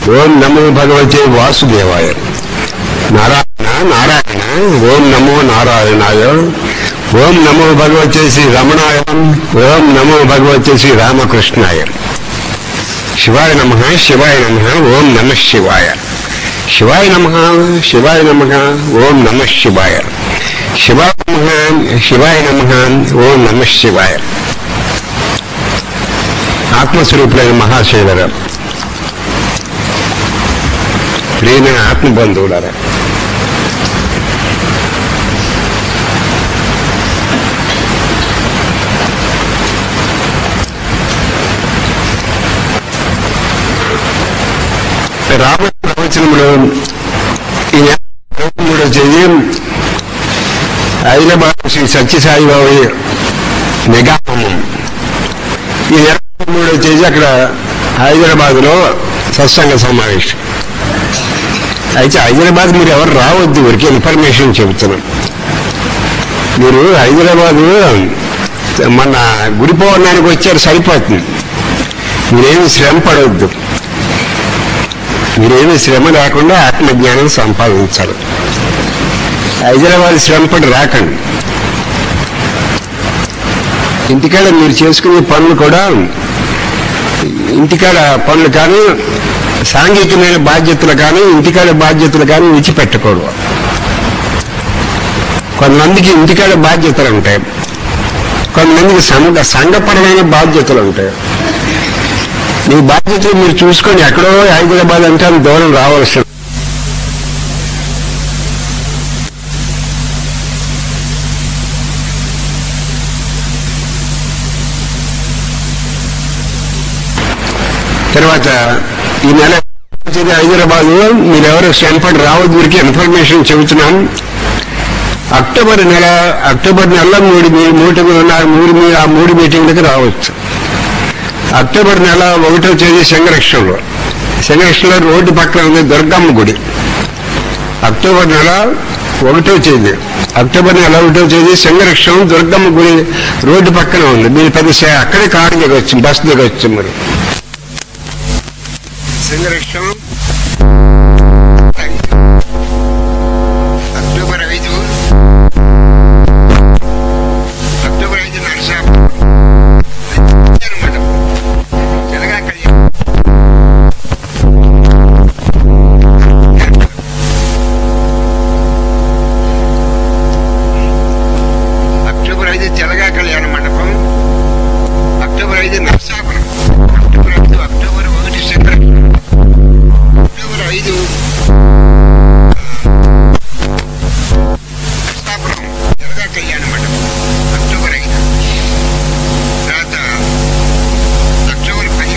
ఓం నమో భగవతే వాసుదేవాయ నారాయణ నారాయణ ఓం నమో నారాయణాయ ఓం నమో భగవతే శ్రీ రమణాయ ఓం నమో భగవతే శ్రీ రామకృష్ణాయ శివాయ నమ శివాయ నమ ఓం నమ శివాయ శివాయ నమ శివాయ నమ ఓం నమ శివాయ శివాయ నమ శివాయ నమ ఓం నమ శివాయ ఆత్మస్వరూపులైన మహాశైవర ప్రియమైన ఆత్మబంధువులారా రాబోయే ప్రవచనంలో ఈ నెల ఇరవై మూడో తేదీ హైదరాబాద్ శ్రీ సత్యసాయిబాబు మెగా హోమం ఈ నెల ఇరవై మూడో తేదీ అక్కడ హైదరాబాద్ లో సత్సంగ సమావేశం అయితే హైదరాబాద్ మీరు ఎవరు రావద్దు ఊరికి ఇన్ఫర్మేషన్ చెబుతున్నాం మీరు హైదరాబాద్ మన గుడి పౌర్ణానికి వచ్చారు సరిపోతుంది మీరేమి శ్రమ పడవద్దు మీరేమి శ్రమ లేకుండా ఆత్మజ్ఞానం సంపాదించాలి హైదరాబాద్ శ్రమపడి రాకండి ఇంటికాడ మీరు చేసుకునే పనులు కూడా ఇంటికాడ పనులు కానీ సాంఘికమైన బాధ్యతలు కానీ ఇంటికాడ బాధ్యతలు కానీ విడిచిపెట్టకూడదు కొంతమందికి ఇంటికాడ బాధ్యతలు ఉంటాయి కొంతమందికి సంఘ సంఘపరమైన బాధ్యతలు ఉంటాయి మీ బాధ్యతలు మీరు చూసుకొని ఎక్కడో హైదరాబాద్ అంటే అంత దూరం రావాల్సి తర్వాత ఈ నెల వచ్చేది హైదరాబాద్ మీరెవరు శ్రమపడి రావద్దు ఊరికి ఇన్ఫర్మేషన్ చెబుతున్నాం అక్టోబర్ నెల అక్టోబర్ నెలలో మూడు మీ- మూడు ఉన్నారు మూడు మీ- ఆ మూడు మీటింగ్లకి రావచ్చు అక్టోబర్ నెల ఒకటో తేదీ సంఘరక్షణలో సంఘరక్షణలో రోడ్డు పక్కన ఉంది దుర్గమ్మ గుడి అక్టోబర్ నెల ఒకటో తేదీ అక్టోబర్ నెల ఒకటో తేదీ సంఘరక్షణం దుర్గమ్మ గుడి రోడ్డు పక్కన ఉంది మీరు పెద్ద సే- అక్కడే కారు దిగొచ్చు బస్సు దిగొచ్చు మరి సంఘరక్షణం అక్టోబర్ ఐదు అక్టోబర్ ఐదు నరసాపు అనమాట తెలంగాణ కళ్యాణం. అక్టోబర్ ఐదు తెలంగాణ కళ్యాణ మండపం అక్టోబర్ ఐదు నరసాపురం అక్టోబర్ ఐదు అక్టోబర్ ఒకటి సంక్రాంతి అక్టోబర్ ఐదు నరసాపురం తెలంగాణ కళ్యాణ మండపం అక్టోబర్ ఐదు తర్వాత అక్టోబర్ పది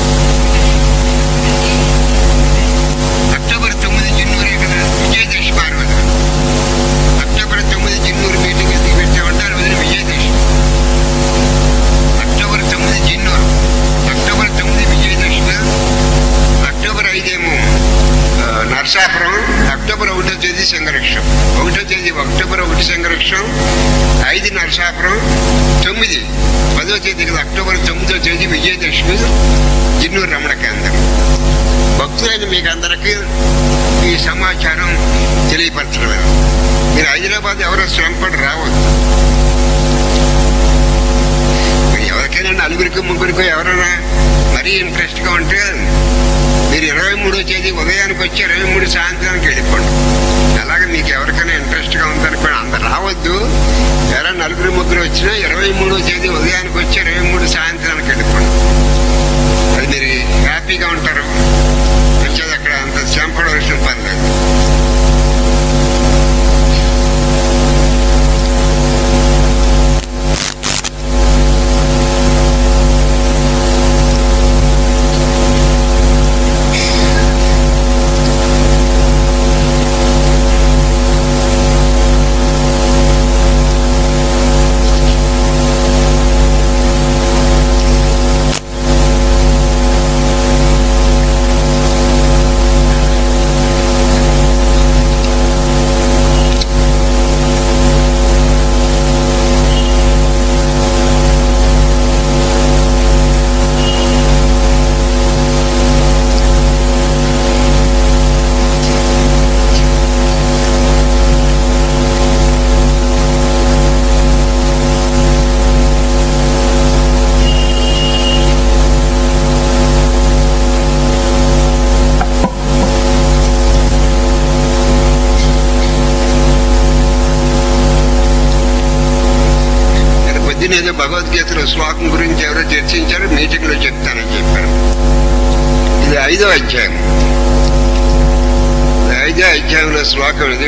అక్టోబర్ తొమ్మిది జిన్నూరు ఇక్కడ విజయదశమి ఆ రోజు అక్టోబర్ తొమ్మిది జిన్నూరు మీటింగ్ ఎందుకు పెట్టామంటే ఆ రోజున విజయదశమి అక్టోబర్ తొమ్మిది జిన్నూరు అక్టోబర్ తొమ్మిది విజయదశమి అక్టోబర్ ఐదేమో ఆ, నరసాపురం అక్టోబర్ ఒకటో తేదీ సంఘరక్షం ఒకటో తేదీ అక్టోబర్ ఒకటి సంఘరక్షం ఐదు నరసాపురం తొమ్మిది పదో తేదీ కదా అక్టోబర్ తొమ్మిదో తేదీ విజయదశమి జిన్నూరు రమణ కేంద్రం భక్తులైన మీకు అందరికీ ఈ సమాచారం తెలియపరచలేదు మీరు హైదరాబాద్ ఎవరో శ్రమపడి రావద్దు మీరు ఎవరికైనా నలుగురికి ముగ్గురికి ఎవరైనా మరీ ఇంట్రెస్ట్ గా ఉంటే మీరు ఇరవై మూడో తేదీ ఉదయానికి వచ్చి ఇరవై మూడు సాయంత్రానికి వెళ్ళిపోండి అలాగే మీకు ఎవరికైనా ఇంట్రెస్ట్ గా ఉందనుకోండి అందరు రావద్దు ఎవరైనా నలుగురు ముగ్గురు వచ్చినా ఇరవై మూడో తేదీ ఉదయానికి వచ్చి ఇరవై మూడు సాయంత్రానికి వెళ్ళిపోండి అది మీరు హ్యాపీగా ఉంటారు వచ్చేది అక్కడ అంత శ్రమ పడవలసిన పని లేదు భగవద్గీతలో శ్లోకం గురించి ఎవరో చర్చించారు మీటింగ్ లో చెప్తానని చెప్పారు ఇది ఐదో అధ్యాయం ఇది ఐదో అధ్యాయంలో శ్లోకం ఇది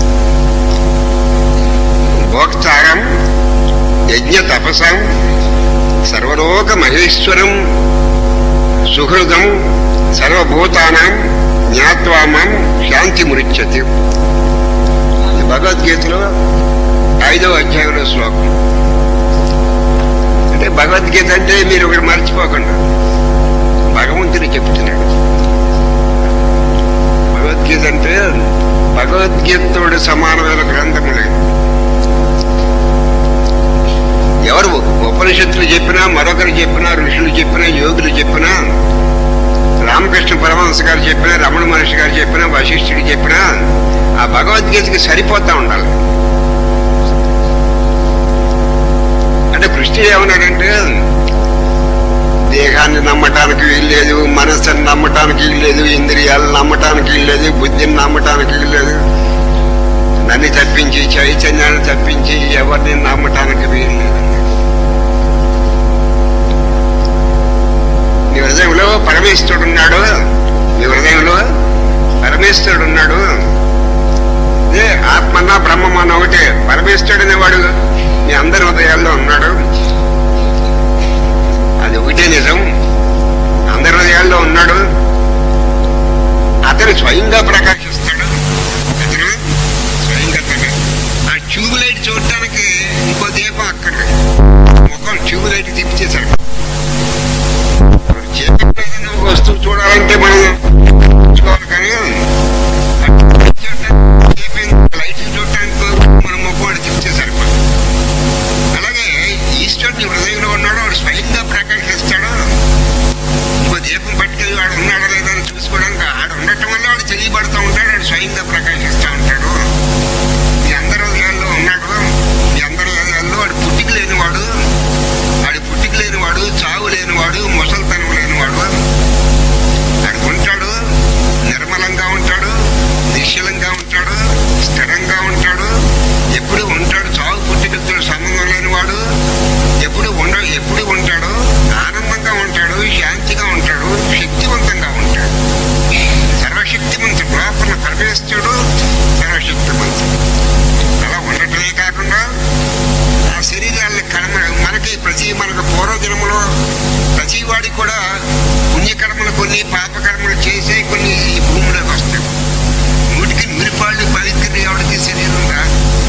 భోక్తారం యజ్ఞ తపసం సర్వలోక మహేశ్వరం సుహృదం సర్వభూతానం జ్ఞాత్వామం శాంతి మురిచ్చతి ఇది భగవద్గీతలో ఐదవ అధ్యాయంలో శ్లోకం అంటే భగవద్గీత అంటే మీరు ఒకటి మర్చిపోకుండా భగవంతుని చెప్తున్నాడు భగవద్గీత అంటే భగవద్గీతోడు సమానమైన గ్రంథము లేదు ఎవరు ఉపనిషత్తులు చెప్పినా మరొకరు చెప్పినా ఋషులు చెప్పినా యోగులు చెప్పినా రామకృష్ణ పరమహంస గారు చెప్పినా రమణ మహర్షి గారు చెప్పినా వశిష్ఠుడు చెప్పినా ఆ భగవద్గీతకి సరిపోతా ఉండాలి అంటే కృష్ణుడు ఏమన్నాడంటే దేహాన్ని నమ్మటానికి వీల్లేదు మనస్సుని నమ్మటానికి వీల్లేదు ఇంద్రియాలను నమ్మటానికి వీల్లేదు బుద్ధిని నమ్మటానికి వీల్లేదు నన్ను తప్పించి చైతన్యాన్ని తప్పించి ఎవరిని నమ్మటానికి వీల్లేదు నీ హృదయంలో పరమేశ్వరుడు ఉన్నాడు నీ హృదయంలో పరమేశ్వరుడు ఉన్నాడు ఏ ఆత్మన్నా బ్రహ్మమన్నా ఒకటే పరమేశ్వరుడు అనేవాడు మీ అందరి హృదయాల్లో ఉన్నాడు అది ఒకటే నిజం అందరి హృదయాల్లో ఉన్నాడు అతను స్వయంగా ప్రకాశిస్తాడు అతను స్వయంగా ప్రకాశ ఆ ట్యూబ్ లైట్ చూడటానికి ఇంకో దీపం అక్కడ ముఖం ట్యూబ్ లైట్ తిప్పిచేశాడు చేతిలో ఏదైనా ఒక వస్తువు చూడాలంటే మనం చూడాలి కానీ లైట్ చూడటానికి మన ముఖం వాడు తిప్పిచేశారు అలాగే ఈశ్వరుని హృదయంలో ఉన్నాడు వాడు స్వయంగా ప్రకాశిస్తాడు ఇంకో దీపం పట్టుకెళ్ళి వాడు ఉన్నాడా లేదా అని చూసుకోవడానికి ఆడు ఉండటం వల్ల వాడు తెలియబడుతూ ఉంటాడు వాడు స్వయంగా ప్రకాశిస్తూ ఉంటాడు మీ అందరి హృదయాల్లో ఉన్నాడు మీ అందరి హృదయాల్లో వాడు పుట్టిక లేనివాడు వాడి పుట్టిక లేనివాడు చావు లేనివాడు ముసలితనం లేనివాడు వాడు ఉంటాడు నిర్మలంగా ఉంటాడు నిశ్చలంగా ఉంటాడు స్థిరంగా ఉంటాడు ఎప్పుడు ఉంటాడు చావు పుట్టికలతో సంబంధం లేనివాడు ఎప్పుడు ఉండ ఎప్పుడు ఉంటాడు ఆనందంగా ఉంటాడు శాంతిగా ఉంటాడు శక్తివంతంగా ఉంటాడు సర్వశక్తిమంతుడు లోపల పరమేశ్వరుడు సర్వశక్తిమంతుడు అలా ఉండటమే కాకుండా ఆ శరీరాన్ని కర్మ మనకి ప్రతి మనకు పూర్వజన్మలో ప్రతి వాడి కూడా పుణ్యకర్మలు కొన్ని పాపకర్మలు చేసే కొన్ని ఈ భూమిలోకి వస్తాయి నూటికి నూరిపాళ్ళు పవిత్రుడు ఎవరికి శరీరం రా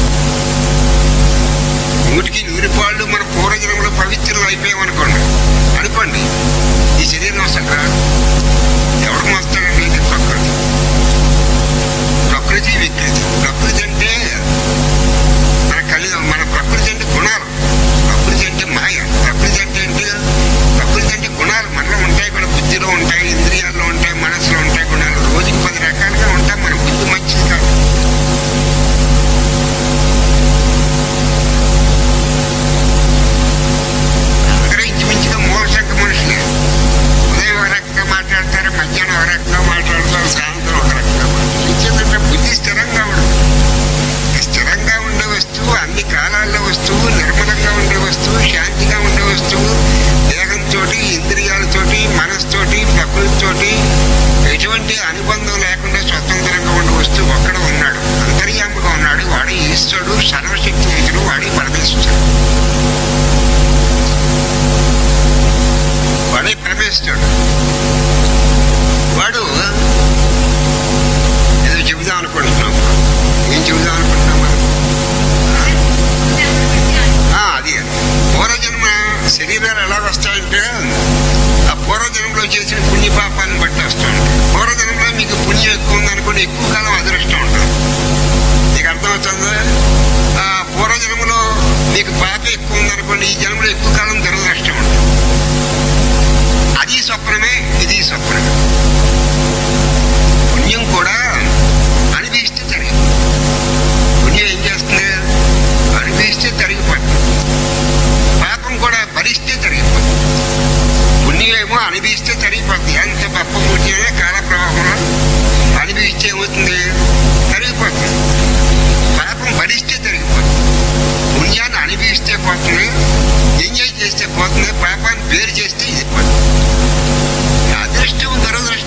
నూటికి నూరిపాళ్ళు మన పూర్వజన్మలో పవిత్రులు అయిపోయామనుకోండి అనుకోండి ఈ శరీరం అసలు రాదు ఎవడు మోస్తాడండి ఇది ప్రకృతి ప్రకృతి వికృతి ప్రకృతి అంటే మన కలి మన ప్రకృతి అంటే గుణాలు ప్రకృతి అంటే మాయ ప్రకృతి అంటే ఏంటి ప్రకృతి అంటే గుణాలు మనలో ఉంటాయి కూడా బుద్ధిలో ఉంటాయి ఇంద్రియాల్లో ఉంటాయి మనసులో ఉంటాయి గుణాలు రోజుకి పది రకాలుగా ఉంటాయి మన బుద్ధి మంచిది కాదు అందరూ ఇంచుమించుగా మూలశంక మనుషులే ఉదయం ఒక రకంగా మాట్లాడతారు మధ్యాహ్నం ఒక రకంగా మాట్లాడతారు సాయంత్రం ఒక రకంగా మాట్లాడతారు ఇచ్చేదంటే బుద్ధి స్థిరంగా ఉండదు స్థిరంగా ఉండే వస్తువు అన్ని కాలాల్లో వస్తువు నిర్మలంగా ఉండే వస్తువు శాంతిగా ఉండే వస్తువు దేహంతో ఇంద్రియాలతోటి మనస్తోటి ప్రకృతితోటి ఎటువంటి అనుబంధం లేకుండా స్వతంత్రంగా ఉండే వస్తువు ఒక్కడ ఉన్నాడు అంతర్యాముగా ఉన్నాడు వాడి ఈశ్వరుడు సర్వశక్తివంతుడు వాడి పరమేశ్వరుడు వాడే పరమేశ్వరుడు వాడు ఏదో చెబుదాం అనుకుంటున్నాం ఏం చెబుదాం అనుకుంటున్నాం మనం ఆ, అది పూర్వజన్మ శరీరాలు ఎలా వస్తాయంటే ఆ పూర్వజన్మలో చేసిన పుణ్యపాపాలను బట్టి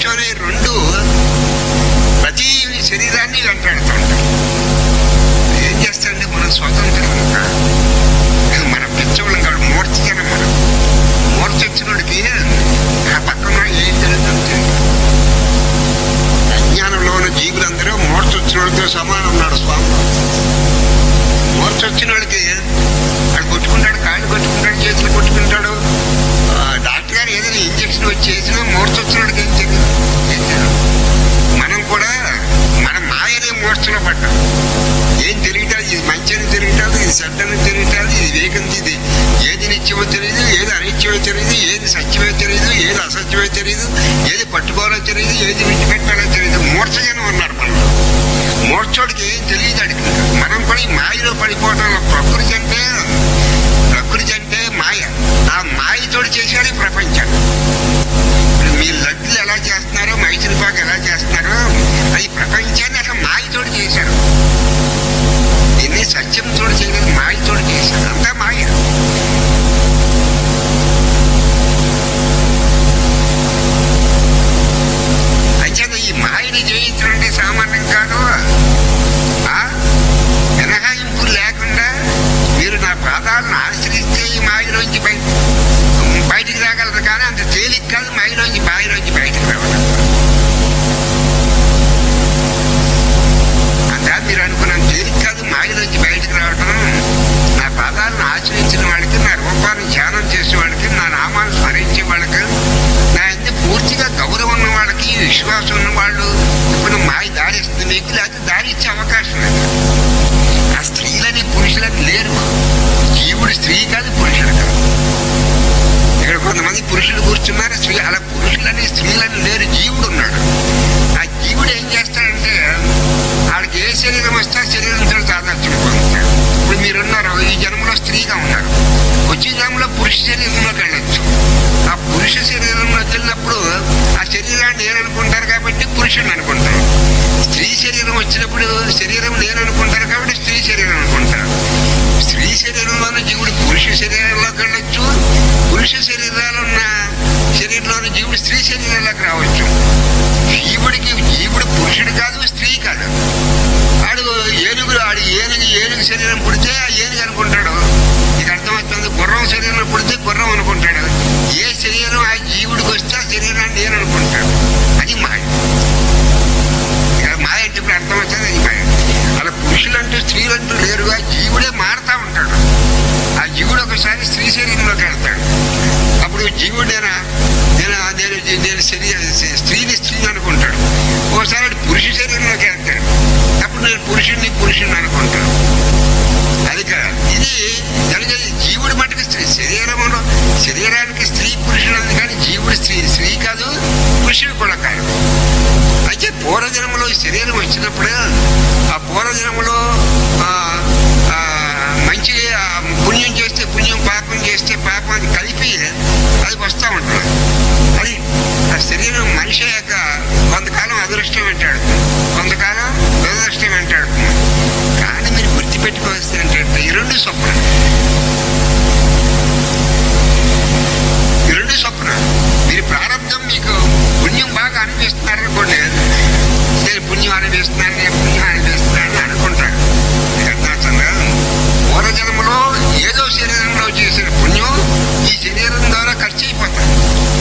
మోక్షం అనే రెండు ప్రతి శరీరాన్ని వెంటాడుతూ ఉంటాయి ఏం చేస్తాడంటే మనం స్వతంత్రం ఉంటా మన పిచ్చోళ్ళం కాదు మూర్ఛజనం మనం మూర్ఛ వచ్చినోడికి ఆ పక్కన ఏం జరుగుతుంది అజ్ఞానంలో ఉన్న జీవులందరూ మూర్ఛ వచ్చినోడితో సమానం ఉన్నాడు స్వామి మూర్ఛ వచ్చిన వాడికి వాడు కొట్టుకుంటాడు కాళ్ళు కొట్టుకుంటాడు చేతులు కొట్టుకుంటాడు ఆ, డాక్టర్ గారు ఏదైనా ఇంజక్షన్ వచ్చి చేసినా మూర్ఛ వచ్చిన వాడికి ఏం తెలియదు ఏం తెలియదు మనం కూడా మన మాయనే మూర్ఛలో పడ్డాం ఏం తెలియటాలు ఇది మంచి అని తెలియటాలు ఇది చెడ్డ అని తెలియటాలు ఇది వేగంది ఇది ఏది నిత్యమో తెలియదు ఏది అనిత్యమో తెలియదు ఏది సత్యమో తెలియదు ఏది అసత్యమో తెలియదు ఏది పట్టుకోవాలో తెలియదు ఏది విడిచిపెట్టాలో తెలియదు మూర్ఛజనం ఉన్నారు మనలో మూర్ఛోడికి ఏం తెలియదు అడిగి మనం కూడా ఈ మాయలో పడిపోవడం ప్రకృతి అంటే ప్రకృతి అంటే మాయ ఆ మాయతోడు చేశాడు ఈ ప్రపంచాన్ని ఇప్పుడు మీరు లడ్డులు ఎలా చేస్తున్నారో మైసూరు పాకు ఎలా చేస్తున్నారో అది ప్రపంచాన్ని అసలు మాయతోడు చేశారు దీన్ని సత్యంతో చేయలేదు మాయతోడు చేశారు అంతా మాయ అయితే ఈ మాయని జయించడం అంటే సామాన్యం కాదు ఆ మినహాయింపు లేకుండా మీరు నా పాదాలను ఆశ్రయిస్తే ఈ మాయలోంచి బయట బయటికి రాగలరు కానీ అంత తేలిక కాదు మాయలోంచి మాయలోంచి బయటికి రావడం అంతా మీరు అనుకున్నాను తేలిక కాదు మాయలోంచి బయటికి రావడం నా పాదాలను ఆశ్రయించిన వాళ్ళకి నా రూపాన్ని ధ్యానం చేసే వాళ్ళకి నా నామాన్ని స్మరించే వాళ్ళకి నా ఎంత పూర్తిగా గౌరవం ఉన్న వాళ్ళకి విశ్వాసం ఉన్న వాళ్ళు ఇప్పుడు మాయ దారిస్తుంది మీకు లేకపోతే దారి ఇచ్చే అవకాశం లేదు ఆ స్త్రీలని పురుషులని లేరు జీవుడు స్త్రీ కాదు పురుషుడు కాదు ఇక్కడ కొంతమంది పురుషులు కూర్చున్నారు స్త్రీ అలా పురుషులని స్త్రీలని లేరు జీవుడు ఉన్నాడు ఆ జీవుడు ఏం చేస్తాడంటే ఆడికి ఏ శరీరం వస్తే ఆ శరీరంతో తాదాత్యం పొందుతాడు ఇప్పుడు మీరున్నారు ఈ జన్మలో స్త్రీగా ఉన్నారు వచ్చే జన్మలో పురుష శరీరంలోకి వెళ్ళొచ్చు ఆ పురుష శరీరంలోకి వెళ్ళినప్పుడు ఆ శరీరాన్ని నేను అనుకుంటారు కాబట్టి పురుషుడిని అనుకుంటారు స్త్రీ శరీరం వచ్చినప్పుడు శరీరం నేను అనుకుంటారు కాబట్టి స్త్రీ శరీరం అనుకుంటారు స్త్రీ శరీరంలోని జీవుడు పురుష శరీరంలోకి వెళ్ళొచ్చు పురుష శరీరాలు ఉన్న శరీరంలోని జీవుడు స్త్రీ శరీరంలోకి రావచ్చు జీవుడికి జీవుడు పురుషుడు కాదు స్త్రీ కాదు ఆడు ఏనుగు ఆడు ఏనుగు ఏనుగు శరీరం పుడితే ఆ ఏనుగు అనుకుంటాడు నీకు అర్థమవుతుంది గుర్రం శరీరంలో పుడితే గుర్రం అనుకుంటాడు ఏ శరీరం ఆ జీవుడికి వస్తే ఆ శరీరాన్ని నేను అనుకుంటాడు అది మాయ ఇక్కడ మాయ అంటే ఇప్పుడు అర్థమవుతుంది అది మాయ అలా పురుషులంటూ స్త్రీలంటూ లేరుగా జీవుడే మారుతా ఉంటాడు ఆ జీవుడు ఒకసారి స్త్రీ శరీరంలోకి వెళ్తాడు అప్పుడు జీవుడు నేను నేను నేను నేను శరీర స్త్రీని స్త్రీని అనుకుంటాడు ఓసారి వాడు పురుష శరీరంలోకి వెళ్తాడు అప్పుడు నేను పురుషుడిని పురుషుడిని అనుకుంటాను అది కాదు ఇది జరిగేది జీవుడు మటుకు స్త్రీ శరీరంలో శరీరానికి స్త్రీ పురుషుడు ఉంది కానీ జీవుడు స్త్రీ స్త్రీ కాదు పురుషుడు కూడా కాదు అయితే పూర్వజన్మలో ఈ శరీరం వచ్చినప్పుడు ఆ పూర్వజన్మలో ఆ, ఆ, మంచి ఆ, పుణ్యం చేస్తే పుణ్యం పాపం చేస్తే పాపం అది కలిపి అది వస్తూ ఉంటుంది అది ఆ శరీరం మనిషి యొక్క కొంతకాలం అదృష్టం వెంటాడు కొంతకాలం దురదృష్టం వెంటాడు కానీ మీరు గుర్తుపెట్టుకోవాల్సింది ఏంటంటే ఈ రెండు స్వప్న ఈ రెండు స్వప్న మీరు ప్రారంభం మీకు పుణ్యం బాగా అనిపిస్తున్నారు అనుకోండి నేను పుణ్యం అనిపిస్తున్నాను నేను పుణ్యం అనిపిస్తున్నాను అని అనుకుంటారు మీకు అర్థమవుతుందా పూర్వజన్మలో ఏదో శరీరంలో చేసిన పుణ్యం ఈ శరీరం ద్వారా ఖర్చు అయిపోతుంది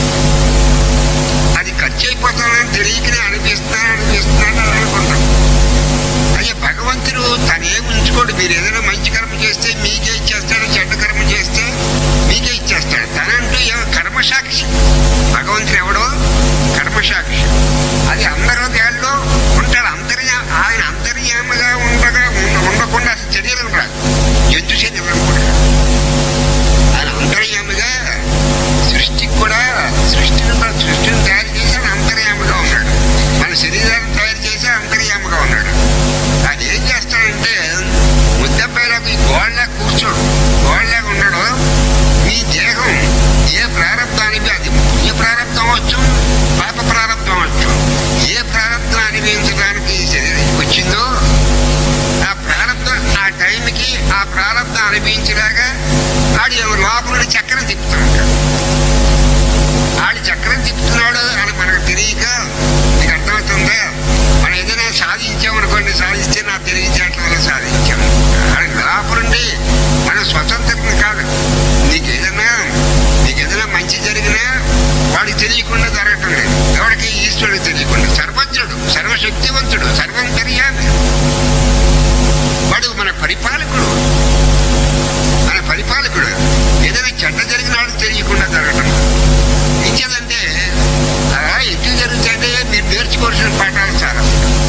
అది ఖర్చు అయిపోతానని తెలియకనే అనిపిస్తున్నాను అనిపిస్తున్నాను అని అనుకుంటాం అయ్యే భగవంతుడు తనేం ఉంచుకోడు మీరు ఏదైనా మంచి కర్మ చేస్తే మీకే ఇచ్చేస్తాడు చెడ్డ కర్మ చేస్తే మీకే ఇచ్చేస్తాడు తనంటూ ఏ కర్మసాక్షి భగవంతుడు ఎవడో కర్మసాక్షి అది అందరూ దేళ్ళలో ఉంటాడు అంతర్యా ఆయన అంతర్యామగా ఉండగా ఉండ- ఉండకుండా అసలు శరీరం రాదు జంతు శరీరం కూడా ఆయన అంతర్యామిగా సృష్టికి కూడా సృష్టిని సృష్టిని తయారు చేసి అంతర్యామిగా ఉన్నాడు మన శరీరాన్ని తయారు చేసి అంతర్యామిగా ఉన్నాడు అది ఏం చేస్తాడంటే ముద్దపైలకు ఈ గోళ్ళ కూర్చోడు గోళ్ళగా ఉండడు మీ దేహం ఏ ప్రారంభానికి అది పుణ్య ప్రారంభం అవచ్చు పాప ప్రారంభం అవచ్చు ఏ ప్రారంభం సర్వశక్తివంతుడు సర్వంతర్యామి వాడు మన పరిపాలకుడు మన పరిపాలకుడు ఏదైనా చెడ్డ జరిగిన వాడు తెలియకుండా జరగటం ఇచ్చేదంటే అలా ఎటు జరుగుతుంటే మీరు నేర్చుకోవాల్సిన పాఠాలు చాలా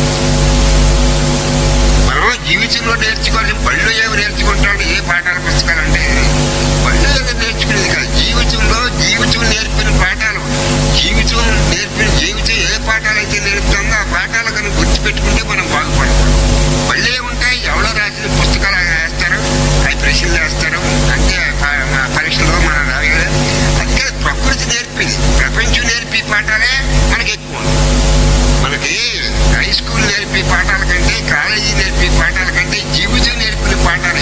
మనం జీవితంలో నేర్చుకోవాల్సిన బళ్ళు ఏమి నేర్చుకుంటాడు ఏ పాఠాల పుస్తకాలు అంటే బళ్ళు ఏదో నేర్చుకునేది కాదు జీవితంలో జీవితం నేర్పిన పాఠాలు జీవితం నేర్పిన జీవితం ఏ పాఠాలు అయితే నేర్పుతుందో ఆ పాఠాలు కనుక గుర్తుపెట్టుకుంటే మనం బాగుపడతాం బళ్ళే ఉంటాయి ఎవరో రాసిన పుస్తకాలు అవి వేస్తారు అవి ప్రశ్నలు వేస్తారు అంటే ప- మా పరీక్షలో మనం రాయాలి అందుకే ప్రకృతి నేర్పింది ప్రపంచం నేర్పి పాఠాలే మనకి ఎక్కువ మనకి హై స్కూల్ నేర్పే పాఠాల కంటే కాలేజీ నేర్పే పాఠాల కంటే జీవితం నేర్పిన పాఠాలే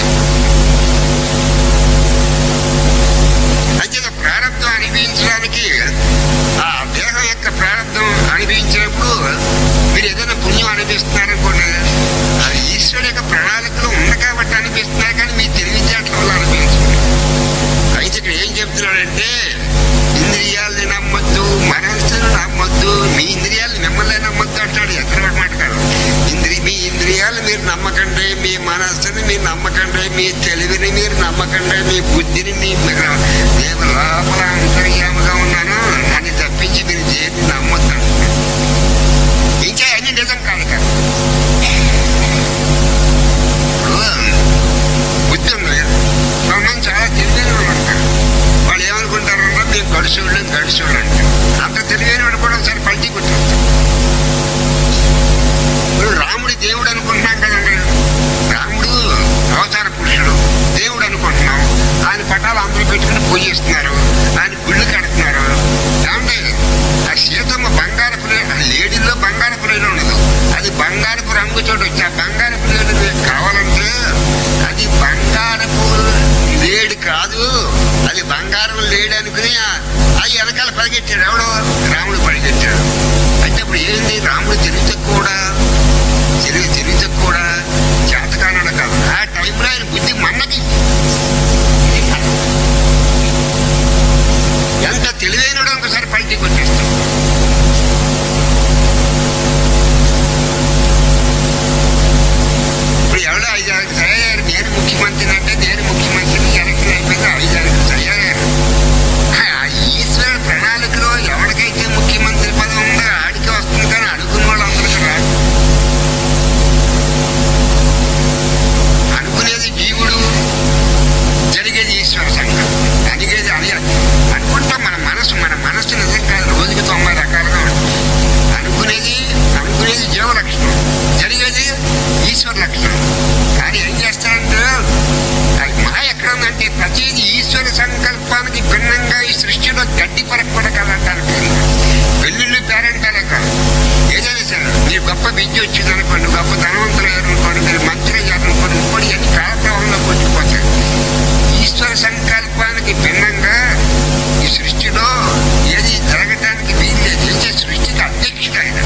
అయితే ప్రారంభం అనిపించడానికి ఆ దేహం యొక్క ప్రారంభం అనిపించినప్పుడు మీరు ఏదైనా పుణ్యం అనిపిస్తున్నారనుకోండి అది ఈశ్వరుడు యొక్క ప్రణాళికలో ఉంది కాబట్టి అనిపిస్తున్నారు కానీ మీ తెలివితేటల వల్ల అనిపించదు అయితే ఇక్కడ ఏం చెప్తున్నాడంటే ఇంద్రియాల్ని నమ్మొద్దు మనస్సును నమ్మొద్దు మీ ఇంద్రియాలు మిమ్మల్ని నమ్మొద్దు అంటాడు ఎక్కడ మాట కాదు ఇంద్రి మీ ఇంద్రియాలు మీరు నమ్మకండి మీ మనస్సుని మీరు నమ్మకండి మీ తెలివిని మీరు నమ్మకండి మీ బుద్ధిని మీ మీరు నేను లోపల అంతర్యాముగా ఉన్నాను దాన్ని తప్పించి మీరు దేన్ని నమ్మొద్దు అంటున్నాడు. ఇంకా అన్ని నిజం కాదు కదా ఇప్పుడు బుద్ధి ఉంది కొంతమంది చాలా తెలివైన వాళ్ళు ఉంటారు వాళ్ళు ఏమనుకుంటారన్నా మేము గడుచోళ్ళు గడుచోళ్ళు అంటారు అంత తెలివైన వాడు కూడా ఒకసారి పల్టీ కొట్టిస్తారు ఇప్పుడు రాముడి దేవుడు అనుకుంటున్నాం కదండి రాముడు అవతార పురుషుడు దేవుడు అనుకుంటున్నాం ఆయన పటాలు అందరూ పెట్టుకుని పూజిస్తున్నారు ఆయన గుళ్ళు కడుతున్నారు ఏమంటే ఆ సీతమ్మ బంగారపు లే- ఆ లేడీలో బంగారపు లేడు ఉండదు అది బంగారపు రంగు చోటు వచ్చి ఆ బంగారపు లేడు మీకు కావాలంటే అది బంగారపు లేడు కాదు అది బంగారం లేడు అనుకుని ఆ- అది వెనకాల పరిగెట్టాడు ఎవడో రాముడు పరిగెట్టాడు అయితే ఇప్పుడు ఏంది రాముడు తెలివి కూడా తెలివి తెలివి కూడా జాతకానుడు కాదు ఆ టైంలో ఆయన బుద్ధి మన్నది ఎంత తెలివైనడో ఒకసారి పల్టీ కొట్టేస్తాడు ఇప్పుడు ఎవడో ఐదారు తయారు నేను ముఖ్యమంత్రిని అంటే నేను ముఖ్యమంత్రిని ఎలక్షన్ అయిపోయింది ఐదారు తయారయ్యారు ఆ ఈశ్వరుడు ప్రణాళికలో ఎవరికైతే ముఖ్యమంత్రి పదవి ఉందో ఆడికి వస్తుంది కానీ అనుకున్న వాళ్ళందరికీ రాదు అనుకునేది జీవుడు జరిగేది ఈశ్వర సంఘం అడిగేది అని అనుకుంటాం మన మనసు మన మనసు నిజం కాదు రోజుకి తొంభై రకాలుగా ఉంటుంది అనుకునేది అనుకునేది జీవ లక్షణం జరిగేది ఈశ్వర లక్షణం కానీ ఏం చేస్తారంటే అది మహా ఎక్కడ ఉందంటే ప్రతిదీ ఈశ్వర సంకల్పానికి భిన్నంగా ఈ సృష్టిలో గడ్డి పరకూడగలంటారు పెళ్ళిళ్ళు పేరెంటాలే కాదు ఏదైనా సరే మీరు గొప్ప విద్య వచ్చింది అనుకోండి గొప్ప ధనవంతులు అనుకోండి మీరు మంత్రి అయ్యారనుకోండి ఇప్పుడు ఎన్ని కాలప్రవంలో కొట్టుకుపోతాయి ఈశ్వర సంకల్పానికి భిన్నంగా ఈ సృష్టిలో ఏది జరగటానికి వీల్లేదు ఏం చేసి సృష్టికి అధ్యక్షుడు ఆయన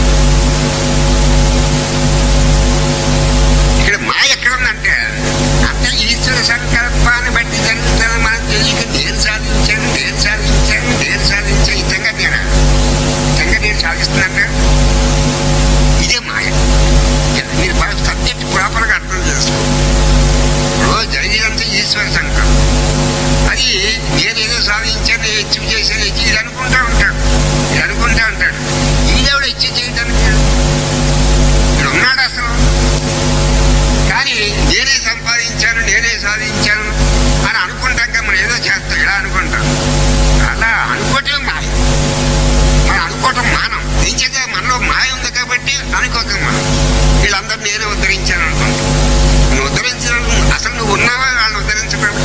ఇక్కడ మాయ ఎక్కడ ఉందంటే అంత ఈశ్వర సంకల్పాన్ని బట్టి జరుగుతుంది మనం తెలియక నేను సాధించాను నేను సాధించాను నేను సాధించాను ఈ సంగతి నేను సంగతి నేను సాధిస్తున్నట్టు ఇదే మాయ మీరు బాగా సబ్జెక్ట్ ప్రాపర్గా అర్థం చేసుకో ఇప్పుడు జరిగేదంతా ఈశ్వర సంకల్పం అది నేనేదో సాధించాను హెచ్చు చేశాను హెచ్చు ఇది అనుకుంటా ఉంటాడు ఇది అనుకుంటా ఉంటాడు ఈడెవడు హెచ్చు చేయడానికి ఇక్కడ ఉన్నాడు అసలు కానీ నేనే సంపాదించాను నేనే సాధించాను అని అనుకుంటాక మనం ఏదో చేస్తాం ఇలా అనుకుంటాం అలా అనుకోవటం మాయ మనం అనుకోవటం మానం నిజంగా మనలో మాయ ఉంది కాబట్టి అనుకోక మనం వీళ్ళందరూ నేనే ఉద్ధరించాను అనుకుంటాం నువ్వు ఉద్ధరించిన అసలు నువ్వు ఉన్నావా వాళ్ళని ఉద్ధరించడానికి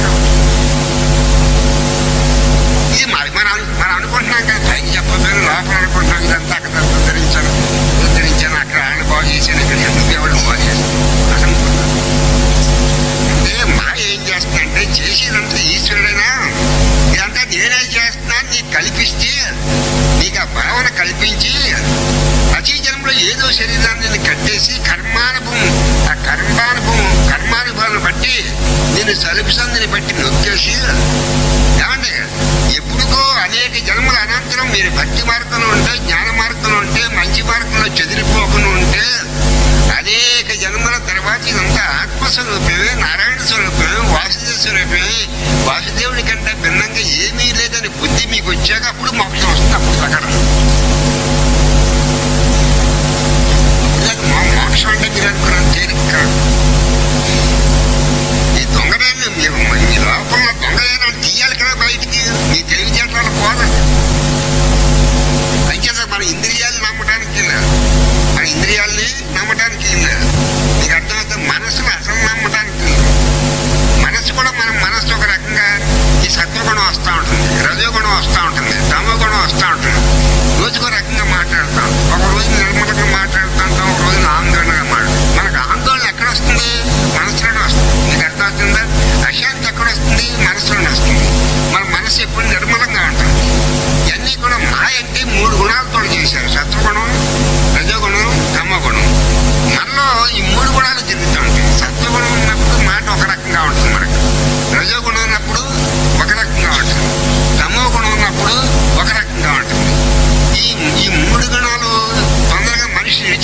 ఇది మరి మనం అను- మనం అనుకుంటున్నాం కదా పైకి చెప్పబోయిన లోపల అనుకుంటున్నాం ఇదంతా అక్కడ ఉద్ధరించాను ఉద్ధరించాను అక్కడ ఆయన బాగు చేశాను ఇక్కడ ఎందుకు ఎవరు బాగు చేశాను అని అనుకుంటున్నాం అంటే మాయ ఏం చేస్తుందంటే చేసేదంతా ఈశ్వరుడైనా ఇదంతా నేనే చేస్తున్నాను నీకు కల్పిస్తే నీకు ఆ భావన కల్పించి ప్రతి జన్మలో ఏదో శరీరాన్ని నిన్ను కట్టేసి కర్మానుభవం ఆ కర్మానుభవం కర్మానుభవాన్ని బట్టి నేను సలుపుసందిని బట్టి నొక్కేసి ఏమండి ఎప్పుడుకో అనేక జన్మల అనంతరం మీరు భక్తి మార్గంలో ఉంటే జ్ఞాన మార్గంలో ఉంటే మంచి మార్గంలో చెదిరిపోకుండా ఉంటే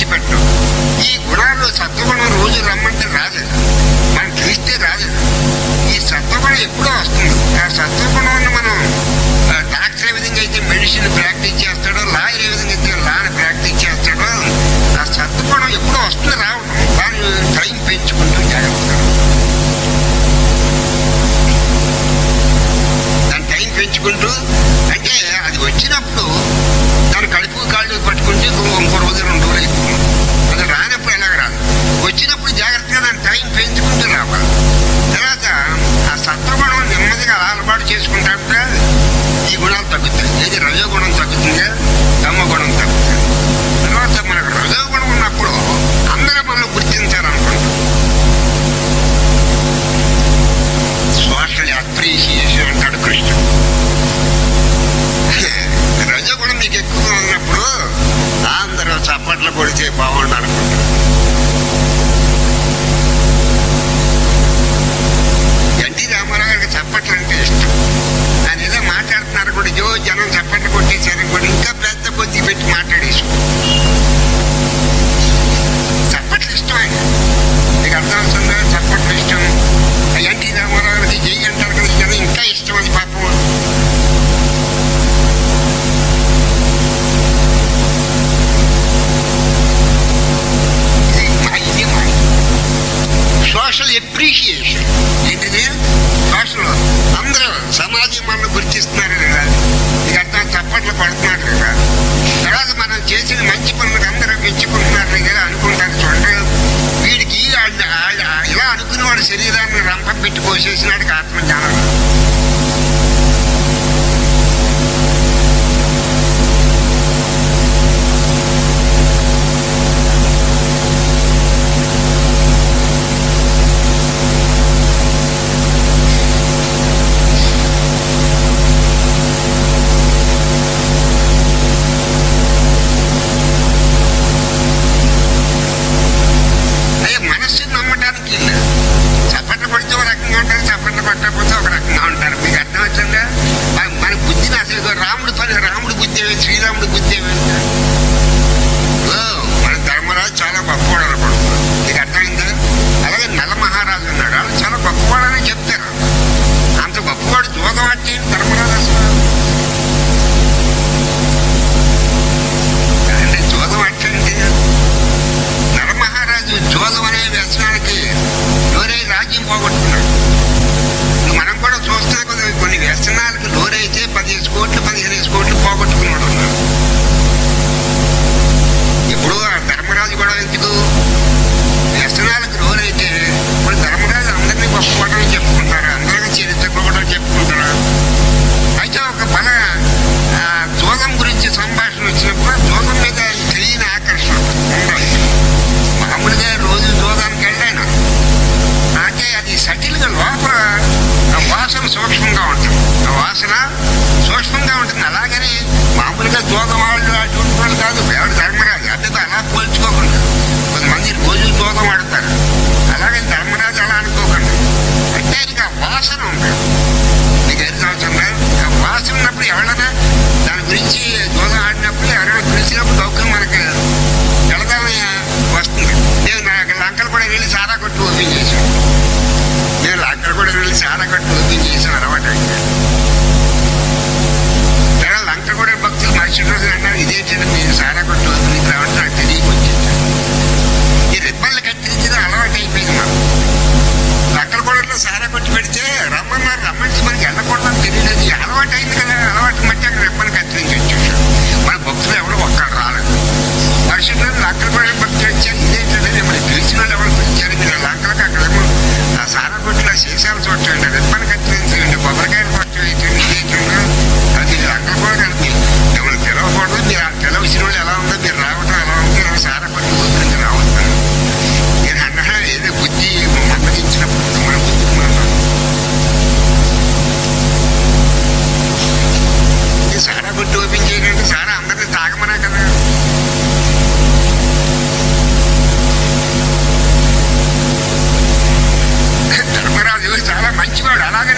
విడిచిపెట్టడం ఈ గుణాలు సత్వగుణం రోజు రమ్మంటే రాలేదు మనం పిలిస్తే రాలేదు ఈ సత్వగుణం ఎప్పుడో వస్తుంది ఆ సత్వగుణాన్ని మనం ఆ, డాక్టర్ ఏ విధంగా అయితే మెడిసిన్ ప్రాక్టీస్ చేస్తాడో లాయర్ ఏ విధంగా అయితే లాని ప్రాక్టీస్ చేస్తాడో ఆ సత్వగుణం ఎప్పుడో వస్తుంది రావడం దాన్ని టైం పెంచుకుంటూ జాగ్రత్తగా దాని టైం పెంచుకుంటూ అంటే అది వచ్చినప్పుడు దాని కడుపు కాళ్ళు పట్టుకుంటే ఇంకో ఇంకో రోజు రెండు రోజులు ఎక్కువ అది రానప్పుడు ఎలాగ రాదు వచ్చినప్పుడు జాగ్రత్తగా దాని టైం పెంచుకుంటూ రావాలి తర్వాత ఆ సత్వగుణం నెమ్మదిగా అలవాటు చేసుకుంటా ఉంటే ఈ గుణాలు తగ్గుతాయి ఏది రజోగుణం తగ్గుతుంది తమ గుణం తగ్గుతుంది తర్వాత మనకు రజోగుణం ఉన్నప్పుడు అందరూ మనం గుర్తించాలనుకుంటాం సోషల్ అప్రిషియేషన్ అంటాడు కృష్ణుడు రజగుణం మీకు ఎక్కువగా ఉన్నప్పుడు అందరూ చప్పట్లు కొడితే బాగుండు అనుకుంటారు ఎన్టీ రామారావు గారికి చప్పట్లు అంటే ఇష్టం ఆయన ఏదో మాట్లాడుతున్నారు కూడా జో జనం చప్పట్లు కొట్టేశారు కూడా ఇంకా పెద్ద కొద్ది పెట్టి మాట్లాడేసి చప్పట్లు ఇష్టం ఆయన మీకు అర్థమవుతుందా చప్పట్లు ఇష్టం ఎన్టీ రామారావు గారికి జై అంటారు కదా జనం ఇంకా ఇష్టం అది పాపం ఇది మా- ఇది మా సోషల్ ఎప్రిషియేషన్ ఏంటిది సోషల్ అందరూ సమాజం మనం గుర్తిస్తున్నారు కదా మీకు అర్థం చప్పట్లు పడుతున్నారు కదా తర్వాత మనం చేసిన మంచి పనులకు అందరూ మెచ్చుకుంటున్నారు కదా అనుకుంటారు చూడండి వీడికి ఆడ- ఆడ- ఇలా అనుకునేవాడు శరీరాన్ని రంపం పెట్టి పోసేసినాడికి ఆత్మజ్ఞానం రాదు. అయ్యే మనస్సుని నమ్మటానికి లేదు చప్పట్లు పడితే ఒక రకంగా ఉంటారు చప్పట్లు పట్టకపోతే ఒక రకంగా ఉంటారు మీకు అర్థం వచ్చిందా మన- మన బుద్ధిని అసలు ఇదిగో రాముడు పని రాముడు బుద్ధి ఏమి శ్రీరాముడు బుద్ధి ఏమి ఓ, మన ధర్మరాజు చాలా గొప్పవాడు అనుకుంటున్నాడు మీకు అర్థమైందా అలాగే నల మహారాజు ఉన్నాడు వాళ్ళు చాలా గొప్పవాడని చెప్తారు అంత గొప్పవాడు జోగం అంటే ధర్మరాజు అసలు అంటే జోగం అంటే నరమహారాజు జోదం అనే వ్యసనానికి లోరై రాజ్యం పోగొట్టుకున్నాడు ఇప్పుడు మనం కూడా చూస్తున్నాం కదా కొన్ని వ్యసనాలకు లోరైతే పదిహేను కోట్లు పదిహేను కోట్లు పోగొట్టుకున్నాడు ఉన్నారు ఇప్పుడు ఆ ధర్మరాజు కూడా ఎందుకు వ్యసనాలకు లోరైతే ఇప్పుడు ధర్మరాజు అందరినీ గొప్పవాడని చెప్పుకుంటారు అందరికీ చరిత్ర కూడా చెప్పుకుంటారు అయితే ఒక బల ఆ, జోగం గురించి సంభాషణ వచ్చినప్పుడు ఆ జోగం మీద తెలియని ఆకర్షణ ఉండాలి మామూలుగా రోజు జోగానికి వెళ్ళాను అంటే అది సటిల్గా లోపల ఆ వాసన సూక్ష్మంగా ఉంటుంది ఆ వాసన సూక్ష్మంగా ఉంటుంది అలాగని మామూలుగా జోగం వాళ్ళు అటువంటి వాళ్ళు కాదు ఎవరు ధర్మరాజు అందుకు అలా పోల్చుకోకుండా కొంతమంది రోజు జోగం ఆడతారు అలాగే ధర్మరాజు అలా అనుకోకండి అంటే ఆయనకి ఆ వాసన ఉంది మీకు ఎన్ని సంవత్సరాలు ఆ వాసన ఉన్నప్పుడు ఎవరైనా దాని గురించి జోగం ఆడినప్పుడు ఎవరైనా పిలిచినప్పుడు దౌక్యం మనకి వెళదామని వస్తుంది నేను నాకు లంకలు కూడా వెళ్ళి సారా కొట్టు ఓపెన్ చేశాను నేను లంకలు కూడా వెళ్ళి సారా కొట్టు ఓపెన్ చేశాను అలవాటు అయితే తర్వాత లంక కూడా భక్తులు మరుసటి రోజు అన్నారు ఇదేంటంటే మీరు సారా కొట్టు ఓపెన్ రావడం నాకు తెలియకొచ్చింది ఈ రిబ్బన్లు కట్టించిన అలవాటు అయిపోయింది మాకు లంకలు కూడా సారా కొట్టి పెడితే రమ్మన్నారు రమ్మంటే మనకి వెళ్ళకూడదని తెలియలేదు ఈ అలవాటు అయింది కదా అలవాటు మట్టి అక్కడ రిబ్బన్ కత్తిరించి వచ్చేసాడు మన భక్తులు ఎవరు ఒక్కరు రాలేదు మనుషులు లంకలు కూడా భక్తులు వచ్చారు ఇదేంటంటే మిమ్మల్ని పిలిచిన వాళ్ళు ఎవరు పిలిచారు మీరు లంకలకు అక్కడేమో ఆ సారా కొట్టిన సీసాలు చూడండి రిబ్బన్ కత్తిరించండి కొబ్బరికాయలు పట్టండి ఇదేంటంటే అది లంకలు కూడా కలిపి మిమ్మల్ని పిలవకూడదు మీరు ఆ పిలవచ్చిన వాళ్ళు ఎలా ఉందో మీరు రావడం ఎలా ఉందో ఇలా సారా కొట్టి ఊరికి రావద్దు నేను అన్నా ఏదో బుద్ధి అప్పగించినప్పుడు మన బుద్ధికి మనం ఈ సారా కొట్టి ఓపెన్ చేయడానికి సారా అందరినీ తాగమన్నా కదా ధర్మరాజు చాలా మంచివాడు అలాగే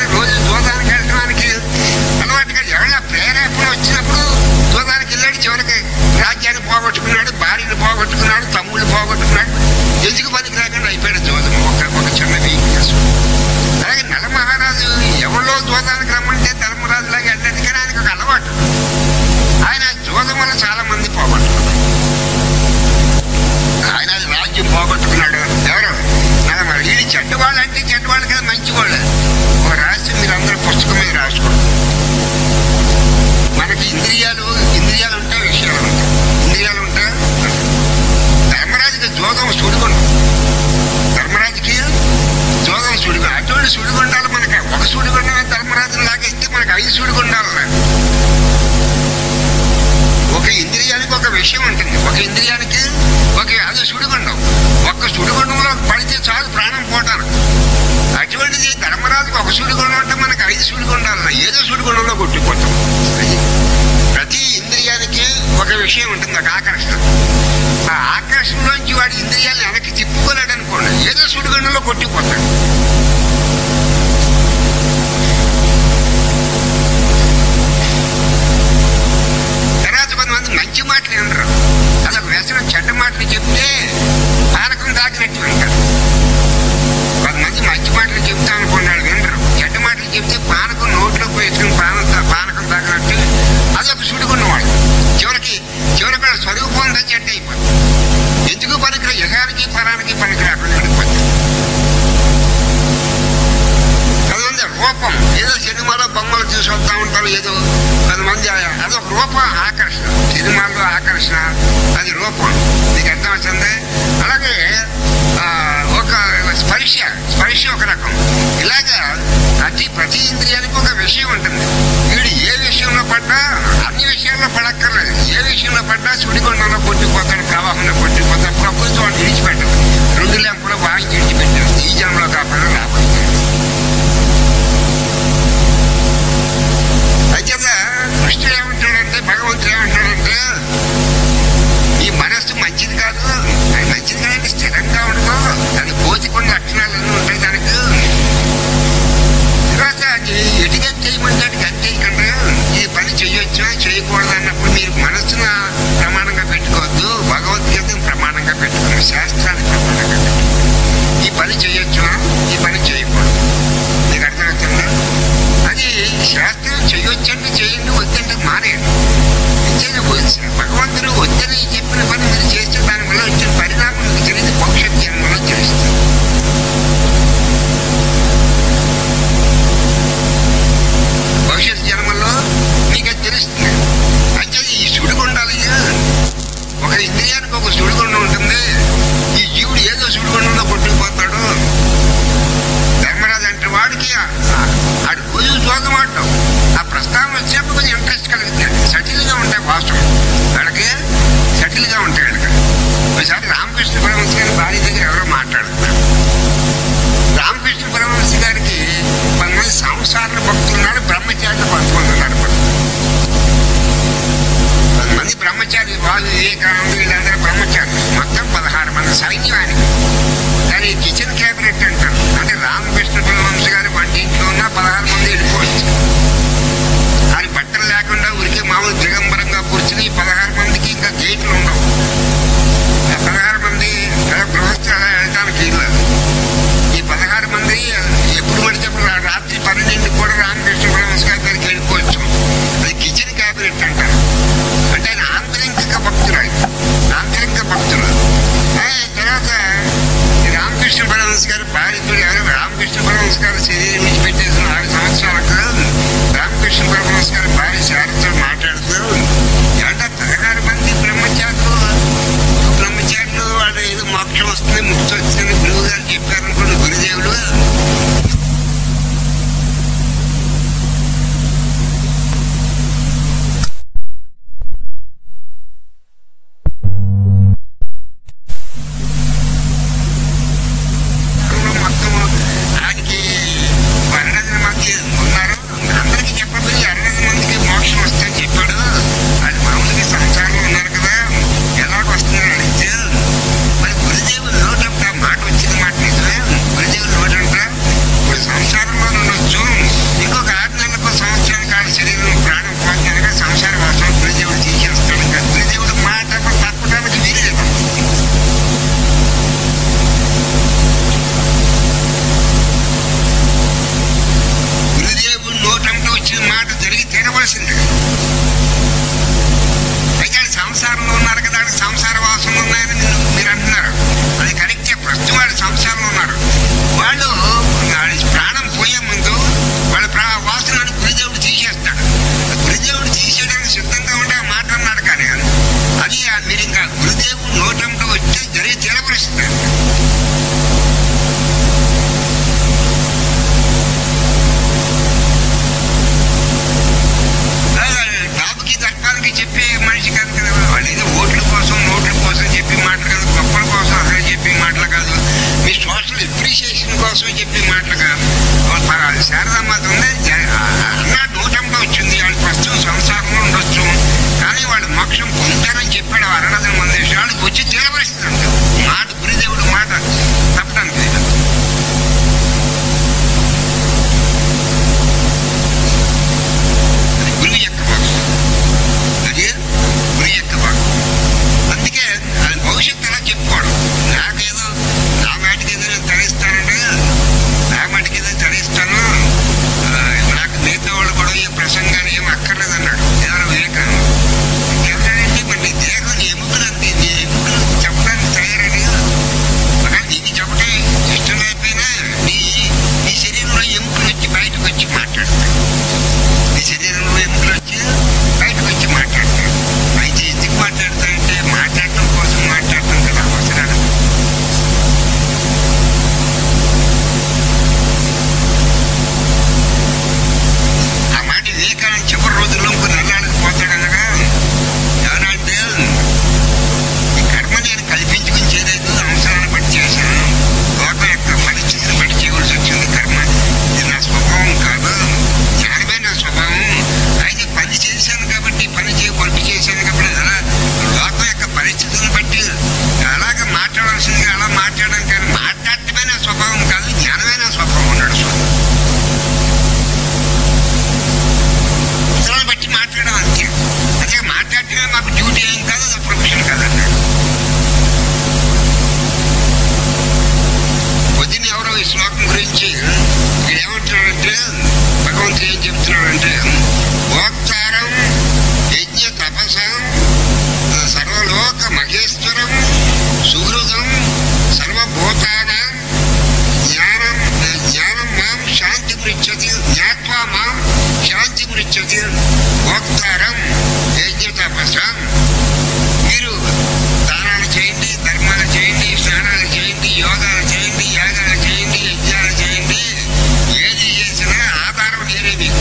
ఒక ఇంద్రియానికి ఒక అది సుడిగుండం ఒక్క సుడిగుండంలో పడితే చాలు ప్రాణం పోటానికి అటువంటిది ధర్మరాజుకు ఒక సుడిగుండం అంటే మనకి ఐదు సుడిగుండాలు ఏదో సుడిగుండంలో కొట్టిపోతాం అది. ప్రతి ఇంద్రియానికి ఒక విషయం ఉంటుంది ఒక ఆకర్షణ ఆ ఆకర్షణలోంచి వాడి ఇంద్రియాలను వెనక్కి తిప్పుకోలేడు అనుకోండి ఏదో సుడిగుండంలో కొట్టిపోతాడు తర్వాత కొంతమంది మంచి మాటలు వినరు అదొక వ్యసనం చెడ్డ మాటలు చెప్తే పానకం దాకినట్టు వింటారు కొంతమంది మంచి మాటలు చెప్తా అనుకున్నాడు వినరు చెడ్డ మాటలు చెప్తే పానకం నోట్లో పోయించుకుని పానం పానకం తాగినట్టు అదొక సుడుకున్నవాడు చివరికి చివరికి కూడా స్వరూపం అంతా చెడ్డ అయిపోతుంది ఎందుకు పనికిరా యగానికి పరానికి పనికిరా అక్కడ వెళ్ళిపోతుంది కొంతమంది రూపం ఏదో సినిమాలో బొమ్మలు చూసి వస్తా ఉంటారు ఏదో కొంతమంది అదొక రూపం ఆకర్షణ సినిమాల్లో ఆకర్షణ అది రూపం నీకు అర్థం వచ్చింది అలాగే ఆ, ఒక స్పర్శ స్పర్శ ఒక రకం ఇలాగా ప్రతి ప్రతి ఇంద్రియానికి ఒక విషయం ఉంటుంది వీడు ఏ విషయంలో పడ్డా అన్ని విషయాల్లో పడక్కర్లేదు ఏ విషయంలో పడ్డా సుడికొండంలో కొట్టిపోతాడు ప్రవాహంలో కొట్టిపోతాడు ప్రకృతి వాడు విడిచిపెట్టదు రెండు లెంపలు వాయించి విడిచిపెట్టాడు ఈ జన్మలో కాపాడు రాబోతుంది అంచేత కృష్ణుడు ఏమంటాడంటే భగవంతుడు ఏమంటాడంటే ఈ మనస్సు మంచిది కాదు అది మంచిది కాదంటే స్థిరంగా ఉండదు అది కోతికొండ లక్షణాలు అన్నీ ఉంటాయి దానికి తర్వాత అది ఎటుగంట చేయమంటే గంట చేయకుండా ఈ పని చేయొచ్చా చేయకూడదు అన్నప్పుడు మీరు మనస్సును ప్రమాణంగా పెట్టుకోవద్దు భగవద్గీతను ప్రమాణంగా పెట్టుకోండి శాస్త్రాన్ని ప్రమాణంగా పెట్టుకోండి ఈ పని చేయొచ్చా ఈ పని చేయకూడదు మీకు అర్థమవుతుందా అది శాస్త్రం చేయొచ్చంటే చేయండి వద్దంటే మానేయండి ఇచ్చేది వద్దు. భగవంతుడు వద్దని చెప్పిన పని మీరు చేస్తే దాని వల్ల వచ్చిన పరిణామం మీకు తెలియదు భవిష్యత్ జన్మలో తెలుస్తుంది భవిష్యత్ జన్మలో మీకు అది తెలుస్తుంది అయితే ఈ సుడిగుండాలి ఒక ఇంద్రియానికి ఒక సుడిగుండం ఉంటుంది ఈ జీవుడు ఏదో సుడిగుండంలో కొట్టుకుపోతాడు ధర్మరాజు అంటే వాడికి ఆ- ఆ- ఆడు రోజు జోగం ఆడటం ఆ ప్రస్తావన వచ్చినప్పుడు కొంచెం ఇంట్రెస్ట్ కలుగుతుంది సటిల్గా ఉంటాయి భాషలు వాడికి సటిల్గా ఉంటాయి వాడికి ఒకసారి రామకృష్ణ పరమహంస గారి భార్య దగ్గర ఎవరో మాట్లాడుతున్నారు రామకృష్ణ పరమహంస గారికి కొంతమంది సంసార భక్తులు ఉన్నారు బ్రహ్మచారులు కొంతమంది ఉన్నారు కొంతమంది బ్రహ్మచారి వాళ్ళు వివేకానంద వీళ్ళందరూ బ్రహ్మచారులు మొత్తం పదహారు మంది సైన్యానికి కానీ కిచెన్ క్యాబినెట్ అంటారు అంటే రామకృష్ణ పరమహంస గారి వంటింట్లో ఉన్న పదహారు మంది వెళ్ళిపోవచ్చు ఆయన బట్టలు లేకుండా ఉరికి మామూలు దిగంబరంగా కూర్చుని ఈ పదహారు మందికి ఇంకా గేట్లు ఉండవు ఆ పదహారు మంది అలా గృహస్థ అలా వెళ్ళడానికి ఇల్లు ఈ పదహారు మంది ఎప్పుడు పడితే అప్పుడు రా- రాత్రి పన్నెండింటికి కూడా రామకృష్ణ పరమహంస గారి దగ్గరికి వెళ్ళిపోవచ్చు అది కిచెన్ క్యాబినెట్ అంటారు అంటే ఆయన ఆంతరిక భక్తులు ఆయన ఆంతరిక భక్తులు ఆ తర్వాత ఈ రామకృష్ణ పరమహంస గారు భార్యతో ఎవరు రామకృష్ణ పరమహంస గారు శరీరం విడిచిపెట్టేసిన ఆరు సంవత్సరాలకు రామకృష్ణ పరమహంస గారి భార్య శారదతో మాట్లాడుతూ ఏమంటే పదహారు మంది బ్రహ్మచారులు బ్రహ్మచారులు వాళ్ళు ఏదో మోక్షం వస్తుంది ముక్తి వస్తుంది గురువు గారు చెప్పారనుకోండి గురుదేవులు మొత్తం ఆయనకి అరడజన మంది ఉన్నారు అందరికీ చెప్పబోయి అరడజన మందికి మోక్షం వస్తుందని చెప్పాడు అది మామూలుగా సంసారంలో ఉన్నారు కదా ఎలాగ వస్తుందని అడిగితే మరి గురుదేవులు నోటంట మాట వచ్చిన మాట నిజమే గురుదేవులు నోటంట ఇప్పుడు సంసారంలో ఉండొచ్చు ఇంకొక ఆరు నెలలకు సంవత్సరానికి ఆడ శరీరం ప్రాణం పోతుందనగా సంసార వాసం గురుదేవుడు తీసేస్తాడు ఇంకా గురుదేవుడు మాట తప్పడానికి వీలేదు గురుదేవుడు నోటంటే వచ్చిన మాట జరిగి తినవలసిందే అయితే ఆయన సంసారంలో ఉన్నారు కదా ఆయన సంసార వాసనలు ఉన్నాయని మీరు మీరు అంటున్నారు అది కరెక్టే ప్రస్తుతం వాడు సంసారంలో ఉన్నారు వాళ్ళు వాడి ప్రాణం పోయే ముందు వాళ్ళ ప్రా వాసనను గురుదేవుడు తీసేస్తాడు ఆ గురుదేవుడు తీసేయడానికి సిద్ధంగా ఉంటే ఆ మాట అన్నాడు కానీ అది ఆ మీరు ఇంకా గురుదేవుడు నోటంతో వచ్చి జరిగి తీరవలసిందే డాబుకి దర్పాలకి చెప్పే మనిషి కాదు కదా వాళ్ళు ఏదో ఓట్ల కోసం నోట్ల కోసం చెప్పే మాటలుగా శారదామాత ఉంది జ- ఆ, అన్నాడు నూటంగా వచ్చింది వాళ్ళ ప్రస్తుతం సంసారంలో ఉండొచ్చు కానీ వాళ్ళు మోక్షం పొందుతారని చెప్పాడు అరణదన మందేశం వాళ్ళకి వచ్చి తీరవలసిందంట మాట గురుదేవుడు మాట తప్పడానికి లేదు అది గురువు యొక్క భాగం అది గురువు యొక్క భాగం అందుకే అది భవిష్యత్తు ఎలా చెప్పుకోవడం నాకేదో నా మాటికి ఏదో నేను తరిస్తానంటే నా మాటికి ఏదో తరిస్తాను ఆ, నాకు మిగతా వాళ్ళు కూడా ఈ ప్రసంగాలు ఏం అక్కర్లేదు అన్నాడు ఎవరో వివేకానంద ఎవరంటే మరి నీ దేహం నీ ఎముకలు అంతే నీ ఎముకలు చెప్పడానికి తయారని ఒకవేళ నీకు చెప్పడం ఇష్టం లేకపోయినా నీ నీ శరీరంలో ఎముకలు వచ్చి బయటకు వచ్చి మాట్లాడతాయి నీ శరీరంలో ఎముకలు వచ్చి బయటకు వచ్చి మాట్లాడతాయి అయితే ఎందుకు మాట్లాడతాయంటే మాట్లాడటం కోసం మాట్లాడటం కదా అవసరాలు ఆ మాట వివేకానంద చివరి రోజుల్లో ఇంకో నెలలకు పోతాడనగా ఎవరంటే ఈ కర్మ నేను కల్పించుకుని చేయలేదు అవసరాన్ని బట్టి చేశాను లోకం యొక్క పరిస్థితిని బట్టి చేయవలసి వచ్చింది కర్మ ఇది నా స్వభావం కాదు జ్ఞానమే నా స్వభావం అయితే పని చేశాను కాబట్టి పని చేయ పని చేశాను కాబట్టి అలా లోకం యొక్క పరిస్థితులను బట్టి అలాగ మాట్లాడాల్సిందిగా అలా మాట్లాడడం కానీ మాట్లాడటమే నా స్వభావం కాదు జ్ఞానమే నా స్వభావం అన్నాడు స్వామి అవసరాన్ని బట్టి మాట్లాడడం అంతే అదే మాట్లాడటమే మాకు డ్యూటీ ఏం కాదు అది ప్రొఫెషన్ కాదు అన్నాడు పొద్దున్న ఎవరో ఈ శ్లోకం గురించి ఇక్కడ ఏమంటున్నాడంటే భగవంతుడు ఏం చెప్తున్నాడంటే భోక్తారం యజ్ఞ తపసం సర్వలోక మహేశ్వరం సుహృదం సర్వభూతానం జ్ఞానం జ్ఞానం మాం శాంతి పృచ్చతి జ్ఞాత్వా మాం శాంతి పృచ్చతి భోక్తారం యజ్ఞ తపసం మీరు దానాలు చేయండి ధర్మాలు చేయండి స్నానాలు చేయండి యోగాలు చేయండి యాగాలు చేయండి యజ్ఞాలు చేయండి ఏది చేసినా ఆధారం నేనే మీకు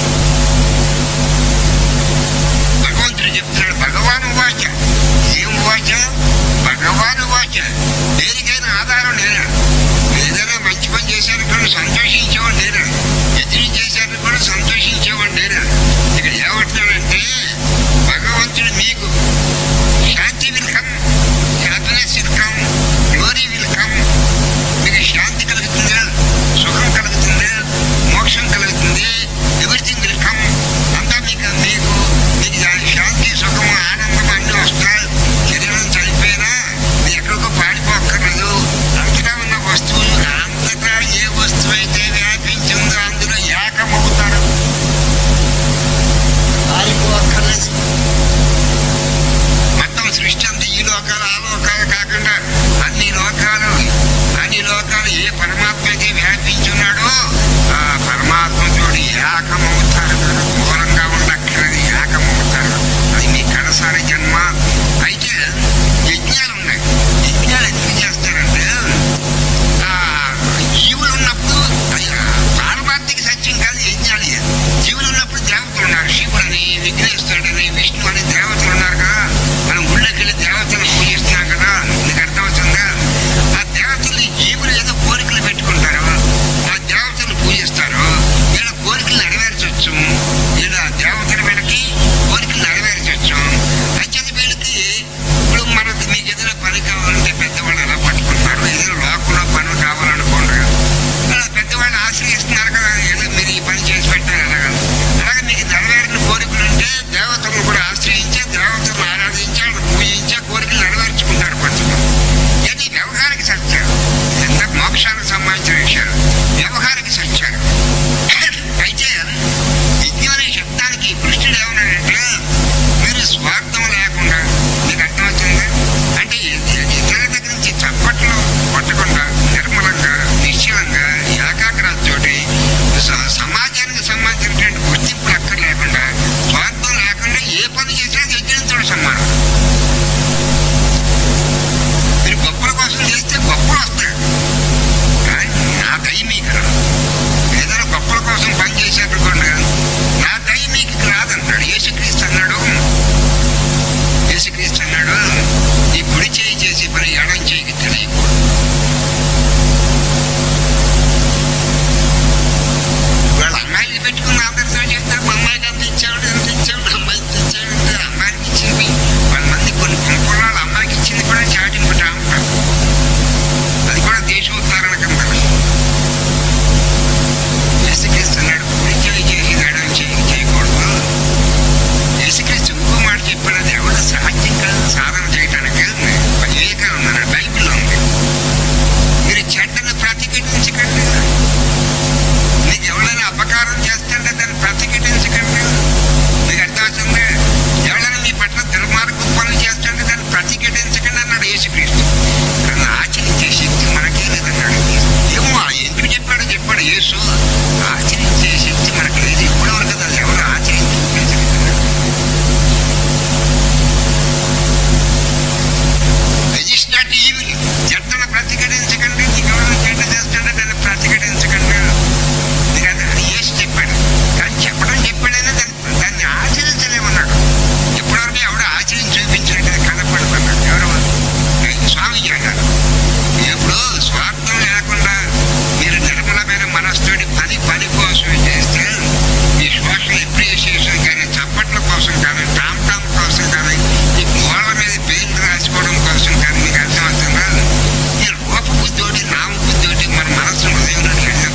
భగవంతుడు చెప్తున్నాడు భగవాను వాచ ఏం వాచ భగవాను వాచ దేనికైనా ఆధారం నేనే ఏదైనా మంచి పని చేశారు కూడా సంతోషించేవాడు నేనే ఎదురు చేశారు కూడా సంతోషించేవాడు నేనే ఇక్కడ ఏమంటున్నాడంటే భగవంతుడు మీకు శాంతి will come happiness will come glory will come మీకు శాంతి కలుగుతుందా సుఖం కలుగుతుందా మోక్షం కలుగుతుంది ఎవ్రీథింగ్ విల్ కమ్ అంతా మీకు మీకు మీకు దాని శాంతి సుఖం ఆనందం అన్నీ వస్తాయి శరీరం చనిపోయినా మీరు ఎక్కడికో పాడిపోక్కర్లేదు అంతటా ఉన్న వస్తువులు అంతటా ఏ వస్తువు అయితే వ్యాపించిందో అందులో ఏకమవుతారు పారిపోక్కర్లేదు మొత్తం సృష్టి అంతా ఈ లోకాలు ఆ లోకాలు కాకుండా అన్ని లోకాలు అన్ని లోకాలు ఏ పరమాత్మ అయితే వ్యాపించున్నాడో ఆ పరమాత్మతోటి ఏకమవుతారు దూరంగా ఉండక్కర్లేదు ఏకమవుతారు అది మీ కడసారి జన్మ అయితే యజ్ఞాలు ఉన్నాయి యజ్ఞాలు ఎందుకు చేస్తారంటే ఆ జీవులు ఉన్నప్పుడు అది పారమార్థిక సత్యం కాదు యజ్ఞాలు ఇవి. జీవులు ఉన్నప్పుడు దేవతలు ఉన్నారు శివుడని విఘ్నేశ్వరుడని విష్ణు అని దేవతలు ఉన్నారు కదా మనం గుళ్ళకి వెళ్ళి దేవతలను పూజిస్తున్నాం కదా నీకు అర్థమవుతుందా ఆ దేవతలు ఈ జీవులు ఏదో కోరికలు పెట్టుకుంటారు ఆ దేవతలు పూజిస్తారు వీళ్ళ కోరికలు నెరవేర్చవచ్చు వీళ్ళ దేవతల వీళ్ళకి కోరికలు నెరవేర్చవచ్చు అంచేది వీళ్ళకి ఇప్పుడు మనకు మీకు ఏదైనా పని కావాలంటే పెద్దవాళ్ళు ఎలా పట్టుకుంటారు ఏదైనా లోకంలో పనులు కావాలనుకోండి అలా పెద్దవాళ్ళు ఆశ్రయిస్తున్నారు కదా ఏదో మీరు ఈ పని చేసి పెట్టారు అలాగా అలాగే మీకు నెరవేరిన కోరికలు ఉంటే దేవతలను కూడా ఆశ్రయించి దేవతలను ఆరాధించి వాళ్ళని పూజించి ఆ కోరికలు నెరవేర్చుకుంటారు కొంచెం ఇది వ్యవహారిక సత్యాలు ఎంత మోక్షానికి సంబంధించిన విషయాలు వ్యవహారిక సత్యాలు అయితే విద్య అనే శబ్దానికి కృష్ణుడు ఏమన్నాడంటే మీరు స్వార్థం లేకుండా మీకు అర్థమవుతుందా అంటే ఇతరుల దగ్గర నుంచి అన్నారు ఎప్పుడు స్వార్థం లేకుండా మీరు నిర్మలమైన మనస్సుతోటి పని పని కోసం చేస్తే ఈ సోషల్ అప్రిషియేషన్ కానీ చప్పట్ల కోసం కానీ టామ్ టామ్ కోసం కానీ ఈ గోడల మీద పెయింట్ రాసుకోవడం కోసం కానీ మీకు అర్థమవుతుందా ఈ రూప బుద్ధోటి నామ బుద్ధోటి మన మనస్సు హృదయంలో వెళ్ళదు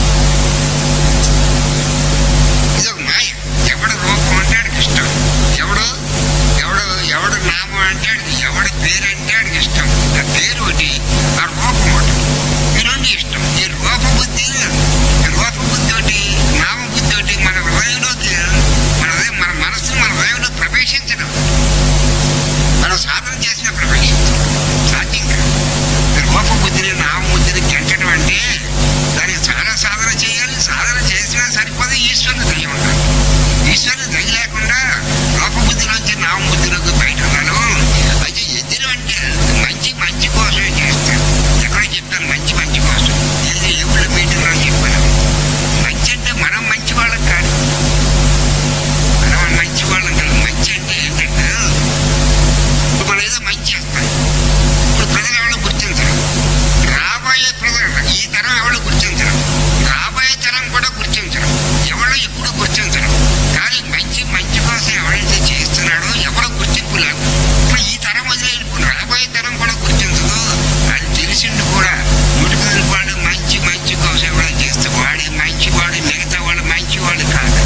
ఇది ఒక మాయ ఎవడు రూపం అంటే ఆడికి ఇష్టం ఎవడు ఎవడు ఎవడు నామం అంటే ఆడికి ఎవడి పేరు అంటే ఆడికి ఇష్టం ఆ పేరు ఒకటి ఆ రూపం ఒకటి ఈ రెండు ఇష్టం ఈ రూప బుద్ధి ఈ రూప బుద్ధి ఒకటి నామ బుద్ధి ఒకటి మన హృదయంలోకి మన హృదయం మన మనస్సును మన హృదయంలో ప్రవేశించడం మనం సాధన చేసిన ప్రవేశించడం సాధ్యం కాదు ఈ రూప బుద్ధిని నామ బుద్ధిని గెంటడం అంటే దానికి చాలా సాధన చేయాలి సాధన చేసినా సరిపోదు ఈశ్వరుని దయ ఉండాలి ఈశ్వరుని దయ లేకుండా లోపబుద్ధిలోంచి నామబుద్ధిలోకి బయట ఉన్నాను అయితే ఎద్దులు అంటే మంచి మంచి కోసమే చేస్తాను ఎక్కడో చెప్తాను మంచి మంచి కోసం ఇది ఎవరి మీటింగ్లో చెప్పాను మంచి అంటే మనం మంచి వాళ్ళం కాదు మనం మంచి వాళ్ళం కాదు మంచి అంటే ఏంటంటే ఇప్పుడు మనం ఏదో మంచి చేస్తాం ఇప్పుడు ప్రజలు ఎవరు గుర్తించరు రాబోయే ప్రజలు ఈ తరం ఎవరు గుర్తించరు రాబోయే తరం కూడా గుర్తించరు ఎవరు ఇప్పుడు గుర్తించరు కానీ మంచి మంచి కోసం ఎవరైతే చేస్తున్నాడో ఎవరు గుర్తింపు లేదు ఇప్పుడు ఈ తరం వదిలేనుకుని రాబోయే తరం కూడా గుర్తించదు అది తెలిసిండు కూడా ముటుకుల వాడు మంచి మంచి కోసం ఎవరైనా చేస్తే వాడే మంచి వాడు మిగతా వాడు మంచి వాడు కాదు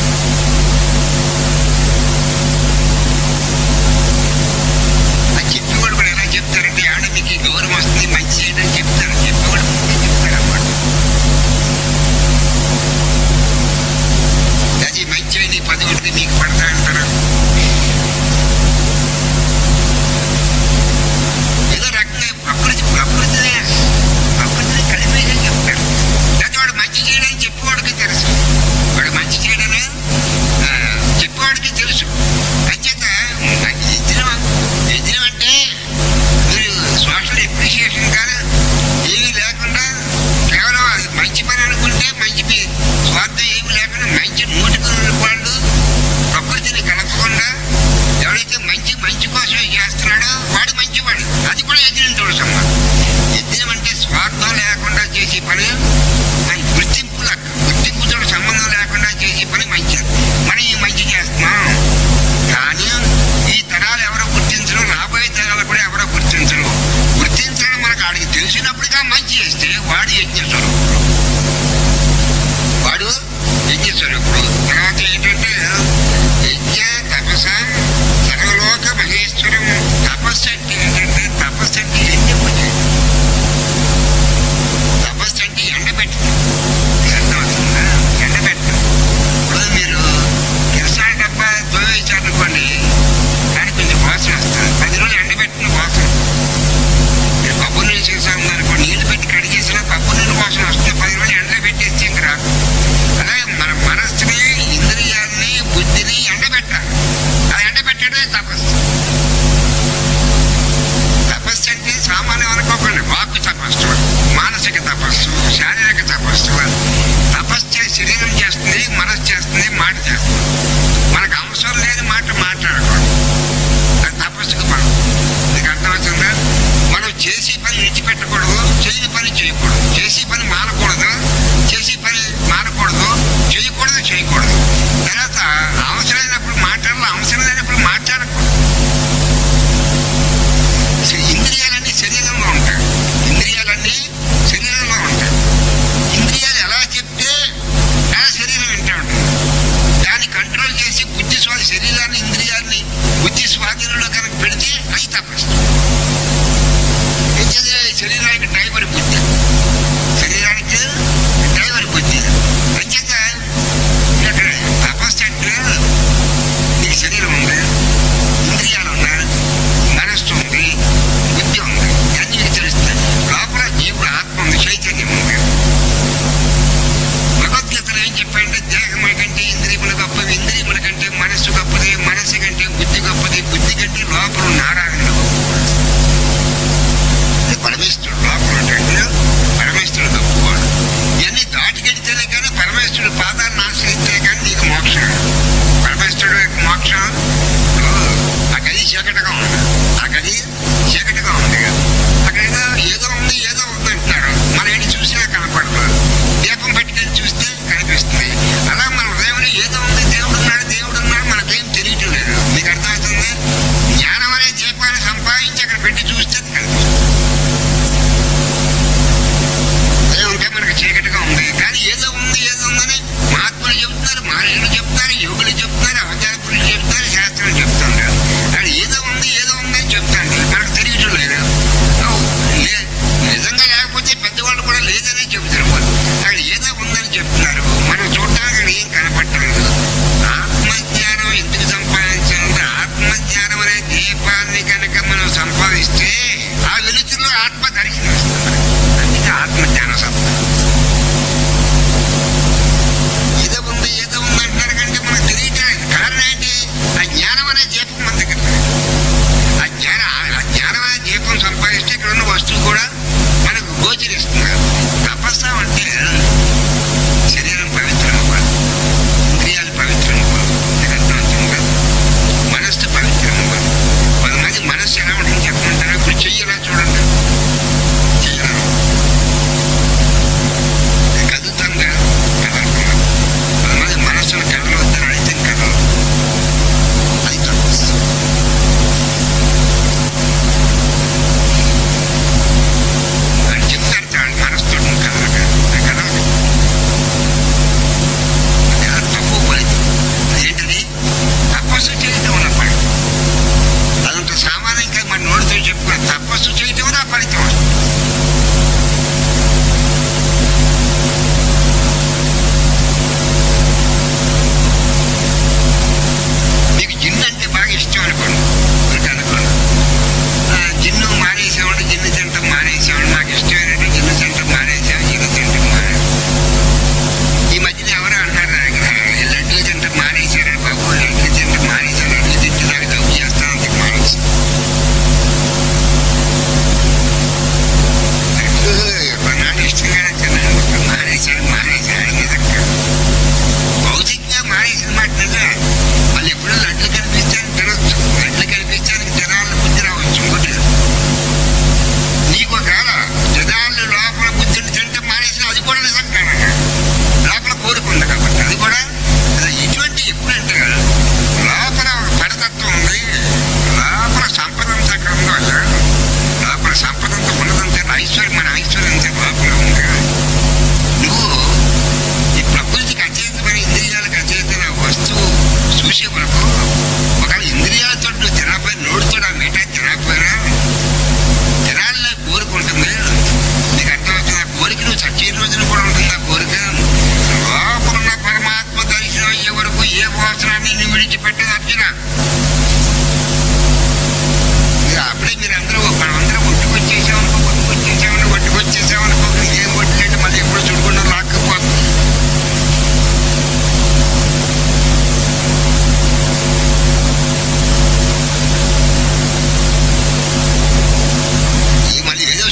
ఆ చెప్పేవాడు కూడా ఎలా చెప్తారంటే ఆడ మీకు ఈ గౌరవం వస్తుంది మంచి చేయడం చెప్తారు చెప్పేవాడు ముందే చెప్తారు అన్నమాట అది మంచి అని పది ఒకటి మీకు పడతా అంటారు ఏదో రకంగా ప్రకృతి ప్రకృతినే ప్రకృతిని కలిపేసి చెప్తారు లేకపోతే వాడు మంచి చేయడని చెప్పేవాడికి తెలుసు వాడు మంచి చేయడమే ఆ, చెప్పేవాడికి తెలుసు అంచేత ఎద్దినం ఎద్దినం అంటే మీరు సోషల్ అప్రిషియేషన్ కాదు ఏమీ లేకుండా కేవలం అది మంచి పని అనుకుంటే మంచి పి- స్వార్థం ఏమీ లేకుండా మంచి నూటికి వాళ్ళు ప్రకృతిని కలపకుండా ఎవడైతే మంచి మంచి కోసమే చేస్తున్నాడో వాడు మంచివాడు అది కూడా ఎదిరిన చూడసమ్మ ఎదిరం అంటే స్వార్థం లేకుండా చేసే పని మన గుర్తింపు లెక్క. గుర్తింపుతో సంబంధం లేకుండా చేసే పని మంచిది మనం ఈ మంచి చేస్తున్నాం కానీ ఈ తరాలు ఎవరో గుర్తించరు రాబోయే తరాలు కూడా ఎవరో గుర్తించరు గుర్తించడం మనకు ఆడికి తెలిసినప్పుడుగా మంచి చేస్తే వాడు యజ్ఞేశ్వరుడు వాడు యజ్ఞేశ్వరుడు తర్వాత ఏంటంటే యజ్ఞ తపస సర్వలోక మహేశ్వరం తపస్సు అంటే ఏంటంటే తపస్సు అంటే యజ్ఞం చేయడం. తపస్సు అంటే ఎండబెట్టడం అర్థమవుతుందా ఎండబెట్టడం ఇప్పుడు మీరు కిరసాల డబ్బా తోవేశారనుకోండి కానీ కొంచెం వాసన వస్తుంది పది రోజులు ఎండబెట్టిన వాసన మీరు పప్పు నీళ్ళు చేసాం అనుకో నీళ్ళు పెట్టి కడిగేసినా పప్పు నీళ్ళు వాసన వస్తుంది పది రోజులు ఎండలో పెట్టేస్తే ఇంక రాదు అలాగే మన మనస్సుని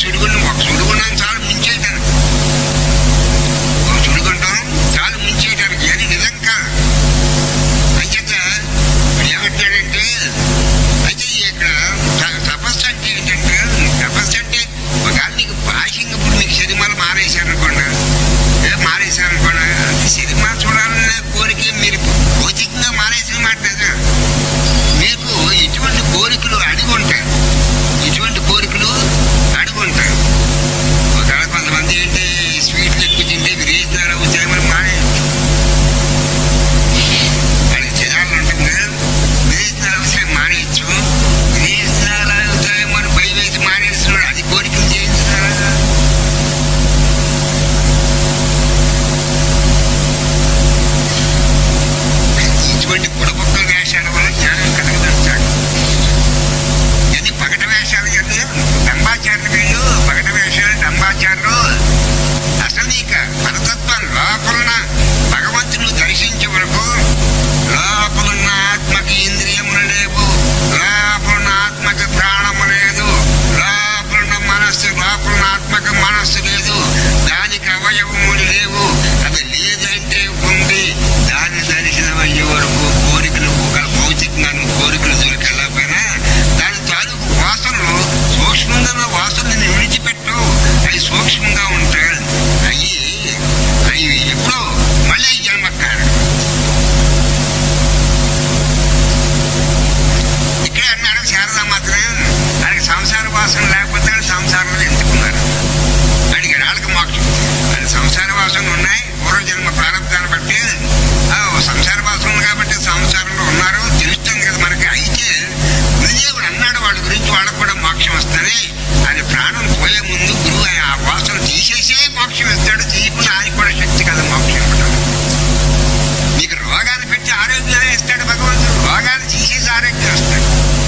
సుడిగుండం ఒక సుడిగుండం చాలు ముంచేయటానికి ఒక సుడిగుండం చాలు ముంచేయటానికి అది నిజం కాదు అంచేత ఇప్పుడు ఏమంటాడంటే అయితే ఇక్కడ త- తపస్సు అంటే ఏంటంటే తపస్సు అంటే ఒకవేళ నీకు బాహ్యంగా ఇప్పుడు మీకు సినిమాలు మారేశారనుకోండి ఏ మారేశారనుకోండి అది సినిమా చూడాలనే కోరిక మీరు భౌతికంగా మానేసిన మాట నిజం మీకు ఇటువంటి కోరికలు అడిగి ఉంటాయి ఇటువంటి కోరికలు అడిగి ఉంటాయి ఒకవేళ కొంతమంది ఏంటి స్వీట్లు ఎక్కువ తింటే విరేచనాలు అవుతాయి మరి మానేయచ్చు వాళ్ళకి తినాలని ఉంటుంది విరేచనాలు అవుతాయి మానేయచ్చు విరేచనాలు అవుతాయి మరి భయం వేసి మానేస్తున్నాడు అది కోరికలు చేయించుతారా ఇటువంటి బుడబుక్క వేషాల వల్ల జ్ఞానం కలగదంటాడు ఇది పగట వేషాలు కదా డంబాచారులు వీళ్ళు పగట వేషాలు డంబాచారులు అసలు నీకు పరతత్వం లోపలన భగవంతుని దర్శించే వరకు లోపలున్న ఆత్మకి ఇంద్రియములు లేవు లోపలున్న ఆత్మకి ప్రాణము లేదు లోపలున్న మనస్సు లోపలున్న ఆత్మకి మనస్సు లేదు దానికి అవయవములు లేవు అది లేదంటే ఉంది దాని దర్శనం అయ్యే వరకు కోరికలు ఒక భౌతికంగా నువ్వు కోరికలు దొరికెళ్ళకపోయినా దాని తాలూకు వాసనలు సూక్ష్మంగా ఉన్న వాసనని విడిచిపెట్టు అవి సూక్ష్మంగా ఉంటాయి అవి అవి ఎప్పుడో మళ్ళీ ఈ జన్మకారు ఇక్కడే అన్నాడు శారదా మాత్రమే ఆయనకి సంసార వాసన లేకపోతే వాళ్ళు సంసారంలో ఎంచుకున్నారు అడిగాడు వాళ్ళకి మోక్షం అది సంసార వాసనలు ఉన్నాయి పూర్వజన్మ ప్రారంభాన్ని బట్టి ఆ, ఓ సంసార వాసన ఉంది కాబట్టి సంసారంలో ఉన్నారు తెలుస్తుంది కదా మనకి అయితే గురుదేవుడు అన్నాడు వాళ్ళ గురించి వాళ్ళకు కూడా మోక్షం వస్తుంది అది ప్రాణం పోయే ముందు గురువు ఆయన ఆ వాసన తీసేసే మోక్షం ఇస్తాడు తీయకుండా ఆయన కూడా శక్తి కదా మోక్షం ఇవ్వడం మీకు రోగాన్ని పెట్టి ఆరోగ్యాన్ని ఇస్తాడు భగవంతుడు రోగాన్ని తీసేసి ఆరోగ్యం ఇస్తాడు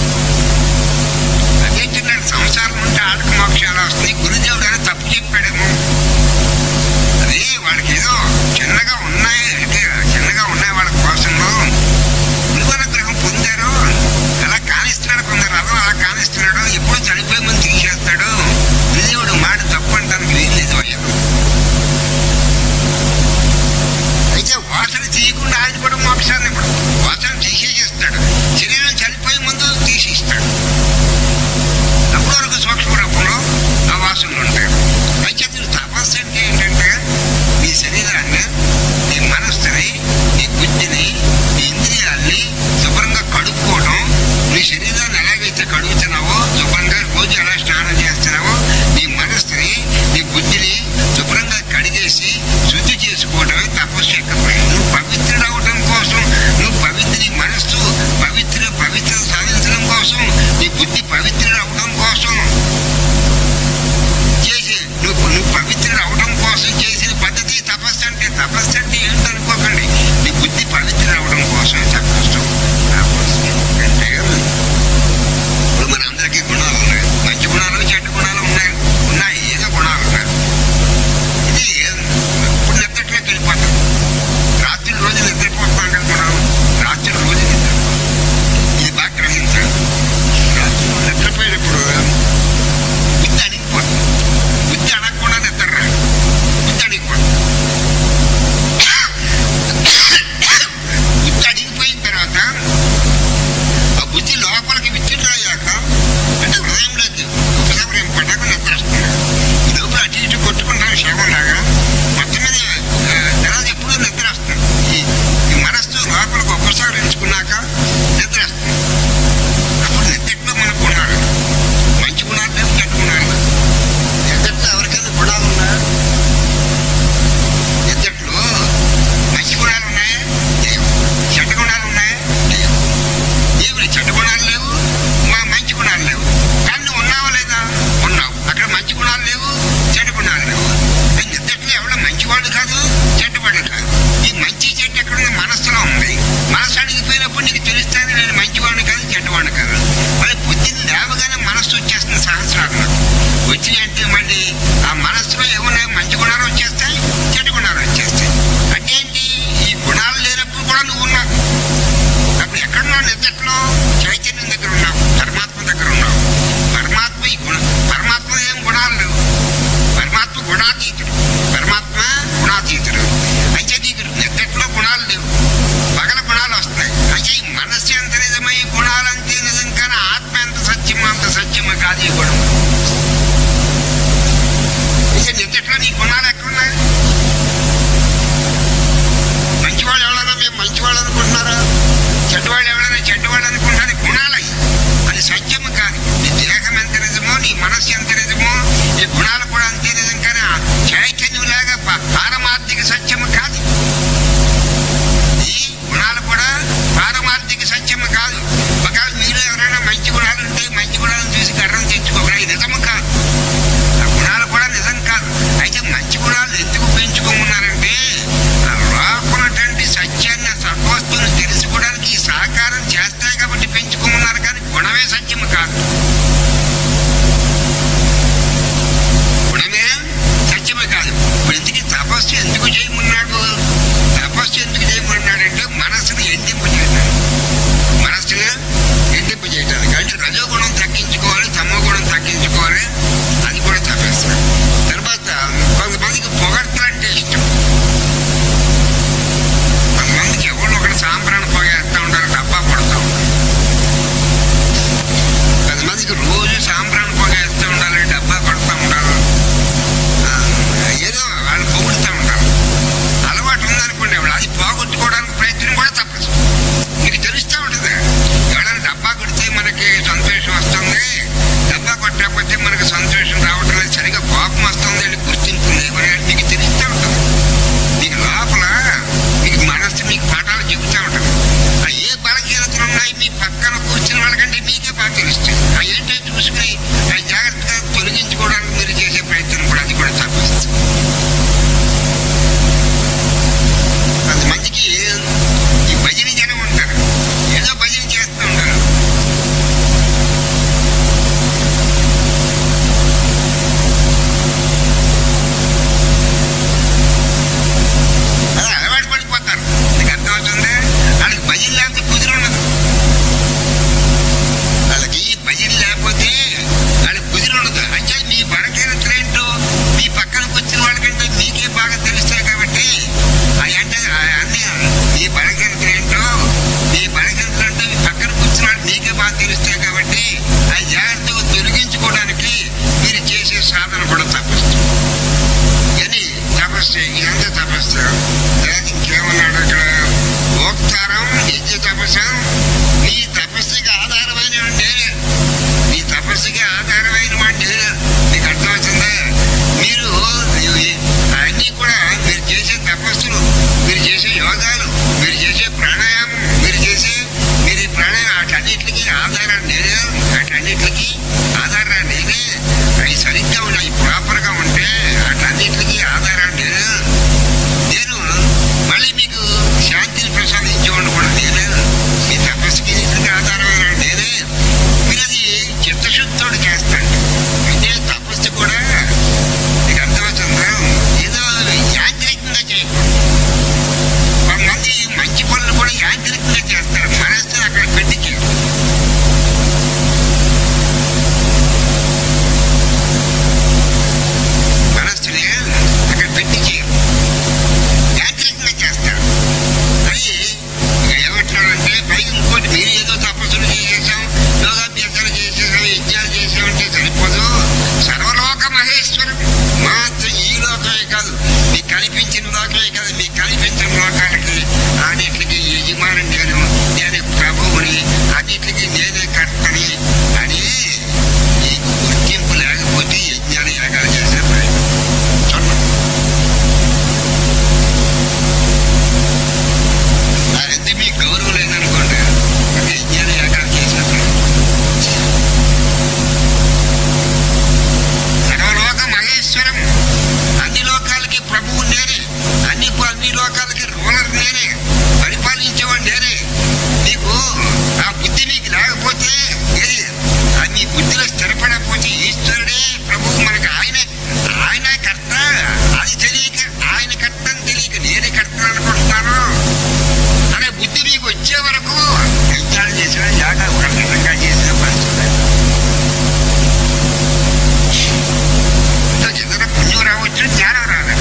అదేంటన్నాడు సంసారం ఉంటే ఆడక మోక్షాలు వస్తాయి గురుదేవుడు అని తప్పు చెప్పాడేమో అది వాళ్ళకి ఏదో చిన్నగా ఉన్నాయి అంటే చిన్నగా ఉన్నాయి వాళ్ళ కోసంలో గురువనుగ్రహం పొందారు అలా కానిస్తున్నాడు కొందరు అదో అలా కానిస్తున్నాడు ఎప్పుడు చనిపోయే ముందు తీసేస్తాడు గురుదేవుడు మాట తప్పు అంటానికి వీల్లేదు అయ్యా అయితే వాసన తీయకుండా ఆయన కూడా మోక్షాన్ని ఇప్పుడు వాసన తీసేసేస్తాడు శరీరం చనిపోయే ముందు తీసేస్తాడు అప్పటి వరకు సూక్ష్మ రూపంలో ఆ వాసనలు ఉంటాయి అయితే మీరు తపస్సు అంటే ఏంటంటే నీ శరీరాన్ని నీ మనస్సుని నీ బుద్ధిని నీ ఇంద్రియాల్ని శుభ్రంగా కడుక్కోవడం నీ శరీరాన్ని ఎలాగైతే కడుగుతున్నావో శుభ్రంగా రోజు ఎలా స్నానం చేస్తున్నావో నీ మనస్సుని నీ బుద్ధిని శుభ్రంగా కడిగేసి శుద్ధి చేసుకోవడమే తపస్సు యొక్క ప్రయోజనం నువ్వు పవిత్రుడు అవడం కోసం నువ్వు పవిత్ర నీ మనస్సు పవిత్ర పవిత్ర సాధించడం కోసం నీ బుద్ధి పవిత్రుడు అవడం కోసం చేసి నువ్వు నువ్వు పవిత్రుడు అవడం కోసం చేసిన పద్ధతి తపస్సు అంటే తపస్సు అంటే ఏంటనుకోకండి నీ బుద్ధి పవిత్రుడు అవడం కోసం తపస్సు తపస్సు అంటే ఇప్పుడు మన అందరికీ గుణాలు ఉన్నాయి మంచి గుణాలు చెడ్డ గుణాలు ఉన్నాయి ఉన్నాయి ఏదో గుణాలు ఉన్నాయి ఇది ఇప్పుడు నిద్రలోకి వెళ్ళిపోతాం రాత్రి రోజు నిద్రపోతాం కదా మనం రాత్రి రోజు నిద్రపోతాం ఇది బాగా గ్రహించాలి రాత్రి నిద్రపోయేటప్పుడు బుద్ధి అణిగిపోతుంది బుద్ధి అడగకుండా నిద్ర రాదు బుద్ధి అణిగిపోతుంది బుద్ధి అడిగిపోయిన తర్వాత ఆ బుద్ధి లోపలికి విచ్చుడు అయ్యాక అంటే హృదయంలోకి ఉపశమనం పడ్డాక నిద్ర వస్తుంది ఈ లోపల అటు ఇటు కొట్టుకుంటాం శవంలాగా మొత్తం మీద ఆ, తర్వాత ఎప్పుడూ నిద్ర వస్తుంది ఈ- ఈ మనస్సు లోపలికి ఉపసంహరించుకున్నాక నిద్ర వస్తుంది అప్పుడు నిద్రలో మనకు గుణాలు మంచి గుణాలు లేవు చెడ్డ గుణాలు లేవు. నిద్రలో ఎవరికైనా గుణాలు ఉన్నాయా నిద్రలో మంచి గుణాలు ఉన్నాయా లేవు చెడ్డ గుణాలు ఉన్నాయా లేవు దేవుని చెడ్డ గుణాలు లేవు మా మంచి గుణాలు లేవు కానీ నువ్వు ఉన్నావా లేదా ఉన్నావు అక్కడ మంచి గుణాలు లేవు చెడ్డ గుణాలు లేవు ఈ నిద్రలో ఎవడో మంచివాడు కాదు చెడ్డవాడు కాదు ఈ మంచి చెడ్డ ఎక్కడ ఉంది? మనస్సులో ఉంది మనస్సు అడిగిపోయినప్పుడు నీకు తెలుస్తుంది నేను మంచివాడిని కాదు చెడ్డవాడిని కాదు మళ్ళీ పొద్దున్న లేవగానే మనస్సు వచ్చేస్తుంది సహస్రాలు వచ్చి అంటే మళ్ళీ ఆ మనస్సులో ఏమున్నాయి మంచి గుణాలు వచ్చేస్తాయి చెడ్డ గుణాలు వచ్చేస్తాయి అంటే ఏంటి ఈ గుణాలు లేనప్పుడు కూడా నువ్వు ఉన్నావు అప్పుడు ఎక్కడున్నావు నిద్రలో చైతన్యం దగ్గర ఉన్నావు పరమాత్మ దగ్గర ఉన్నావు పరమాత్మ ఈ గుణ పరమాత్మ ఏం గుణాలు లేవు కాన్సన్ట్రేషన్ రావటం లేదు సరిగా కోపం వస్తుంది అని గుర్తింపు లేవని అని మీకు తెలుస్తూ ఉంటుంది మీకు లోపల మీకు మనస్సు మీకు పాఠాలు చెబుతూ ఉంటుంది ఆ ఏ బలహీనతలు ఉన్నాయి మీ పక్కన కూర్చున్న వాళ్ళకంటే మీకే బాగా తెలుస్తుంది ఆ ఏంటో చూసుకుని ఆ జాగ్రత్తగా తొలగించుకోవడానికి మీరు చేసే ప్రయత్నం కూడా అది కూడా తప్పిస్తుంది కొంతమందికి ఈ భజన జనం ఉంటారు ఏదో భజన చేస్తూ ఉంటారు అలా అలవాటు పడిపోతారు మీకు అర్థమవుతుంది వాళ్ళకి భజన లేకపోతే కుదిరి ఉండదు వాళ్ళకి భజన లేకపోతే వాళ్ళకి కుదిరి ఉండదు అంటే మీ బలహీనతలు ఏంటో మీ పక్కనకు వచ్చిన వాళ్ళకంటే మీకే బాగా తెలుస్తాయి కాబట్టి అవి అంటే ఆ- అన్ని మీ బలహీనతలు ఏంటో మీ బలహీనతలు అంటే మీ పక్కన కూర్చున్న వాళ్ళు మీకే బాగా తెలుస్తాయి కాబట్టి అవి జాగ్రత్తగా తొలగించుకోవడానికి మీరు చేసే సాధన కూడా తప్పిస్తుంది అని తపస్సు ఇదంతా తపస్సు తర్వాత ఇంకేమన్నాడు ఇక్కడ భోక్తారం యజ్ఞ తపస్సు నీ తపస్సుకి ఆధారమైన అంటే నీ తపస్సుకి ఆధారమైన వాటి మీకు అర్థమవుతుందా మీరు ఇవి- అన్నీ కూడా మీరు చేసే తపస్సులు మీరు చేసే యోగాలు మీరు చేసే ప్రాణాయామం మీరు చేసే మీరు ఈ ప్రాణాయామం వాటన్నిటికీ ఆధారం నేనే వాటన్నిటికీ ఆధారం నేనే అవి సరిగ్గా ఉన్నాయి ప్రాపర్గా ఉంటే వాటన్నిటికీ ఆధారం నేను నేను మళ్ళీ మీకు శాంతిని ప్రసాదించేవాడు కూడా నేనే మీ తపస్సుకి ఇంటికి ఆధారమైన నేనే మీరు అది చిత్తశుద్ధితోడు చేస్తాను అయితే తపస్సు కూడా మీకు అర్థమవుతుందా ఏదో యాంత్రికంగా చేయకూడదు కొంతమంది మంచి పనులు కూడా యాంత్రికంగా చేస్తారు మనస్సుని అక్కడ పెట్టి చేయరు మనస్సుని అక్కడ పెట్టి చేయరు యాంత్రికంగా చేస్తారు అది ఇక్కడ ఏమంటున్నాడంటే పైకి ఇంకోటి మీరు ఏదో తపస్సులు చేసేసాం యోగాభ్యాసాలు చేసేసాం యజ్ఞాలు చేసామంటే సరిపోదు సర్వలోక మహేశ్వరం మాత్రం ఈ లోకమే కాదు మీకు కనిపించిన లోకమే కాదు మీకు కనిపించిన లోకాలకి అన్నిటికీ యజమాని నేను నేనే ప్రభువుని అన్నిటికీ నేనే కర్తని అని ఈ గుర్తింపు లేకపోతే యజ్ఞాలు యాగాలు చేసే ప్రయత్నం చూడండి అదంటే మీకు గౌరవం లేదనుకోండి ఒక యజ్ఞాన యాగాలు చేసినప్పుడు సర్వలోక మహేశ్వరం అన్ని లోకాలకి ప్రభువు నేనే అన్ని అన్ని లోకాలకి రూలర్ నేనే పరిపాలించేవాడు నేనే నీకు ఆ బుద్ధి నీకు లేకపోతే ఏది అది నీ బుద్ధిలో స్థిరపడకపోతే ఈశ్వరుడే ప్రభువు మనకి ఆయనే ఆయన కర్త అది తెలియక ఆయన కర్త అని తెలియక నేనే కర్త అనుకుంటున్నాను అనే బుద్ధి నీకు వచ్చే వరకు యజ్ఞాలు చేసిన యాగాలు ఖండితంగా చేసిన పరిస్థితి ఎంతో చిన్న పుణ్యం రావచ్చు జ్ఞానం రాదు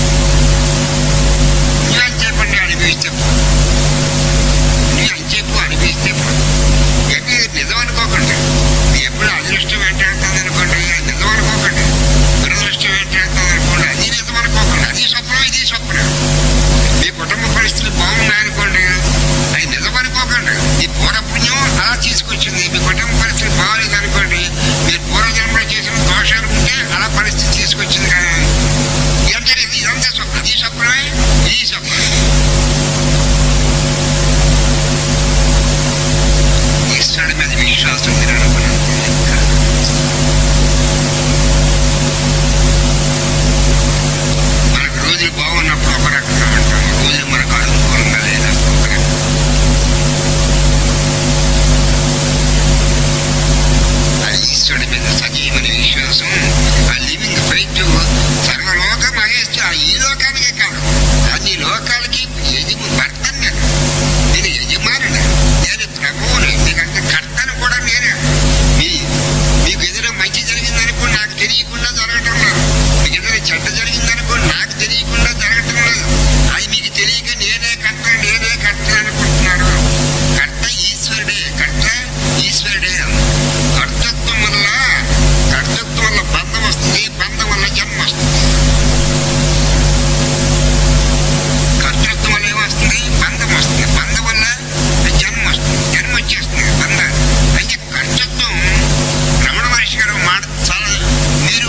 పుణ్యం అని చెప్పండి అనిపిస్తే పుణ్యం అని చెప్పు అనిపిస్తే ఎప్పుడు నిజం అనుకోకండి మీ ఎప్పుడు అదృష్టం ఏంటంటుంది అనుకోండి అది నిజం అనుకోకండి దురదృష్టం ఏంటంటుంది అనుకోండి అది నిజం అనుకోకండి అది స్వప్నం ఇది స్వప్నం మీ కుటుంబ పరిస్థితులు బాగున్నాయనుకోండి అవి నిజం అనుకోకండి ఈ పూర్వ పుణ్యం అలా తీసుకొచ్చింది మీ కుటుంబ పరిస్థితులు బాగలేదు అనుకోండి మీరు పూర్వజన్మలో చేసిన దోషాలు ఉంటే అలా పరిస్థితి తీసుకొచ్చింది కానీ ఇదంతా ఇది ఇదంతా స్వప్నం అది స్వప్నమే ఇది స్వప్నమే ఈశ్వరుడి మీద విశ్వాసం మీరు అనుకున్నాను మనకు రోజులు బాగున్నప్పుడు ఒక రకంగా ఉంటాం రోజులు మనకు అనుకూలంగా లేనప్పుడు ఒక రకంగా. అది ఈశ్వరుడి మీద సజీవన విశ్వాసం ఆ లివింగ్ ఫైట్ సర్వలోక మహేశ్వర ఆ ఈ లోకానికే కాదు అన్ని లోకాలకి యజమ భర్తను నేను నేను యజమానుని నేను ప్రభువుని మీకంటే కర్తను కూడా నేనే మీ మీకు ఏదైనా మంచి జరిగిందనుకో నాకు తెలియకుండా జరగటం లేదు మీకు ఏదైనా చెడ్డ జరిగిందనుకో నాకు తెలియకుండా జరగటం లేదు అది మీకు తెలియక నేనే కర్త నేనే కర్త అనుకుంటున్నాడు కర్త ఈశ్వరుడే కర్త ఈశ్వరుడే కర్తృత్వం వల్ల కర్తృత్వం వల్ల బంధం వస్తుంది బంధం వల్ల జన్మ వస్తుంది కర్తృత్వం వల్ల ఏమొస్తుంది బంధం వస్తుంది బంధం వల్ల జన్మ వస్తుంది జన్మ వచ్చేస్తుంది బంధం అయితే కర్తృత్వం రమణ మహర్షి గారు మాట చాలా మీరు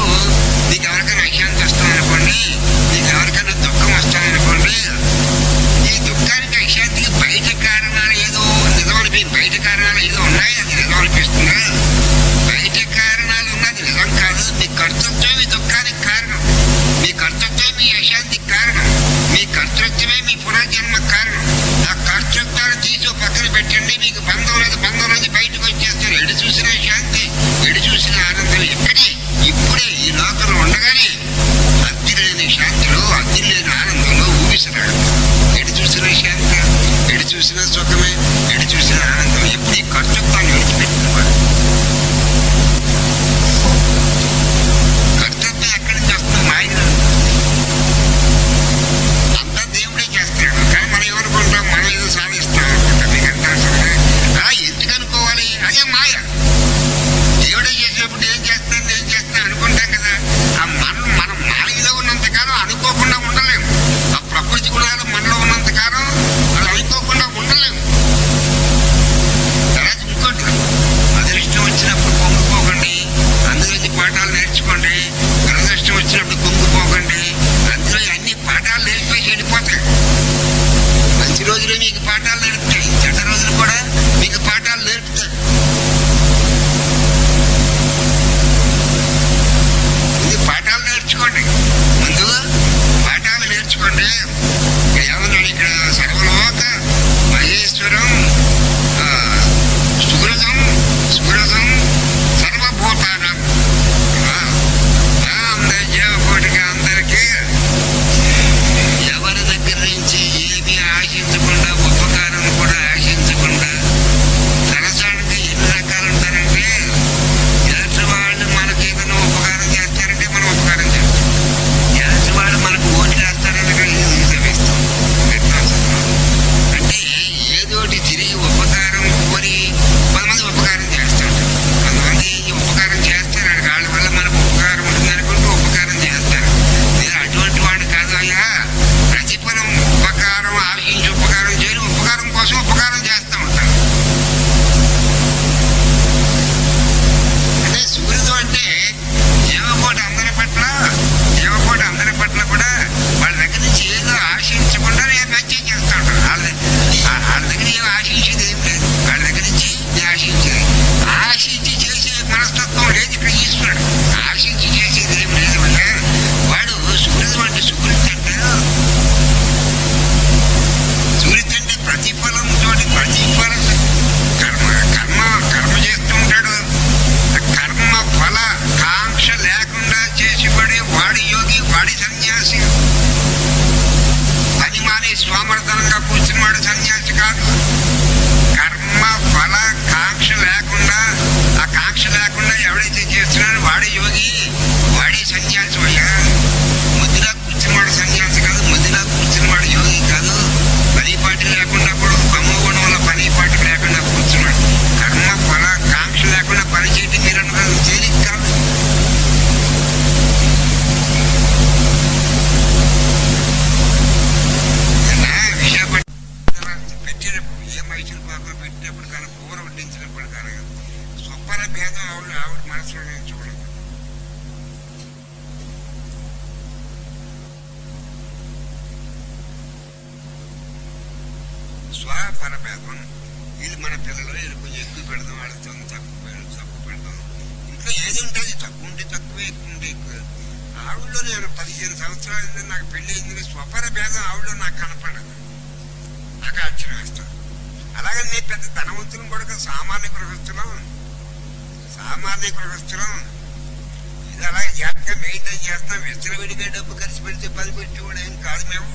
స్వపర భేదం వీళ్ళు మన పిల్లలు వీళ్ళు కొంచెం ఎక్కువ పెడదాం వాళ్ళతో తక్కువ పెడదాం తక్కువ పెడదాం ఇంట్లో ఏది ఉంటుంది తక్కువ ఉంటే తక్కువ ఎక్కువ ఉంటే ఎక్కువ ఆవిడలో నేను పదిహేను సంవత్సరాల నుంచి నాకు పెళ్లి అయింది స్వపర భేదం ఆవిడలో నాకు కనపడదు నాకు ఆశ్చర్యం వేస్తుంది అలాగే నేను పెద్ద ధనవంతులను కూడా కాదు, సామాన్య గృహస్థులం సామాన్య గృహస్థులం ఇది అలాగే జాగ్రత్తగా మెయింటైన్ చేస్తాం విచ్చలవిడిగా డబ్బు ఖర్చు పెడితే పది పెట్టేవాడు ఏం కాదు మేము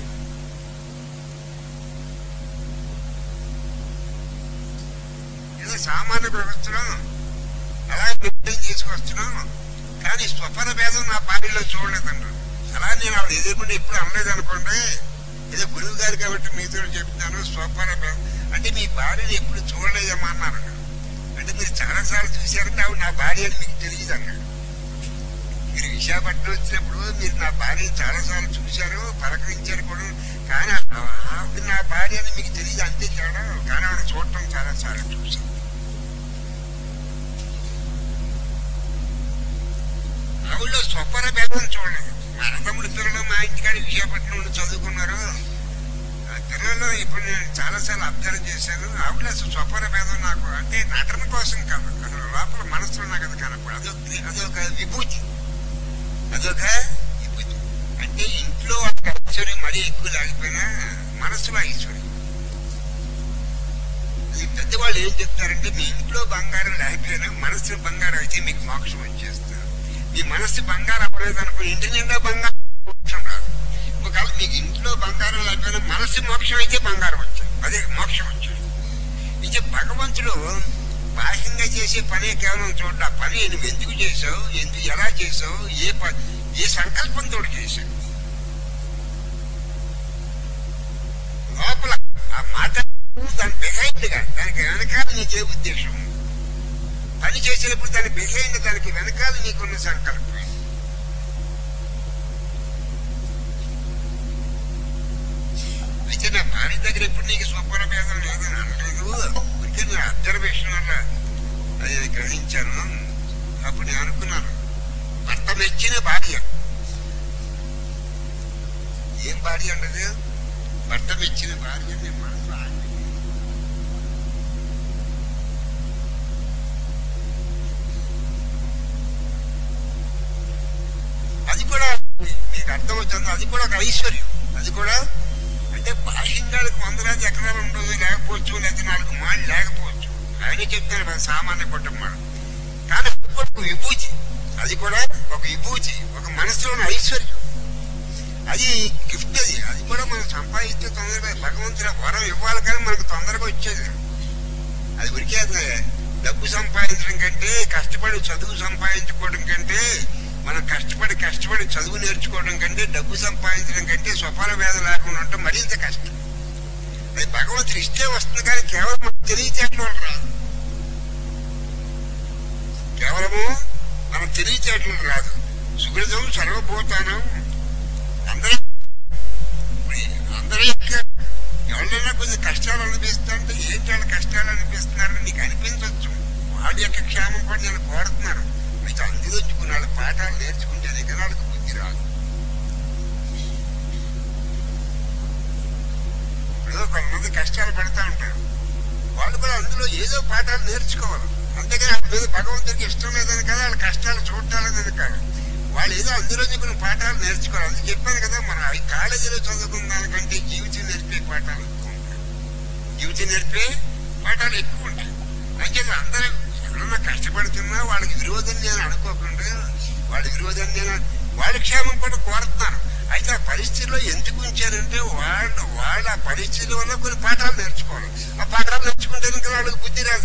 ఏదో సామాన్య గృహస్థులం అలాగే మెయింటైన్ చేసుకొస్తున్నాం కానీ స్వపన భేదం నా భార్యలో చూడలేదండి అలా నేను ఆవిడ ఎదుర్కొంటే ఎప్పుడు అనలేదు అనుకోండి ఏదో గురువు గారు కాబట్టి మీతో చెప్తాను స్వపన భేదం అంటే మీ భార్యని ఎప్పుడు చూడలేదమ్మా అన్నారు అంటే మీరు చాలాసార్లు చూశారంటే ఆవిడ నా భార్య అని మీకు తెలియదు అన్నాడు మీరు విశాఖపట్నం వచ్చినప్పుడు మీరు నా భార్యని చాలాసార్లు చూశారు పలకరించారు కూడా కానీ ఆవిడ నా భార్య అని మీకు తెలియదు అంతే తేడా కానీ ఆవిడ చూడటం చాలాసార్లు చూశాను ఆవిడలో స్వపర భేదం చూడలేదు మా అన్నదమ్ముడు పిల్లలు మా ఇంటికాడ విశాఖపట్నం నుండి చదువుకున్నారు ఆ పిల్లల్లో ఇప్పుడు నేను చాలాసార్లు అబ్జర్వ్ చేశాను ఆవిడ అసలు స్వపర భేదం నాకు అంటే నటన కోసం కాదు అసలు లోపల మనసులో నాకు అది కనపడదు అదొక అదొక విభూతి అదొక విభూతి అంటే ఇంట్లో ఒక ఐశ్వర్యం మరీ ఎక్కువ లేకపోయినా మనసులో ఐశ్వర్యం ఈ పెద్దవాళ్ళు ఏం చెప్తారంటే మీ ఇంట్లో బంగారం లేకపోయినా మనసు బంగారం అయితే మీకు మోక్షం వచ్చేస్తారు మీ మనసు బంగారం అవ్వలేదు అనుకో ఇంటి నిండా బంగారం మోక్షం రాదు ఒకవేళ మీకు ఇంట్లో బంగారం లేకపోయినా మనసు మోక్షం అయితే బంగారం వచ్చాయి అదే మోక్షం వచ్చాడు ఇచ్చే భగవంతుడు బాహ్యంగా చేసే పనే కేవలం చూడ ఆ పని నువ్వు ఎందుకు చేసావు ఎందుకు ఎలా చేసావు ఏ ప ఏ సంకల్పంతో చేశావు లోపల ఆ మాట దాని బిహైండ్ గా దానికి వెనకాల నీకే ఉద్దేశం పని చేసినప్పుడు దాని బిహైండ్ దానికి వెనకాల నీకున్న సంకల్పం అయితే నా భార్య దగ్గర ఎప్పుడు నీకు స్వప్న భేదం లేదని అనలేదు ఊరికే నా అబ్జర్వేషన్ వల్ల అది గ్రహించాను అప్పుడు నేను అనుకున్నాను భర్త మెచ్చిన భార్య ఏం భార్య ఉండదు భర్త మెచ్చిన భార్య నేను మనసు ఆగింది. అది కూడా మీకు అర్థమవుతుంది అది కూడా ఒక ఐశ్వర్యం అది కూడా అంటే బాహ్యంగాడికి వందలాది ఎకరాలు ఉండదు లేకపోవచ్చు లేదా నాలుగు మాళ్ళు లేకపోవచ్చు ఆయన చెప్తారు కదా సామాన్య కుటుంబం కానీ అది కూడా ఒక విభూతి అది కూడా ఒక విభూతి ఒక మనసులోని ఐశ్వర్యం అది గిఫ్ట్ అది అది కూడా మనం సంపాదిస్తే తొందరగా భగవంతుడు వరం ఇవ్వాలి కానీ మనకు తొందరగా వచ్చేది అది ఉరికే డబ్బు సంపాదించడం కంటే కష్టపడి చదువు సంపాదించుకోవడం కంటే మనం కష్టపడి కష్టపడి చదువు నేర్చుకోవడం కంటే డబ్బు సంపాదించడం కంటే స్వఫల వేద లేకుండా ఉండటం మరింత కష్టం అది భగవంతుడు ఇస్తే వస్తుంది కానీ కేవలం మనకు తెలియచేయడం వల్ల రాదు కేవలము మనం తెలియచేయడం రాదు సుకృతం సర్వభూతానం అందరూ అందరూ యొక్క ఎవరైనా కొంచెం కష్టాలు అనిపిస్తుంటే ఏంటి వాళ్ళ కష్టాలు అనిపిస్తున్నారని నీకు అనిపించవచ్చు వాడి యొక్క క్షేమం కూడా నేను కోరుతున్నాను అయితే అందులోంచుకున్న వాళ్ళ పాఠాలు నేర్చుకుంటే దగ్గర వాళ్ళకి బుద్ధి రాదు ఏదో కొంతమంది కష్టాలు పెడతా ఉంటారు వాళ్ళు కూడా అందులో ఏదో పాఠాలు నేర్చుకోవాలి అంతేగాని వాళ్ళ మీద భగవంతుడికి ఇష్టం లేదని కదా వాళ్ళ కష్టాలు చూడటాలేదని కాదు వాళ్ళు ఏదో అందులో కొన్ని పాఠాలు నేర్చుకోవాలి అందుకు చెప్పాను కదా మనం అవి కాలేజీలో చదువుకున్న దానికంటే జీవితం నేర్పే పాఠాలు ఎక్కువ ఉంటాయి జీవితం నేర్పే పాఠాలు ఎక్కువ ఉంటాయి అంచేత అందరూ ఎవరన్నా కష్టపడుతున్నా వాళ్ళకి విరోధం నేను అనుకోకుండా వాళ్ళ విరోధం నేను వాళ్ళ క్షేమం కూడా కోరుతున్నాను అయితే ఆ పరిస్థితిలో ఎందుకు ఉంచారంటే వాళ్ళ వాళ్ళ ఆ పరిస్థితి వల్ల కొన్ని పాఠాలు నేర్చుకోవాలి ఆ పాఠాలు నేర్చుకుంటే ఇంకా వాళ్ళకి బుద్ధి రాదు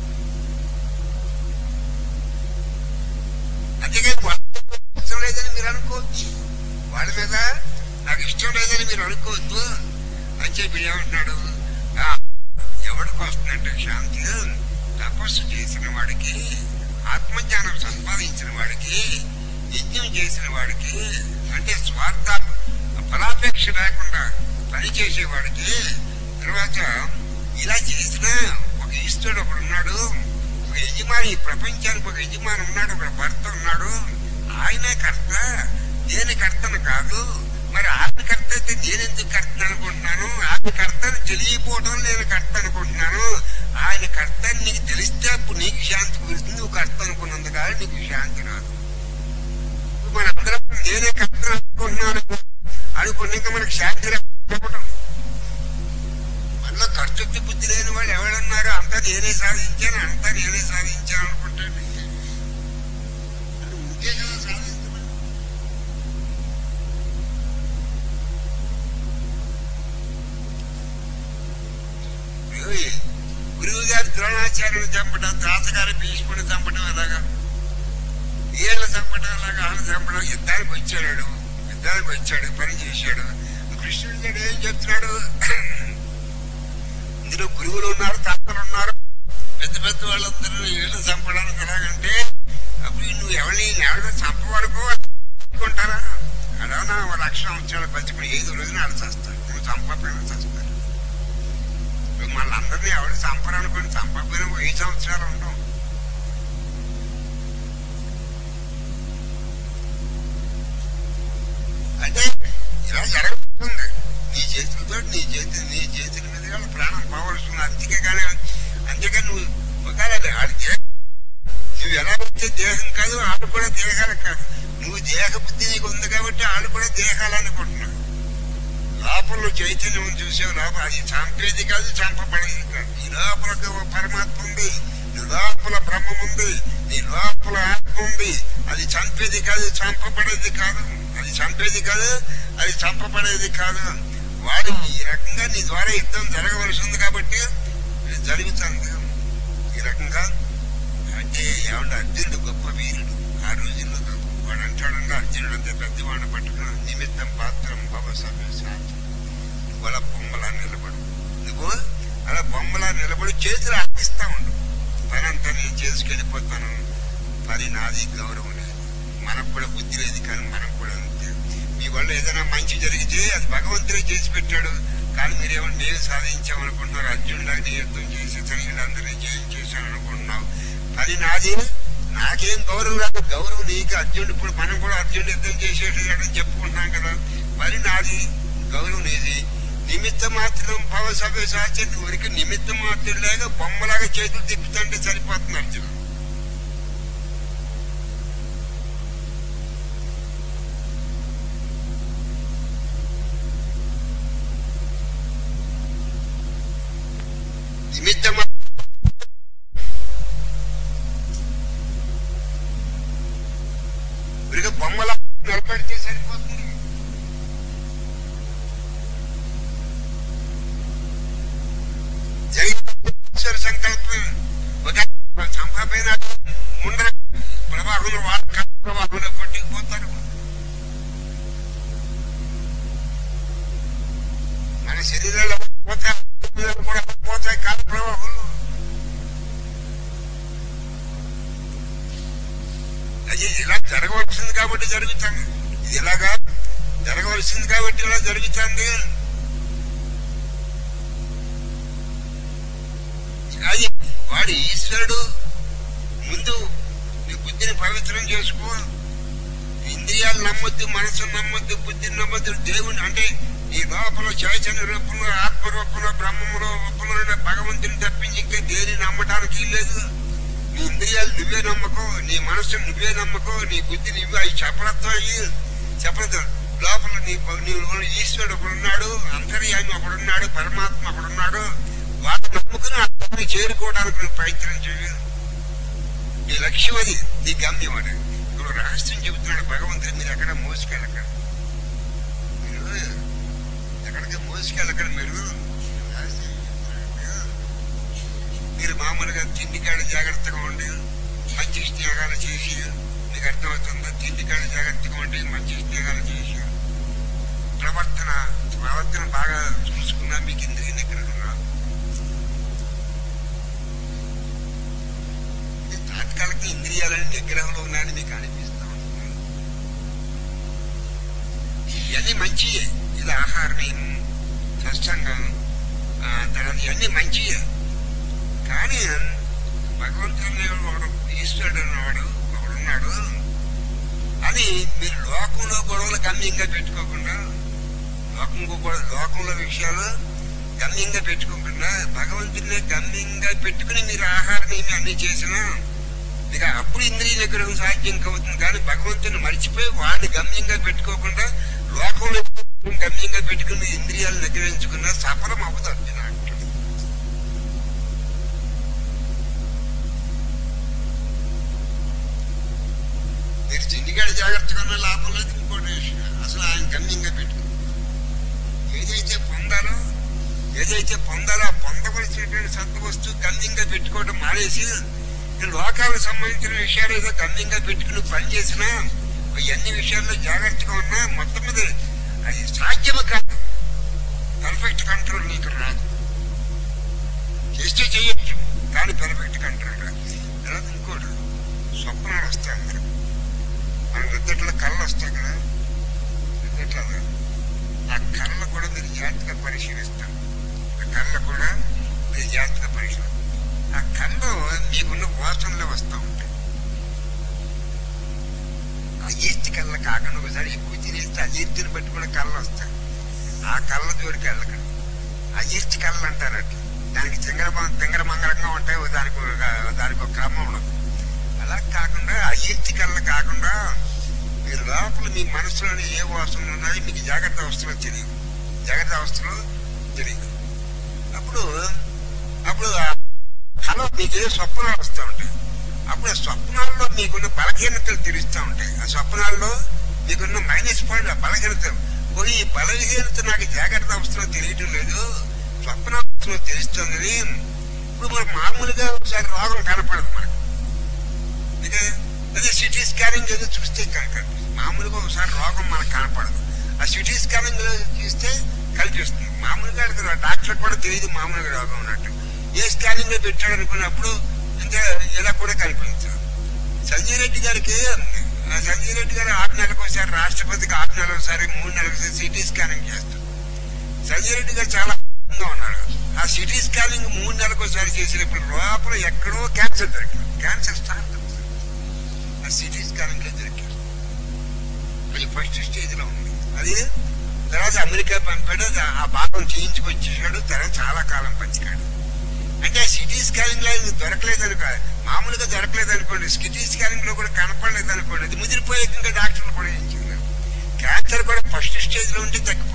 అంతేగాని వాళ్ళ మీద ఇష్టం లేదని మీరు అనుకోవద్దు వాళ్ళ మీద నాకు ఇష్టం లేదని మీరు అనుకోవద్దు అని చెప్పి ఏమంటున్నాడు "ఆ, ఎవడికి వస్తుందంటే శాంతి తపస్సు చేసిన వాడికి ఆత్మజ్ఞానం సంపాదించిన వాడికి యజ్ఞం చేసిన వాడికి అంటే స్వార్థ ఫలాపేక్ష లేకుండా పని చేసేవాడికి తర్వాత ఇలా చేసిన ఒక ఈశ్వరుడు ఒకడు ఉన్నాడు ఒక యజమాని ఈ ప్రపంచానికి ఒక యజమాని ఉన్నాడు ఒక భర్త ఉన్నాడు ఆయనే కర్త నేను కర్తను కాదు మరి ఆమె కర్త అయితే నేను ఎందుకు కర్త అనుకుంటున్నాను ఆమె కర్తను తెలియకపోవడం నేను కర్త అనుకుంటున్నాను ఆయన కర్త అని నీకు తెలిస్తే అప్పుడు నీకు శాంతి కుదురుతుంది నువ్వు కర్త అనుకున్నందుకు కానీ నీకు శాంతి రాదు ఇప్పుడు మన అందరం నేనే కర్త అనుకుంటున్నాను అనుకుని ఇంకా మనకు శాంతి రాదు చెప్పడం మనలో కర్తృత్వ బుద్ధి లేని వాళ్ళు ఎవరున్నారు అంతా నేనే సాధించాను అంతా నేనే సాధించాను అనుకుంటాను ఇంకే కదా సాధించమని ఏయ్, గురువు గారు ద్రోణాచార్యుని చంపడం తాతగారి భీష్ముని చంపడం ఎలాగా ఏళ్ళ చంపడం ఎలాగా ఆళ్ళ చంపడం యుద్ధానికి వచ్చాడు యుద్ధానికి వచ్చాడు పని చేశాడు కృష్ణుడి గారు ఏం చెప్తున్నాడు ఇందులో గురువులు ఉన్నారు తాతలు ఉన్నారు పెద్ద పెద్ద వాళ్ళందరూ ఏళ్ళు చంపడానికి ఎలాగంటే అప్పుడు నువ్వు ఎవరిని ఎవరిని చంపవరకు అనుకుంటారా అలా ఒక లక్ష సంవత్సరాలు బతికుని ఏదో రోజున ఆడ చేస్తారు నువ్వు చంపకపోయినా చేస్తారు మళ్ళందరినీ ఎవరు చంపరనుకుని చంపకపోయినా వెయ్యి సంవత్సరాలు ఉండవు అంటే ఇలా జరగబోతుంది నీ చేతులతో నీ చేతి నీ చేతుల మీద వాళ్ళ ప్రాణం పోవలసింది అందుకే కానీ అంతేకాని నువ్వు ఒకవేళ ఆడి దేహం నువ్వు ఎలా అయితే దేహం కాదు ఆడు కూడా దేహాలు కాదు నువ్వు దేహ బుద్ధి నీకు ఉంది కాబట్టి ఆడు కూడా దేహాలు అనుకుంటున్నావు లోపల చైతన్యం చూసావు లోపల అది చంపేది కాదు చంపబడేది కాదు ఈ లోపల ఒక పరమాత్మ ఉంది నీ లోపల బ్రహ్మం ఉంది నీ లోపల ఆత్మ ఉంది అది చంపేది కాదు చంపబడేది కాదు అది చంపేది కాదు అది చంపబడేది కాదు వాడు ఈ రకంగా నీ ద్వారా యుద్ధం జరగవలసి ఉంది కాబట్టి ఇది జరుగుతుంది ఈ రకంగా అంటే ఏమంటే అర్జునుడు గొప్ప వీరుడు ఆ రోజుల్లో వాడు అంటాడంటే అర్జునుడు అంతే పెద్దవాడిని పట్టుకుని నిమిత్తం పాత్రం భవ సాధ్యం నువ్వు అలా బొమ్మలా నిలబడు నువ్వు అలా బొమ్మలా నిలబడి చేతులు ఆడిస్తా ఉండు పని అంతా నేను చేసుకెళ్ళిపోతాను పని నాది గౌరవం లేదు మనకు కూడా బుద్ధి లేదు కానీ మనం కూడా అంతే మీ వల్ల ఏదైనా మంచి జరిగితే అది భగవంతుడే చేసి పెట్టాడు కానీ మీరేమో నేను సాధించామనుకుంటున్నారు అర్జునుడికి నీ యుద్ధం చేసి అందరినీ జయించేశాను అనుకుంటున్నావు పని నాది నాకేం గౌరవం రాదు గౌరవం నీకు అర్జునుడు ఇప్పుడు మనం కూడా అర్జునుడు యుద్ధం చేసేటని చెప్పుకుంటున్నాం కదా పని నాది గౌరవం నీది నిమిత్త మాత్రం భవ సభ సాచరి ఊరికి నిమిత్త మాత్రం లేక బొమ్మలాగా చేతులు తిప్పుతుంటే సరిపోతుంది అర్జునుడు నిమిత్త ఊరికి బొమ్మలా నిలబడితే సరిపోతుంది జగీశ్వర సంకల్పం ఒక సంపమైన ముందర ప్రవాహంలో వాళ్ళ ప్రవాహంలో కొట్టుకుపోతారు మన శరీరంలో పోతాయి కూడా పోతాయి కాల ప్రవాహంలో అది ఇలా జరగవలసింది కాబట్టి జరుగుతుంది ఇది ఇలాగా జరగవలసింది కాబట్టి ఇలా జరుగుతుంది అది వాడు ఈశ్వరుడు ముందు నీ బుద్ధిని పవిత్రం చేసుకో ఇంద్రియాలు నమ్మొద్దు మనసు నమ్మొద్దు బుద్ధిని నమ్మొద్దు దేవుని అంటే నీ లోపల చైతన్య రూపంలో ఆత్మ రూపంలో బ్రహ్మంలో రూపంలో ఉన్న భగవంతుని తప్పించి ఇంకా దేని నమ్మటానికి లేదు నీ ఇంద్రియాలు నువ్వే నమ్మకో నీ మనసు నువ్వే నమ్మకో నీ బుద్ధి నువ్వే అవి చెప్పలతో చెప్పలతో లోపల నీ నీ ఈశ్వరుడు ఒకడున్నాడు అంతర్యామి ఒకడున్నాడు పరమాత్మ ఒకడున్నాడు వాడు నమ్ముకుని అతన్ని చేరుకోవడానికి నువ్వు ప్రయత్నం చేయదు నీ లక్ష్యం అది నీ గమ్యం అది ఇప్పుడు రహస్యం చెబుతున్నాడు భగవంతుడు మీరు ఎక్కడ మోసుకెళ్ళకండి మీరు ఎక్కడికి మోసుకెళ్ళకండి మీరు రహస్యం చెబుతున్నాడు. మీరు మామూలుగా తిండి కాడ జాగ్రత్తగా ఉండి మంచి స్నేహాలు చేసి మీకు అర్థమవుతుందా తిండి కాడ జాగ్రత్తగా ఉండి మంచి స్నేహాలు చేసి ప్రవర్తన ప్రవర్తన బాగా చూసుకున్నా మీకు ఇంద్రియ నిగ్రహం రాదు ఇది తాత్కాలిక ఇంద్రియాలని నిగ్రహంలో ఉన్నాయని మీకు అనిపిస్తా ఉంటుంది ఇవన్నీ మంచియే ఇది ఆహారం సత్సంగం ఆ, తర్వాత ఇవన్నీ మంచియే కానీ భగవంతుని ఒకడు ఈశ్వరుడు అన్నవాడు ఒకడున్నాడు అది మీరు లోకంలో గొడవలు గమ్యంగా పెట్టుకోకుండా లోకంలో గొడవ లోకంలో విషయాలు గమ్యంగా పెట్టుకోకుండా భగవంతుడిని గమ్యంగా పెట్టుకుని మీరు ఆహారం ఏమి అన్ని చేసినా ఇక అప్పుడు ఇంద్రియ నిగ్రహం సాధ్యం అవుతుంది కానీ భగవంతుని మర్చిపోయి వాడిని గమ్యంగా పెట్టుకోకుండా లోకంలో గమ్యంగా పెట్టుకుని ఇంద్రియాలు నిగ్రహించుకున్నా సఫలం అవ్వదు అర్జున అంటాడు. మీరు తిండిగాడ జాగ్రత్తగా ఉన్న లాభం లేదు ఇంకోటి విషయం. అసలు ఆయన గమ్యంగా పెట్టుకో ఏదైతే పొందాలో ఏదైతే పొందాలో ఆ పొందవలసినటువంటి సత్త వస్తువు గమ్యంగా పెట్టుకోవడం మానేసి ఈ లోకాలకు సంబంధించిన విషయాలు ఏదో గమ్యంగా పెట్టుకుని పని చేసినా ఇవన్నీ విషయాల్లో జాగ్రత్తగా ఉన్నా మొత్తం మీద అది సాధ్యము కాదు పర్ఫెక్ట్ కంట్రోల్ నీకు రాదు చేస్తే చేయొచ్చు కానీ పర్ఫెక్ట్ కంట్రోల్ రాదు తర్వాత ఇంకోటి స్వప్నాలు వస్తాయి అందరూ మన నిద్దట్లో కళ్ళు వస్తాయి కదా నిద్దట్లో ఆ కళ్ళ కూడా మీరు జాగ్రత్తగా పరిశీలిస్తారు ఆ కళ్ళ కూడా మీరు జాగ్రత్తగా పరిశీలి ఆ కళ్ళు మీకున్న వాసనలో వస్తూ ఉంటాయి ఆ ఈస్ట్ కళ్ళ కాకుండా ఒకసారి ఎక్కువ తినేస్తే ఆ ఈస్ట్ని బట్టి కూడా కళ్ళు వస్తాయి ఆ కళ్ళ జోడికి వెళ్ళకండి ఆ ఈస్ట్ కళ్ళు అంటారట దానికి తింగర తింగర మంగళంగా ఉంటాయి ఓ దానికి ఒక- దానికి ఒక క్రమం ఉండదు అలా కాకుండా ఆ ఈస్ట్ కళ్ళ కాకుండా మీరు లోపల మీ మనసులోని ఏ వాసనలు ఉన్నాయో మీకు జాగ్రత్త అవస్థలో తెలియదు జాగ్రత్త అవస్థలో తెలియదు అప్పుడు అప్పుడు ఆ కళ మీకు ఏ స్వప్నాలు వస్తూ ఉంటాయి అప్పుడు ఆ స్వప్నాల్లో మీకున్న బలహీనతలు తెలుస్తూ ఉంటాయి ఆ స్వప్నాల్లో మీకున్న మైనస్ పాయింట్ ఆ బలహీనత ఓ ఈ బలహీనత నాకు జాగ్రత్త అవస్థలో తెలియటం లేదు స్వప్నావస్థలో తెలుస్తుంది ఇప్పుడు మనకు మామూలుగా ఒకసారి రోగం కనపడదు మనకు ఇదే అదే సిటీ స్కానింగ్ ఏదో చూస్తే కనుక మామూలుగా ఒకసారి రోగం మనకు కనపడదు ఆ సిటీ స్కానింగ్ లో చూస్తే కనిపిస్తుంది మామూలుగా అది డాక్టర్ కూడా తెలియదు మామూలుగా రోగం ఉన్నట్టు ఏ స్కానింగ్ లో పెట్టాడు అనుకున్నప్పుడు ఇంకా ఇలా కూడా కనిపించదు సంజయ్ రెడ్డి గారికి ఆ సంజయ్ రెడ్డి గారు ఆరు నెలలకు ఒకసారి రాష్ట్రపతికి ఆరు నెలలకు ఒకసారి మూడు నెలలకు ఒకసారి సిటీ స్కానింగ్ చేస్తారు సంజయ్ రెడ్డి గారు చాలా ఆనందంగా ఉన్నారు ఆ సిటీ స్కానింగ్ మూడు నెలలకు ఒకసారి చేసినప్పుడు లోపల ఎక్కడో క్యాన్సర్ దొరికింది క్యాన్సర్ స్టార్ట్ అవుతుంది ఆ సిటీ స్కానింగ్ లో దొరికింది అది ఫస్ట్ స్టేజ్ లో ఉంది అది తర్వాత అమెరికా పంపాడు దా- ఆ భాగం చేయించుకొచ్చేసాడు తర్వాత చాలా కాలం బతికాడు అంటే ఆ సిటీ స్కానింగ్ లో ఇది దొరకలేదు అనుకో మామూలుగా దొరకలేదు అనుకోండి సిటీ స్కానింగ్ లో కూడా కనపడలేదు అనుకోండి అది ముదిరిపోయే ఇంకా డాక్టర్లు కూడా ఏం చేయలేరు క్యాన్సర్ కూడా ఫస్ట్ స్టేజ్ లో ఉంటే తగ్గిపోతుంది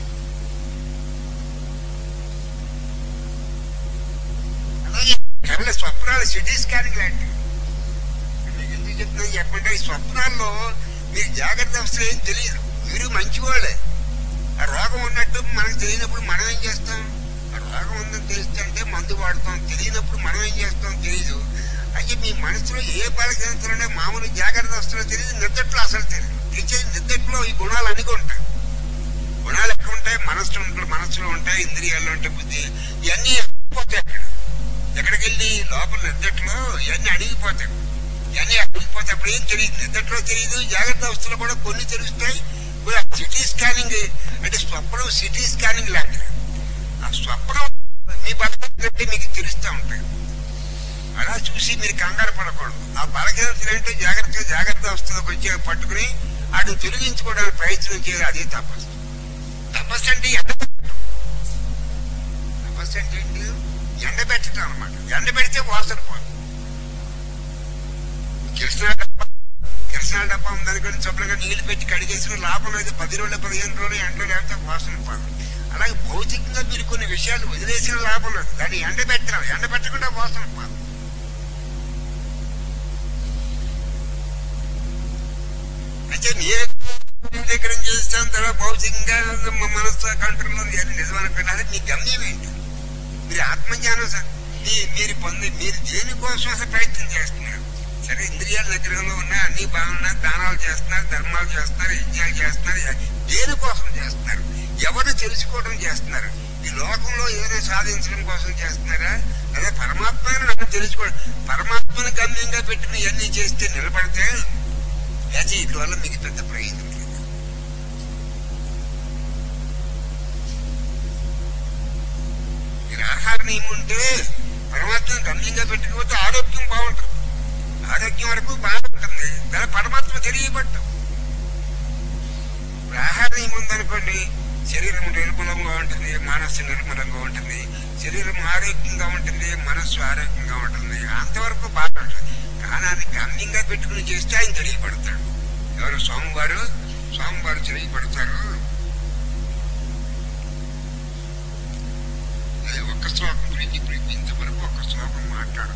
అలాగే కళ్ళ స్వప్నాలు సిటీ స్కానింగ్ లాంటివి మీకు ఎందుకు చెప్తున్నా చెప్పంటే ఈ స్వప్నాల్లో మీకు జాగ్రత్త అవసరం ఏం తెలియదు మీరు మంచివాళ్ళే ఆ రోగం ఉన్నట్టు మనకు తెలియనప్పుడు మనం ఏం చేస్తాం ఆ రోగం ఉందని తెలుస్తుంటే మందు వాడతాం తెలియనప్పుడు మనం ఏం చేస్తాం తెలియదు అయితే మీ మనసులో ఏ బలహీనతలున్నా మామూలు జాగ్రత్త వస్తుందో తెలియదు నిద్దట్లో అసలు తెలియదు తెచ్చే నిద్దట్లో ఈ గుణాలు అన్నీ ఉంటాయి గుణాలు ఎక్కడ ఉంటాయి మనసులో ఉంటాయి మనసులో ఉంటాయి ఇంద్రియాల్లో ఉంటాయి బుద్ధి ఇవన్నీ పోతాయి అక్కడ ఎక్కడికి వెళ్ళి లోపల నిద్దట్లో ఇవన్నీ అడిగిపోతాయి ఇవన్నీ అడిగిపోతే అప్పుడు ఏం తెలియదు నిద్దట్లో తెలియదు జాగ్రత్త అవస్థలో కూడా కొన్ని తెలుస్తాయి ఇప్పుడు ఆ సిటీ స్కానింగ్ అంటే స్వప్నం సిటీ స్కానింగ్ లాంటిది ఆ స్వప్నం మీ బలహీనత మీకు తెలుస్తూ ఉంటాయి అలా చూసి మీరు కంగారు పడకూడదు ఆ బలహీనతలు ఏంటో జాగ్రత్తగా జాగ్రత్త అవస్థలోకి వచ్చి పట్టుకుని వాటిని తొలగించుకోవడానికి ప్రయత్నం చేయాలి అదే తపస్సు తపస్సు అంటే ఎండబెట్టడం తపస్సు అంటే ఏంటి ఎండబెట్టడం అనమాట ఎండబెడితే వాసన పోదు కిరసనాల డబ్బా కిరసనాల డబ్బా ఉందనుకోండి శుభ్రంగా నీళ్లు పెట్టి కడిగేసిన లాభం లేదు పది రోజులు పదిహేను రోజులు ఎండ లేకపోతే వాసన పోదు అలాగే భౌతికంగా మీరు కొన్ని విషయాలు వదిలేసిన లాభం లేదు దాన్ని ఎండబెట్టాలి ఎండబెట్టకుండా వాసన పోదు అయితే నేను దగ్గర చేస్తాను తర్వాత భౌతికంగా మా మనసు కంట్రోల్ ఉంది అని నిజం అనుకున్నారు మీ గమ్యం ఏంటి మీరు ఆత్మజ్ఞానం స- మీ మీరు పొంది మీరు దేనికోసం అసలు ప్రయత్నం చేస్తున్నారు సరే ఇంద్రియాల నిగ్రహంలో ఉన్నాయి అన్ని బాగున్నాయి దానాలు చేస్తున్నారు ధర్మాలు చేస్తున్నారు యజ్ఞాలు చేస్తున్నారు దేనికోసం చేస్తున్నారు ఎవరు తెలుసుకోవడం చేస్తున్నారు ఈ లోకంలో ఏదో సాధించడం కోసం చేస్తున్నారా అదే పరమాత్మని నన్ను తెలుసుకోవడం పరమాత్మని గమ్యంగా పెట్టుకుని ఇవన్నీ చేస్తే నిలబడితే లేకపోతే వీటి వల్ల మీకు పెద్ద ప్రయోజనం లేదు మీరు ఆహార నియమం ఉంటే పరమాత్మని గమ్యంగా పెట్టుకోకపోతే ఆరోగ్యం బాగుంటుంది ఆరోగ్యం వరకు బాగుంటుంది దాని పరమాత్మ తెలియబట్టం ఇప్పుడు ఆహార నియమం ఉందనుకోండి శరీరం నిర్మలంగా ఉంటుంది మనస్సు నిర్మలంగా ఉంటుంది శరీరం ఆరోగ్యంగా ఉంటుంది మనస్సు ఆరోగ్యంగా ఉంటుంది అంతవరకు బాగా ఉంటుంది కానీ అది గమ్యంగా పెట్టుకుని చేస్తే ఆయన తెలియపడతాడు ఎవరు స్వామివారు స్వామివారు తెలియపడతారు అది ఒక్క శ్లోకం గురించి ఇప్పుడు ఇంతవరకు ఒక్క శ్లోకం మాట్లాడు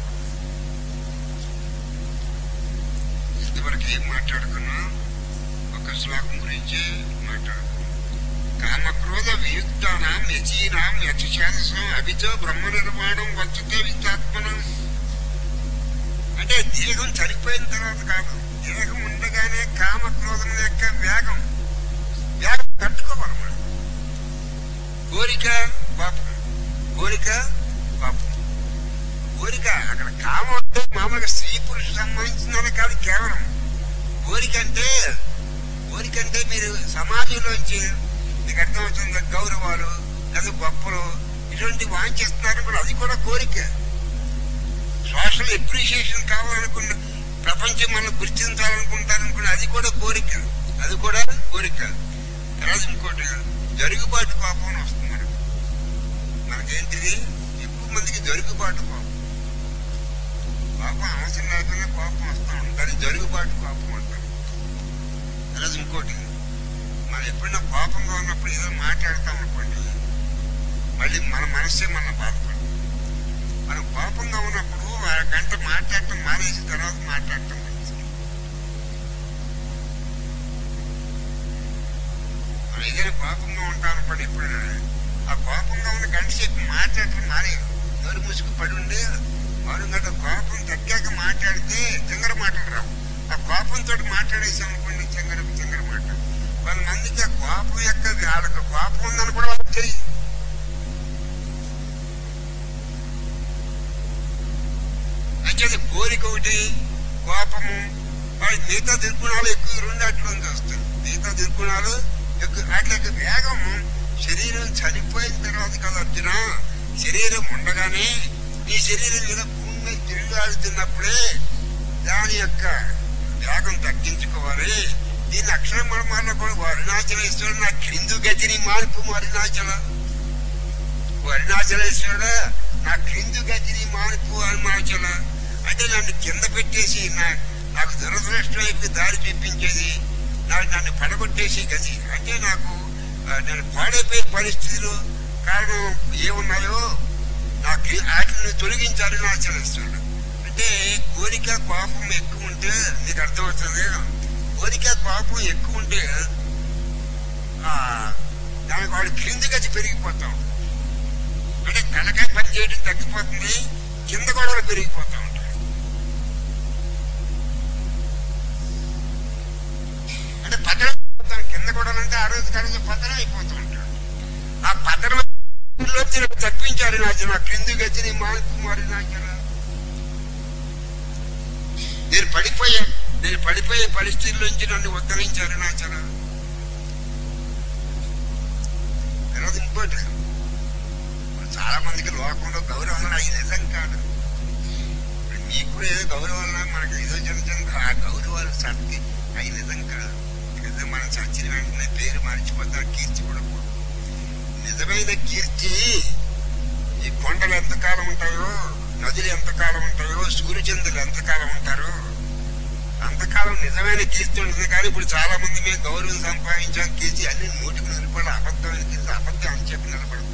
ఇంతవరకు ఏం మాట్లాడుకున్నా ఒక శ్లోకం గురించి మాట్లాడుకున్నాం కామక్రోధ వియుక్తానాం యచీనాం యచశాసం అభితో బ్రహ్మ నిర్మాణం వచ్చతే విత్తాత్మనం అంటే దేహం చనిపోయిన తర్వాత కాదు దేహం ఉండగానే కామక్రోధం యొక్క వేగం వేగం తట్టుకోవాలి మనం. కోరిక పాపం కోరిక పాపం కోరిక అక్కడ కామం అంటే మామూలుగా స్త్రీ పురుష సంబంధించిందని కాదు కేవలం కోరిక అంటే కోరిక అంటే మీరు సమాజంలోంచి మీకు అర్థమవుతుంది గౌరవాలు లేదా గొప్పలు ఇటువంటి వాంఛిస్తున్నారు కూడా అది కూడా కోరిక సోషల్ అప్రిషియేషన్ కావాలనుకున్న ప్రపంచం మనం గుర్తించాలనుకుంటారనుకున్న అది కూడా కోరిక అది కూడా కోరిక తర్వాత ఇంకోటి జరుగుబాటు కోపం అని వస్తుంది మనకు. మనకేంటిది ఎక్కువ మందికి జరుగుబాటు కోపం కోపం అవసరం లేకుండా కోపం వస్తా ఉంటుంది దాన్ని జరుగుబాటు కోపం అంటారు తర్వాత ఇంకోటి మనం ఎప్పుడైనా కోపంగా ఉన్నప్పుడు ఏదో మాట్లాడతాం అనుకోండి మళ్ళీ మన మనసే మన బాధపడు మనం కోపంగా ఉన్నప్పుడు ఆ గంట మాట్లాడటం మానేసిన తర్వాత మాట్లాడటం మంచిది. మనం ఏదైనా కోపంగా ఉంటాం అనుకోండి ఎప్పుడైనా ఆ కోపంగా ఉన్న గంట సేపు మాట్లాడటం మానే నోరు మూసుకు పడి ఉండి మరో గంట కోపం తగ్గాక మాట్లాడితే చిల్లర మాటలు రావు ఆ కోపంతో మాట్లాడేసాం అనుకోండి చిల్లర చిల్లర మాట కొంతమందికి ఆ కోపం యొక్క వాళ్ళకి కోపం ఉందని కూడా వాళ్ళకి తెలియదు అంటే అది కోరిక ఒకటి కోపము వాడి మిగతా దుర్గుణాలు ఎక్కువ రెండు అట్లోంచి వస్తాయి మిగతా దుర్గుణాలు ఎక్కువ అట్లకి వేగము శరీరం చనిపోయిన తర్వాత కదా అర్జున శరీరం ఉండగానే ఈ శరీరం మీద భూమి మీద తిరుగులాడుతున్నప్పుడే దాని యొక్క వేగం తగ్గించుకోవాలి దీని అక్షరం మర్మాల్లో కూడా అరుణాచలేశ్వరుడు నా క్రిందు గతిని మార్పు అరుణాచల అరుణాచలేశ్వరుడు నా క్రిందు గతిని మార్పు అరుణాచల అంటే నన్ను కింద పెట్టేసి నా నాకు దురదృష్టం వైపు దారి చూపించేది నాకు నన్ను పడగొట్టేసి గతి అంటే నాకు ఆ, నేను పాడైపోయే పరిస్థితులు కారణం ఏమున్నాయో నాకు వాటిని తొలగించాలి నా ఆచరిస్తాడు అంటే కోరిక కోపం ఎక్కువ ఉంటే నీకు అర్థమవుతుంది కోరిక కోపం ఎక్కువ ఉంటే ఆ, దానికి వాడు క్రింది గతి పెరిగిపోతాం అంటే తలకాయ పని చేయడం తగ్గిపోతుంది కింద గొడవలు పెరిగిపోతా ఉంటాయి అంటే పతనం అయిపోతాం. కింద గొడవలు అంటే ఆ రోజు కానీ పతనం అయిపోతూ ఉంటాడు ఆ పతనం లోంచి నాకు తప్పించారు నాచన క్రింది గతిని మార్పు మారి నాచన నేను పడిపోయా నేను పడిపోయే పరిస్థితుల్లోంచి నన్ను ఉద్ధరించారు నాచన తర్వాత ఇంకోటి ఇప్పుడు చాలా మందికి లోకంలో గౌరవం అవి నిజం కాదు ఇప్పుడు మీకు కూడా ఏదో గౌరవం మనకి ఏదో చిన్న చిన్న ఆ గౌరవాలు సత్తి అవి నిజం కాదు ఏదో మనం చచ్చిన వెంటనే పేరు మర్చిపోతాం కీర్తి కూడా పోదు. నిజమైన కీర్తి ఈ కొండలు ఎంతకాలం ఉంటాయో నదులు ఎంతకాలం ఉంటాయో సూర్యచంద్రులు ఎంతకాలం ఉంటారో అంతకాలం నిజమైన కీర్తి ఉంటుంది కానీ ఇప్పుడు చాలా మంది మేము గౌరవం సంపాదించాం కీర్తి అన్ని నూటికి నిలబడి అబద్ధమైన కీర్తి అబద్ధం అని చెప్పి నిలబడుతున్నారు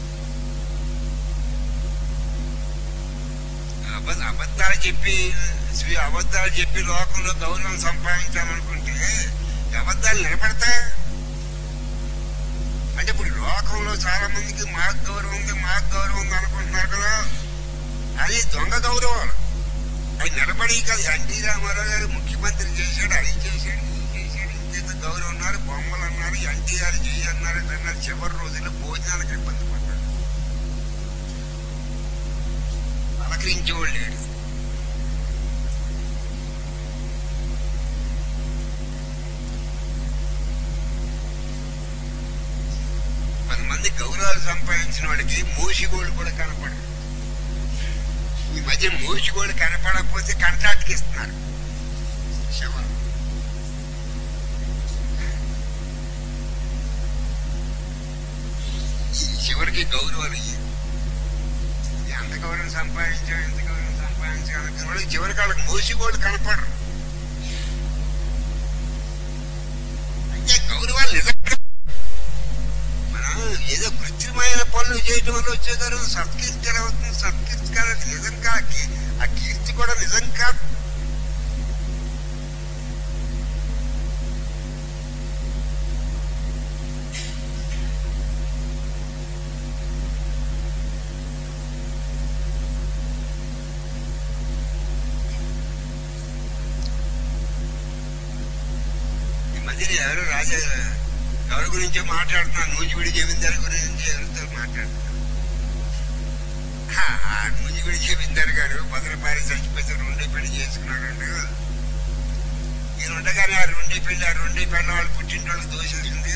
అబద్ధ అబద్ధాలు చెప్పి స్వీ- అబద్ధాలు చెప్పి లోకంలో గౌరవం సంపాదించాలనుకుంటే ఈ అబద్ధాలు నిలబడతా అంటే ఇప్పుడు లోకంలో చాలా మందికి మాకు గౌరవం ఉంది మాకు గౌరవం ఉంది అనుకుంటున్నారు కదా అది దొంగ గౌరవాలు అది నిలబడి కాదు ఎన్టీ రామారావు గారు ముఖ్యమంత్రి చేశాడు అది చేశాడు ఇది చేశాడు ఇంకేదో గౌరవం ఉన్నారు బొమ్మలు అన్నారు ఎన్టీఆర్ చెయ్యి అన్నారు ఇది అన్నారు చివరి రోజుల్లో భోజనాలకు ఇబ్బంది పడ్డాడు పలకరించేవాళ్ళు లేడు కొంతమంది గౌరవాలు సంపాదించిన వాడికి మోసిగోళ్ళు కూడా కనపడరు ఈ మధ్య మోసిగోళ్ళు కనపడకపోతే కంట్రాక్ట్కి ఇస్తున్నారు శవం. ఈ చివరికి గౌరవాలు ఇయ్యి. ఎంత గౌరవం సంపాదించావు ఎంత గౌరవం సంపాదించావు అనుకున్న వాళ్ళకి చివరికి వాళ్ళకి మోసి వాళ్ళు కనపడరు అంటే గౌరవాలు నిజంగా మనం ఏదో కృత్రిమైన పనులు చేయడం వల్ల వచ్చే గౌరవం సత్కీర్తి ఎలా అవుతుంది సత్కీర్తి కాదు అది నిజంగా ఆ కీ- ఆ కీర్తి కూడా నిజం కాదు ఈ మధ్యన ఎవరు రాజా ఎవరి గురించో మాట్లాడుతున్నారు నూజివిడి జమీందారు గురించి ఎవరితో మాట్లాడుతున్నారు ఆ, ఆ నూజివిడి జమీందారు గారు భద్రపారి చచ్చిపోతే రెండే పెళ్లి చేసుకున్నాడు ఈయన ఉండగానే ఆ రెండే పెళ్లి ఆ రెండే పెళ్ళ వాళ్ళు పుట్టింటోళ్ళకి దోషేసింది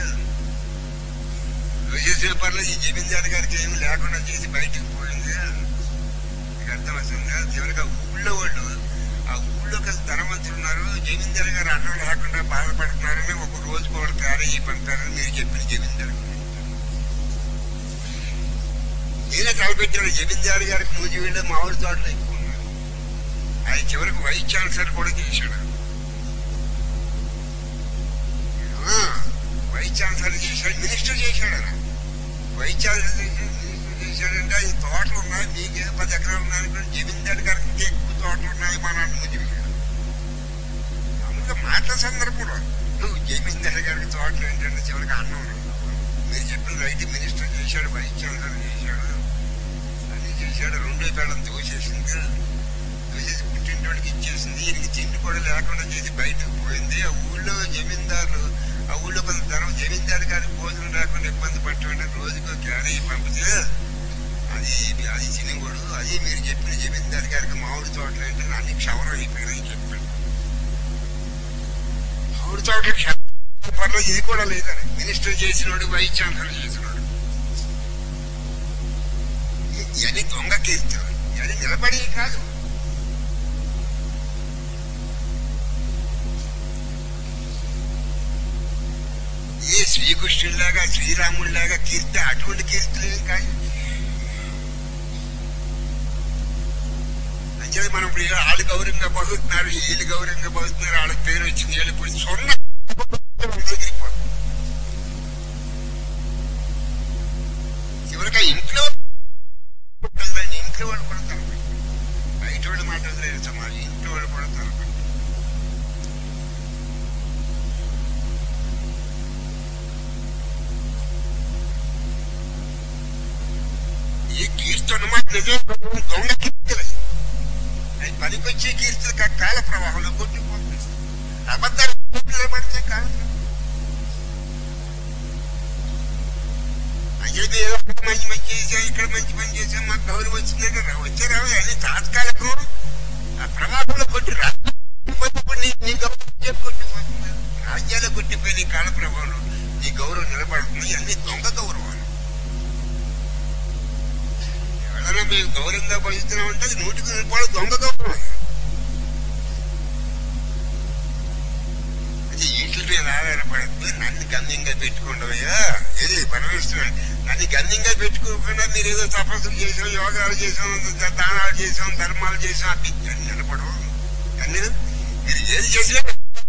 దోషేసిన పర్లేదు ఈ జమీందారు గారికి ఏమి లేకుండా చేసి బయటికి పోయింది మీకు అర్థమవుతుందా చివరికి ఆ ఊళ్ళో వాళ్ళు ఆ ఊళ్ళో కలిసి ధనవంతులు ఉన్నారు జమీందారు గారు అన్నం లేకుండా బాధపడుతున్నారని ఒక రోజుకు వాళ్ళు తయారు అయ్యి పంపారని మీరు చెప్పిన జమీందారు గారు. నేనే తలపెట్టాను జమీందారు గారికి నూజి వెళ్ళి మామిడి తోటలు ఎక్కువ ఉన్నారు ఆయన చివరికి వైస్ ఛాన్సలర్ కూడా చేశాడు ఆ, వైస్ ఛాన్సలర్ చేశాడు మినిస్టర్ చేశాడు ఆయన వైస్ ఛాన్సలర్ చేశాడు మినిస్టర్ చేశాడంటే ఆయన తోటలు ఉన్నాయి మీకే పది ఎకరాలు ఉన్నాయి అనుకోండి, జమీందారు గారికి ఇంకా ఎక్కువ తోటలు ఉన్నాయి మా నాన్న నూజి వెళ్ళాడు అందుకే మాటల సందర్భంలో నువ్వు జమీందారు గారికి తోటలు ఏంటంటే చివరికి అన్నం ఉండదు. మీరు చెప్పిన రైతు మినిస్టర్ చేశాడు వైస్ ఛాన్సలర్ చేశాడు అన్ని చేశాడు రెండో పేళ్ళని తోసేసింది తోసేసి పుట్టింటోడికి ఇచ్చేసింది ఈయనకి తిండి కూడా లేకుండా చేసి బయటకు పోయింది ఆ ఊళ్ళో జమీందారులు ఆ ఊళ్ళో కొంత ధనం జమీందారు గారికి భోజనం లేకుండా ఇబ్బంది పట్టమంటే రోజుకో క్యారీ పంపితే అది అది తినేవాడు అది మీరు చెప్పిన జమీందారు గారికి మామిడి తోటలు అంటే అన్ని క్షవరం అయిపోయినాయి చెప్పాడు మామిడి తోటలు క్షవరం పర్లేదు ఇది కూడా లేదని మినిస్టర్ చేసినోడు వైస్ ఛాన్సలర్ చేసినోడు ఇవన్నీ దొంగ కీర్తులు ఇవన్నీ నిలబడి కాదు ఏ శ్రీకృష్ణుడిలాగా శ్రీరాముడిలాగా కీర్తి అటువంటి కీర్తులు ఏం కాదు అంచేది మనం ఇప్పుడు ఇలా వాళ్ళు గౌరవంగా బతుకుతున్నారు వీళ్ళు గౌరవంగా బతుకుతున్నారు వాళ్ళకి పేరు వచ్చింది వీళ్ళు ఇప్పుడు సొన్న ఎగిరిపోతుంది. చివరికి ఆ ఇంట్లో వదిలేయండి, ఇంట్లో వాళ్ళు పడతారు బయట వాళ్ళు మాట వదిలేదు సమాజం ఇంట్లో వాళ్ళు పడతారు ఈ కీర్తి అన్నమాట నిజం దొంగ కీర్తులు అది పనికొచ్చే కీర్తులు కా- కాల ప్రవాహంలో కొట్టిపోతుంది అబద్ధాలు నిలబడితే కాల ప్రవాహం. అయితే ఏదో అక్కడ మంచి మంచి చేసాం ఇక్కడ మంచి పని చేసాం మాకు గౌరవం వచ్చిందంటే రా- వచ్చే రావు అది తాత్కాలికం ఆ ప్రవాహంలో కొట్టి రాజ్యం కొట్టిపోయి నీ నీ గౌరవం కొట్టిపోతుంది రాజ్యాలు కొట్టిపోయి కాల ప్రభావంలో నీ గౌరవం నిలబడుతుంది అన్ని దొంగ గౌరవాలు ఎవరైనా మేము గౌరవంగా భజిస్తున్నామంటే అది నూటికి నూరు రూపాయలు దొంగ గౌరవం అది ఇంటి మీద ఆధారపడుతుంది నన్ను గమ్యంగా పెట్టుకుంటావయ్యా ఏది పరమేశ్వరుడు నన్ను గమ్యంగా పెట్టుకోకుండా మీరు ఏదో తపస్సులు చేసాం యోగాలు చేసాం దానాలు చేసాం ధర్మాలు చేసాం అది అన్ని నిలబడవు అన్నీ మీరు ఏది చేసినా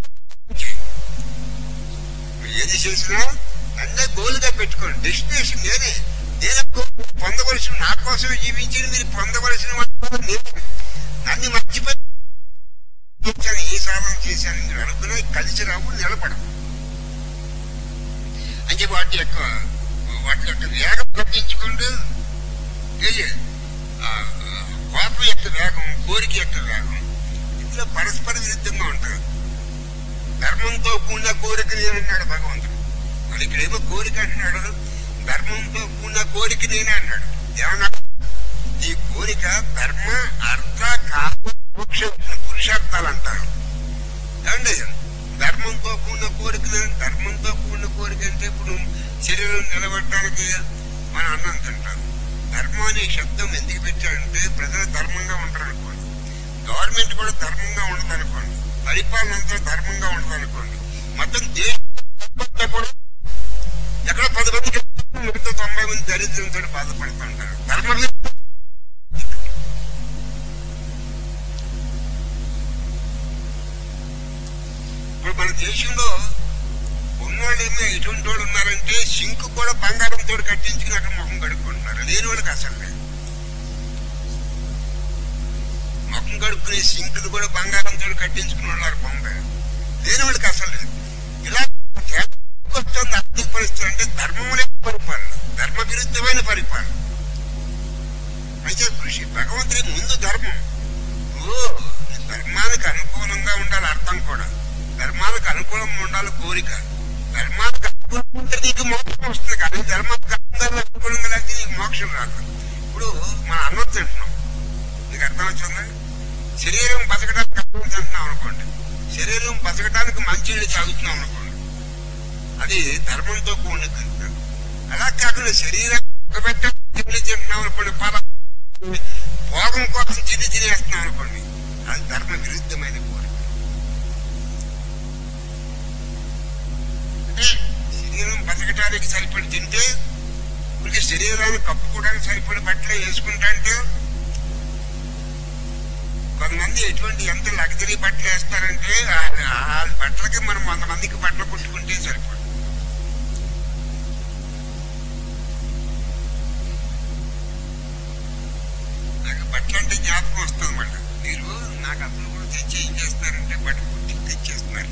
మీరు ఏది చేసినా నన్నే గోలుగా పెట్టుకోండి డెస్టినేషన్ నేనే నేను పొందవలసిన నా కోసమే జీవించి మీరు పొందవలసిన వాడు నేను నన్ను మర్చిపోయి చేశాను ఏ సాధన చేశాను మీరు అనుకునే కలిసి రావు నిలబడవు అంటే వాటి యొక్క వాటి యొక్క వేగం తగ్గించుకుంటూ ఏది ఆ, ఆ, కోపం యొక్క వేగం కోరిక యొక్క వేగం ఇందులో పరస్పర విరుద్ధంగా ఉంటారు ధర్మంతో కూడిన కోరిక నేనన్నాడు భగవంతుడు మరి ఇక్కడేమో కోరిక అంటున్నాడు ధర్మంతో కూడిన కోరిక నేనే అన్నాడు ఏమన్నా ఈ కోరిక ధర్మ అర్థ కామ మోక్ష పురుషార్థాలు అంటారు ఏమండి ధర్మంతో కూడిన కోరిక ధర్మంతో కూడిన కోరిక అంటే ఇప్పుడు శరీరం నిలబడటానికి మనం అన్నం తింటాం ధర్మం అనే శబ్దం ఎందుకు పెట్టాడంటే ప్రజలు ధర్మంగా ఉంటారు అనుకోండి గవర్నమెంట్ కూడా ధర్మంగా ఉండదు అనుకోండి పరిపాలన అంతా ధర్మంగా ఉండదు అనుకోండి మొత్తం దేశం అంతా కూడా ఎక్కడ పది మందికి మిగతా తొంభై మంది దరిద్ర దరిద్రంతో బాధపడుతుంటారు ధర్మం ఇప్పుడు మన దేశంలో ఉన్నోళ్ళు ఏమో ఎటువంటి వాళ్ళు ఉన్నారంటే సింక్ కూడా బంగారంతో కట్టించుకుని అక్కడ ముఖం కడుక్కుంటున్నారు లేని వాళ్ళకి అసలు లేదు ముఖం కడుక్కునే సింక్ కూడా బంగారంతో కట్టించుకుని ఉన్నారు బొంబాయి లేని వాళ్ళకి అసలు లేదు ఇలా వస్తుంది ఆర్థిక పరిస్థితులు అంటే ధర్మములే పరిపాలన ధర్మ విరుద్ధమైన పరిపాలన అయితే కృషి భగవంతుడి ముందు ధర్మం ఓ ఈ ధర్మానికి అనుకూలంగా ఉండాలి అర్థం కూడా ధర్మాలకు అనుకూలంగా ఉండాలి కోరిక ధర్మానికి అనుకూలంగా ఉంటే నీకు మోక్షం వస్తుంది కానీ ధర్మానికి అనుకూలంగా లేకపోతే నీకు మోక్షం రాదు ఇప్పుడు మనం అన్నం తింటున్నాం నీకు అర్థం వచ్చిందా శరీరం బతకడానికి అన్నం తింటున్నాం అనుకోండి శరీరం బతకడానికి మంచినీళ్ళు తాగుతున్నాం అనుకోండి అది ధర్మంతో కూడినది అలా కాకుండా శరీరం పెట్టడానికి తిండి తింటున్నాం అనుకోండి పల భోగం కోసం తిని తినేస్తున్నాం అనుకోండి అది ధర్మ విరుద్ధమైన కోరిక అంటే శరీరం బతకడానికి సరిపడి తింటే ఇప్పుడు శరీరాన్ని కప్పుకోవడానికి సరిపడి బట్టలు వేసుకుంటా అంటే కొంతమంది ఎటువంటి ఎంత లగ్జరీ బట్టలు వేస్తారంటే ఆ- ఆ బట్టలకి మనం వంద మందికి బట్టలు కుట్టుకుంటే సరిపడు నాకు బట్టలు అంటే జ్ఞాపకం వస్తుంది మళ్ళీ మీరు నాకు అసలు కూడా తెచ్చి ఏం చేస్తున్నారంటే బట్ట కుట్టి తెచ్చేస్తున్నారు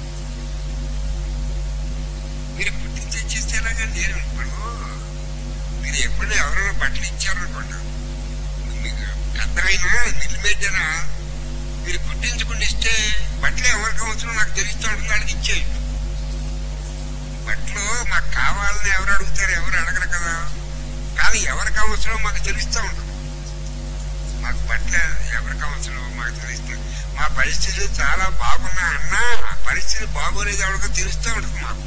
మీరు కుట్టి తెచ్చేస్తే ఎలాగా నేను ఇప్పుడు మీరు ఎప్పుడైనా ఎవరైనా బట్టలు ఇచ్చారనుకోండి మీకు పెద్దయినా నిలిమేటైనా మీరు కుట్టించుకుని ఇస్తే బట్టలు ఎవరికి అవసరం నాకు తెలుస్తూ ఉంటుంది వాళ్ళకి ఇచ్చేయండి బట్టలు మాకు కావాలని ఎవరు అడుగుతారు ఎవరు అడగరు కదా కానీ ఎవరికి అవసరం మాకు తెలుస్తూ ఉంటుంది మాకు బట్టలు ఎవరికి అవసరం మాకు తెలుస్తుంది మా పరిస్థితులు చాలా బాగున్నాయి అన్నా ఆ పరిస్థితి బాగోలేదు ఎవరికో తెలుస్తూ ఉంటుంది మాకు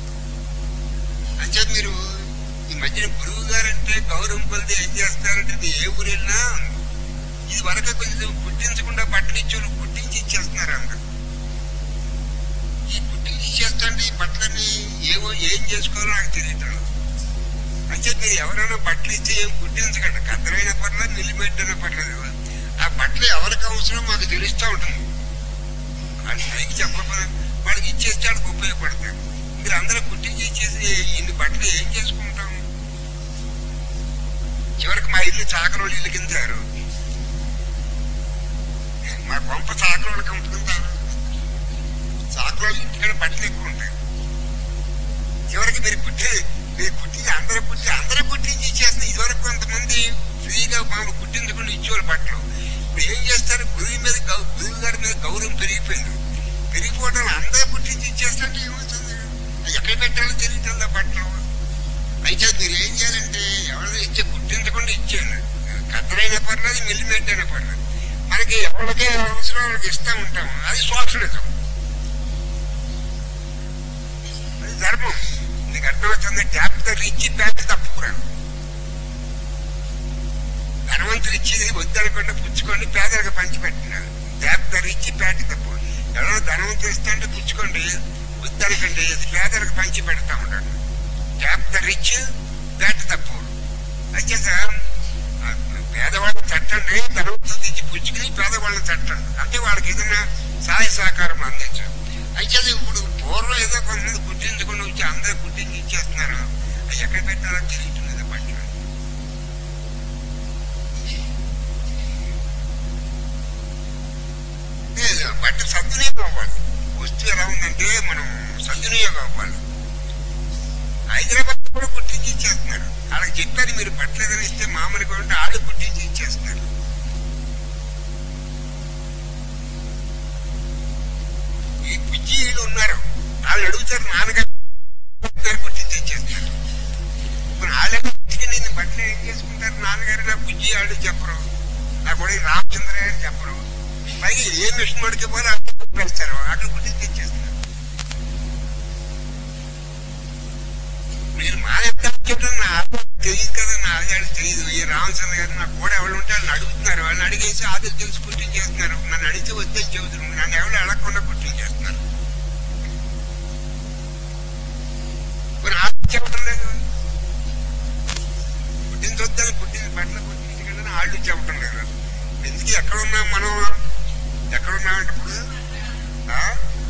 అంటే మీరు ఈ మధ్యన గురువు గారంటే గౌరవం పొంది ఏం చేస్తారంటే మీరు ఏ ఊరు వెళ్ళినా ఇది వరకు కొంచెం కుట్టించకుండా బట్టలు ఇచ్చేవాళ్ళు కుట్టించి ఇచ్చేస్తున్నారు అందరు ఈ కుట్టించి ఇచ్చేస్తుంటే ఈ బట్టలని ఏవో ఏం చేసుకోవాలో నాకు తెలియటం అంటే మీరు ఎవరైనా బట్టలు ఇస్తే ఏం కుట్టించకండి కద్దరైన పర్లేదు నిలిమెట్టైనా పర్లేదు ఆ బట్టలు ఎవరికి అవసరం మాకు తెలుస్తూ ఉంటుంది అది పైకి చెప్పకపోతే వాడికి ఇచ్చేస్తే వాడికి ఉపయోగపడతాయి మీరు అందరూ కుట్టించి ఇచ్చేసి ఇన్ని బట్టలు ఏం చేసుకుంటాం చివరికి మా ఇల్లు చాకరోళ్ళు ఇల్లు కిందారు మా కొంప చాకరోళ్ళకి అమ్ముకుంటారు చాకరోళ్ళ ఇంటికాడ బట్టలు ఎక్కువ ఉంటాయి చివరికి మీరు కుట్టి మీరు కుట్టి అందరూ కుట్టి అందరూ కుట్టించి ఇచ్చేసిన ఇదివరకు కొంతమంది ఫ్రీగా మామూలు కుట్టించుకుని ఇచ్చేవాళ్ళు బట్టలు ఇప్పుడు ఏం చేస్తారు గురువు మీద గౌ- గురువు గారి మీద గౌరవం పెరిగిపోయింది పెరిగిపోవడం అందరూ కుట్టించి ఇచ్చేస్తుంటే ఏమవుతుంది అది ఎక్కడ పెట్టాలో తెలియటందా బట్టలు అయితే మీరు ఏం చేయాలంటే ఎవరు ఇచ్చే కుట్టించకుండా ఇచ్చేయండి కద్దరైనా పర్లేదు మిల్లిమెట్ అయినా పర్లేదు మనకి ఎవరికి అవసరం వాళ్ళకి ఇస్తూ ఉంటాం అది సోషలిజం అది ధర్మం నీకు అర్థమవుతుంది ట్యాప్ దగ్గర ఇచ్చి ప్యాక్ తప్పుకురాను ధనవంతులు ఇచ్చేది వద్దనుకుండా పుచ్చుకోండి పేదలకు పంచిపెట్టినారు ట్యాప్ దగ్గర ఇచ్చి ప్యాక్ తప్పు ఎవరైనా ధనవంతులు ఇస్తే అంటే పుచ్చుకోండి వద్దనుకోండి అది పేదలకు పంచి పెడతా ఉంటాడు ట్యాప్ దగ్గర ఇచ్చి ప్యాక్ తప్పు అయితే సార్ ఆ పేదవాళ్ళని తట్టండి ధనవంతులు ఇచ్చి పుచ్చుకుని పేదవాళ్ళని తట్టండి అంటే వాళ్ళకి ఏదైనా సహాయ సహకారం అందించండి అయితే అది ఇప్పుడు పూర్వం ఏదో కొంతమంది కుట్టించుకుని వచ్చి అందరూ కుట్టించి ఇచ్చేస్తున్నారు అది ఎక్కడ పెట్టాలో తెలియట్లేదు బట్టలు లేదు, బట్ట సద్వినియోగం అవ్వాలి వస్తువు ఎలా ఉందంటే మనం సద్వినియోగం అవ్వాలి హైదరాబాద్ కూడా కుట్టించి ఇచ్చేస్తున్నారు వాళ్ళకి చెప్పారు మీరు బట్టలు ఏదైనా ఇస్తే మామూలు కొంటే వాళ్ళు కుట్టించి ఇచ్చేస్తున్నారు ఈ బుజ్జీలు ఉన్నారు వాళ్ళు అడుగుతారు నాన్నగారు కుట్టించి ఇచ్చేస్తారు ఇప్పుడు వాళ్ళకి నేను బట్టలు ఏం చేసుకుంటారు నాన్నగారు నా బుజ్జి వాళ్ళు చెప్పరు నా కూడా రామచంద్ర గారు చెప్పరు పైగా ఏ మిషన్ మడికి పోతే అక్కడ పెడతారు అక్కడ కుట్టించి ఇచ్చేస్తారు మీరు మానేస్తాను నా ఆత్మ తెలియదు కదా నా ఆదాయాలు తెలియదు ఈ రామచంద్ర గారు నా కూడా ఎవరు ఉంటే వాళ్ళని అడుగుతున్నారు వాళ్ళని అడిగేసి ఆదులు తెలిసి కుట్టించేస్తున్నారు నన్ను అడిగితే వద్దని చెబుతున్నారు నన్ను ఎవరు అడగకుండా కుట్టించేస్తున్నారు మరి ఆత్మ చెప్పడం లేదు వాళ్ళు చెప్పడం లేదు ఎందుకు ఎక్కడున్నాం మనం ఎక్కడున్నామంటే ఇప్పుడు ఆ?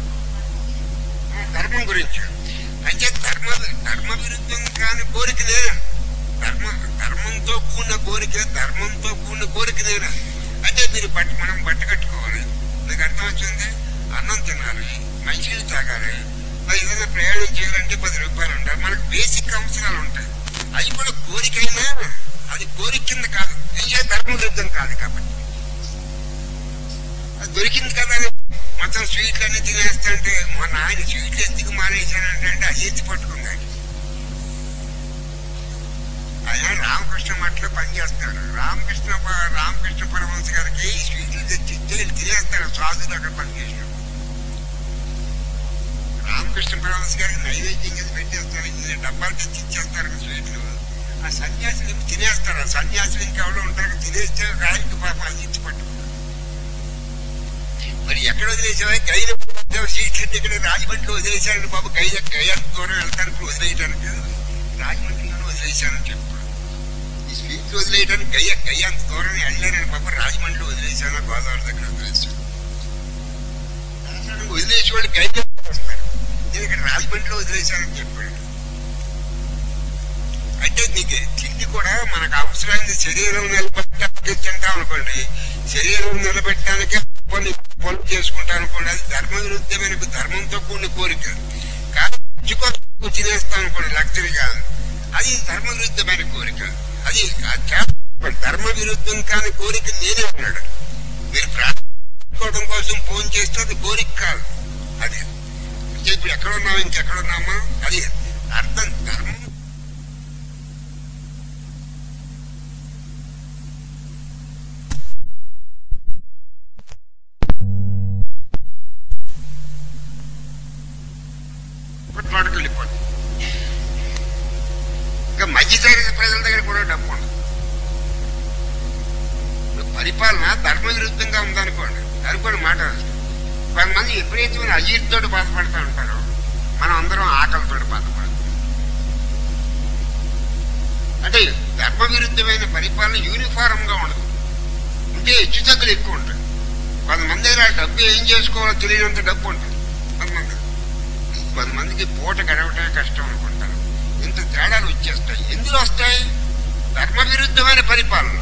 ధర్మం గురించి అయితే ధర్మ ధర్మ విరుద్ధం కాని కోరిక నేను ధర్మ ధర్మంతో కూడిన కోరిక ధర్మంతో కూడిన కోరిక నేను అంటే మీరు బట్ట మనం బట్ట కట్టుకోవాలి మీకు అర్థం వచ్చింది అన్నం తినాలి మంచినీళ్ళు తాగాలి మరి ఏదైనా ప్రయాణం చేయాలంటే పది రూపాయలు ఉంటాయి మనకు బేసిక్ అవసరాలు ఉంటాయి అది కూడా కోరికైనా అది కోరిక కింద కాదు ఏం చేయాలి ధర్మ విరుద్ధం కాదు కాబట్టి అది దొరికింది కదా అని మొత్తం స్వీట్లు అన్ని తినేస్తుంటే మా నాయన స్వీట్లు ఎందుకు మానేశానంటే అంటే అది ఎత్తి పట్టుకుంది ఆయన. ఆయన రామకృష్ణ మఠలో పనిచేస్తాడు రామకృష్ణ ప- రామకృష్ణ పరమహంస గారికి ఈ స్వీట్లు తెచ్చి ఇస్తే వీళ్ళు తినేస్తాడు సాధులు అక్కడ పనిచేసాడు రామకృష్ణ పరమహంస గారికి నైవేద్యం కింద పెట్టేస్తారు ఇన్ని డబ్బాలు తెచ్చి ఇచ్చేస్తారు స్వీట్లు ఆ సన్యాసులు ఏమో తినేస్తారు ఆ సన్యాసులు ఇంకెవరో ఉంటారు తినేస్తే ఆయనకి పాపం అది ఇచ్చి పట్టుకుంటారు మరి ఎక్కడ వదిలేసావా గైన సీట్లు ఇక్కడ రాజమండ్రిలో వదిలేశాడు బాబు గైన గైన్ దూరం వెళ్తానికి వదిలేయటానికి రాజమండ్రిలో వదిలేశానని చెప్పాడు ఈ స్వీట్లు వదిలేయడానికి గయ్య గయ్య అంత దూరం వెళ్ళానని బాబు రాజమండ్రిలో వదిలేశాను గోదావరి దగ్గర వదిలేశాను రాజమండ్రి వదిలేసి వాళ్ళు గైన వస్తారు నేను ఇక్కడ రాజమండ్రిలో వదిలేశానని చెప్పాడు అంటే నీకు తిండి కూడా మనకు అవసరమైంది శరీరం నిలబెట్టడానికి తింటాం అనుకోండి శరీరం నిలబెట్టడానికి కొన్ని పనులు చేసుకుంటాం అనుకోండి అది ధర్మ విరుద్ధమైన ధర్మంతో కూడిన కోరిక కానీ రుచికొరకు తినేస్తాం అనుకోండి లగ్జరీగా అది ధర్మ విరుద్ధమైన కోరిక అది ఆ కేవలం ధర్మ విరుద్ధం కాని కోరిక నేనే అన్నాడు మీరు ప్రార్థించుకోవడం కోసం ఫోన్ చేస్తే అది కోరిక కాదు అది అంటే ఇప్పుడు ఎక్కడున్నామా ఇంకెక్కడున్నామా అది అర్థం ధర్మం పుట్టుబాటుకు వెళ్ళిపోతుంది ఇంకా మధ్య తరగతి ప్రజల దగ్గర కూడా డబ్బు ఉండదు ఇప్పుడు పరిపాలన ధర్మ విరుద్ధంగా ఉందనుకోండి అనుకోండి మాట కొంతమంది విపరీతమైన అజీర్తితో బాధపడుతూ ఉంటారు మనం అందరం ఆకలితో బాధపడతాం అంటే ధర్మ విరుద్ధమైన పరిపాలన యూనిఫారం గా ఉండదు ఉంటే హెచ్చు తగ్గులు ఎక్కువ ఉంటాయి కొంతమంది దగ్గర ఆ డబ్బు ఏం చేసుకోవాలో తెలియనంత డబ్బు ఉంటుంది కొంతమంది కొంతమందికి పూట గడవటమే కష్టం అనుకుంటారు ఇంత తేడాలు వచ్చేస్తాయి ఎందులో వస్తాయి ధర్మ విరుద్ధమైన పరిపాలన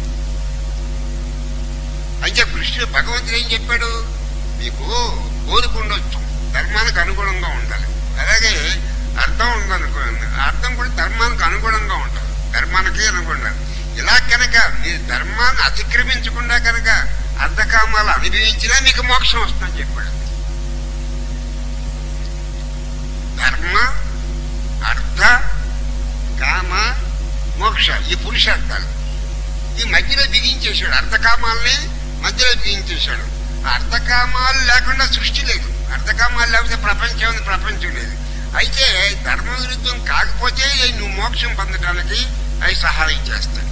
అయితే కృష్ణుడు భగవంతుడు ఏం చెప్పాడు మీకు కోరిక ఉండొచ్చు ధర్మానికి అనుగుణంగా ఉండాలి అలాగే అర్థం ఉందనుకోండి ఆ అర్థం కూడా ధర్మానికి అనుగుణంగా ఉండాలి ధర్మానికి అనుగుణంగా ఇలా కనుక మీరు ధర్మాన్ని అతిక్రమించకుండా కనుక అర్ధకామాలు అనుభవించినా మీకు మోక్షం వస్తుందని చెప్పాడు ధర్మ అర్థ కామ మోక్ష ఈ పురుషార్థాలు ఈ మధ్యలో బిగించేశాడు అర్థకామాల్ని మధ్యలో బిగించేశాడు ఆ అర్థకామాలు లేకుండా సృష్టి లేదు అర్థకామాలు లేకపోతే ప్రపంచం ఉంది ప్రపంచం లేదు అయితే ధర్మ విరుద్ధం కాకపోతే నువ్వు మోక్షం పొందడానికి అవి సహాయం చేస్తాయి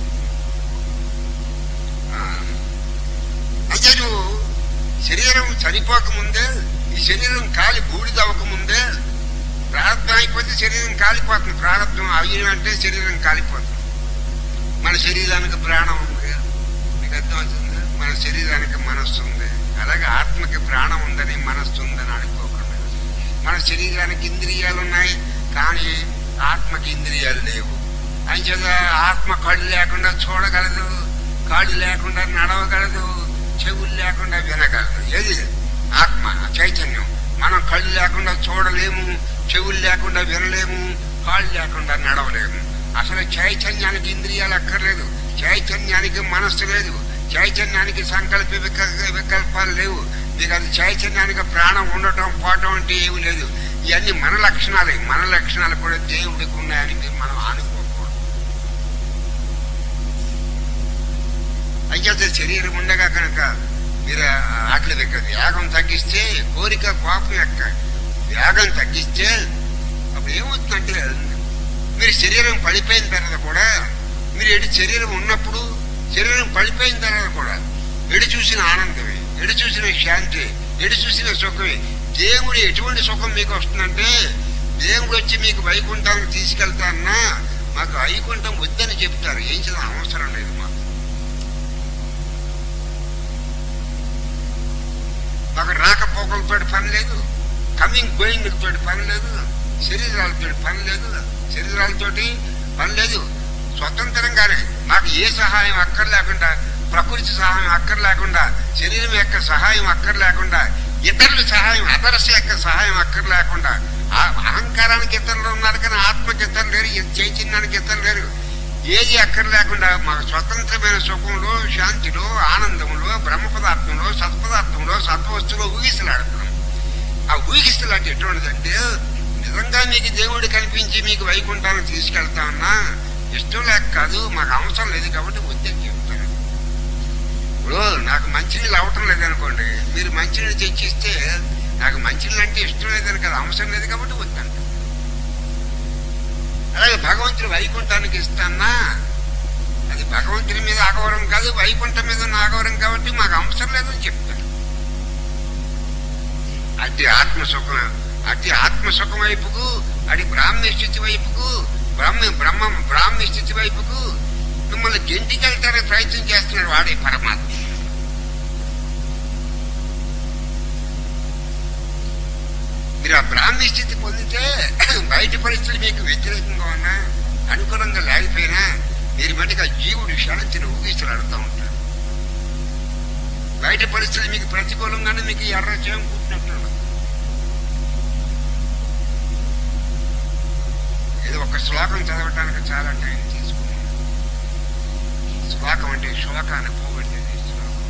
ఆ, అయితే నువ్వు శరీరం చనిపోకముందే ఈ శరీరం కాలి బూడిదవ్వకముందే ప్రారంభం అయిపోతే శరీరం కాలిపోతుంది ప్రారంభం అయ్యిందంటే శరీరం కాలిపోతుంది మన శరీరానికి ప్రాణం ఉంది మీకు అర్థమవుతుంది మన శరీరానికి మనస్సు ఉంది అలాగే ఆత్మకి ప్రాణం ఉందని మనస్సు ఉందని అనుకోకుండా మన శరీరానికి ఇంద్రియాలు ఉన్నాయి కానీ ఆత్మకి ఇంద్రియాలు లేవు అంచేత ఆత్మ కళ్ళు లేకుండా చూడగలదు కాళ్ళు లేకుండా నడవగలదు చెవులు లేకుండా వినగలదు ఏది ఆత్మ చైతన్యం మనం కళ్ళు లేకుండా చూడలేము చెవులు లేకుండా వినలేము కాళ్ళు లేకుండా నడవలేము అసలు చైతన్యానికి ఇంద్రియాలు అక్కర్లేదు చైతన్యానికి మనస్సు లేదు చైతన్యానికి సంకల్ప విక- వికల్పాలు లేవు మీకు అది చైతన్యానికి ప్రాణం ఉండటం పోవటం అంటే ఏమి లేదు ఇవన్నీ మన లక్షణాలే మన లక్షణాలు కూడా దేవుడికి ఉన్నాయని మీరు మనం అనుకోకూడదు అయితే శరీరం ఉండగా కనుక మీరు ఆకలి దగ్గర వేగం తగ్గిస్తే కోరిక కోపం యొక్క వేగం తగ్గిస్తే అప్పుడు ఏమవుతుందంటే మీరు శరీరం పడిపోయిన తర్వాత కూడా మీరు ఎటు శరీరం ఉన్నప్పుడు శరీరం పడిపోయిన తర్వాత కూడా ఎడు చూసిన ఆనందమే ఎడు చూసిన శాంతి ఎడు చూసిన సుఖమే దేవుడు ఎటువంటి సుఖం మీకు వస్తుందంటే దేవుడు వచ్చి మీకు వైకుంఠానికి తీసుకెళ్తాన్నా మాకు వైకుంఠం వద్దని చెప్తారు ఏం చేయాలి అవసరం లేదు మాకు మాకు రాకపోకలతో పని లేదు కమింగ్ గోయింగ్ తోటి పని లేదు శరీరాలతో పని లేదు శరీరాలతోటి పని లేదు స్వతంత్రంగానే మాకు ఏ సహాయం అక్కర్లేకుండా ప్రకృతి సహాయం అక్కర్లేకుండా శరీరం యొక్క సహాయం అక్కర్లేకుండా ఇతరుల సహాయం అదర్శ యొక్క సహాయం అక్కర్లేకుండా ఆ అహంకారానికి ఇతరులు ఉన్నారు కానీ ఆత్మకి ఇతరులు లేరు ఈ చైతన్యానికి ఇతరులు లేరు ఏది అక్కర్లేకుండా మాకు స్వతంత్రమైన సుఖంలో శాంతిలో ఆనందంలో బ్రహ్మ పదార్థంలో సత్పదార్థంలో సత్వస్తులో ఊగిసలాడుతున్నాం ఆ ఊగిసలాట ఎటువంటిదంటే నిజంగా మీకు దేవుడు కనిపించి మీకు వైకుంఠానికి తీసుకెళ్తామన్నా ఇష్టం లేక కాదు మాకు అవసరం లేదు కాబట్టి వద్దని చెప్తాను ఇప్పుడు నాకు మంచినీళ్ళు అవటం లేదనుకోండి మీరు మంచినీళ్ళు తెచ్చిస్తే నాకు మంచినీళ్ళు అంటే ఇష్టం లేదని కదా అవసరం లేదు కాబట్టి వద్దంట అలాగే భగవంతుడు వైకుంఠానికి ఇస్తానా అది భగవంతుని మీద ఆగవరం కాదు వైకుంఠం మీద ఉన్న ఆగవరం కాబట్టి మాకు అవసరం లేదని చెప్తారు అట్టి ఆత్మసుఖం అట్టి ఆత్మసుఖం వైపుకు అడి బ్రాహ్మ్య స్థితి వైపుకు బ్రహ్మ బ్రహ్మ బ్రాహ్మ్య స్థితి వైపుకు మిమ్మల్ని గెంటికెళ్తానికి ప్రయత్నం చేస్తున్నాడు వాడే పరమాత్మ మీరు ఆ బ్రాహ్మీ స్థితి పొందితే బయట పరిస్థితులు మీకు వ్యతిరేకంగా ఉన్నా అనుకూలంగా లేకపోయినా మీరు మటుకు ఆ జీవుడు శాంతిని ఊగిసలాడుతూ ఉంటాడు బయట పరిస్థితులు మీకు ప్రతికూలంగానే మీకు ఎర్ర చేయం కూర్చున్నట్టు ఇది ఒక శ్లోకం చదవటానికి చాలా టైం తీసుకున్నాం శ్లోకం అంటే శోకాన్ని పోగొట్టేది శ్లోకం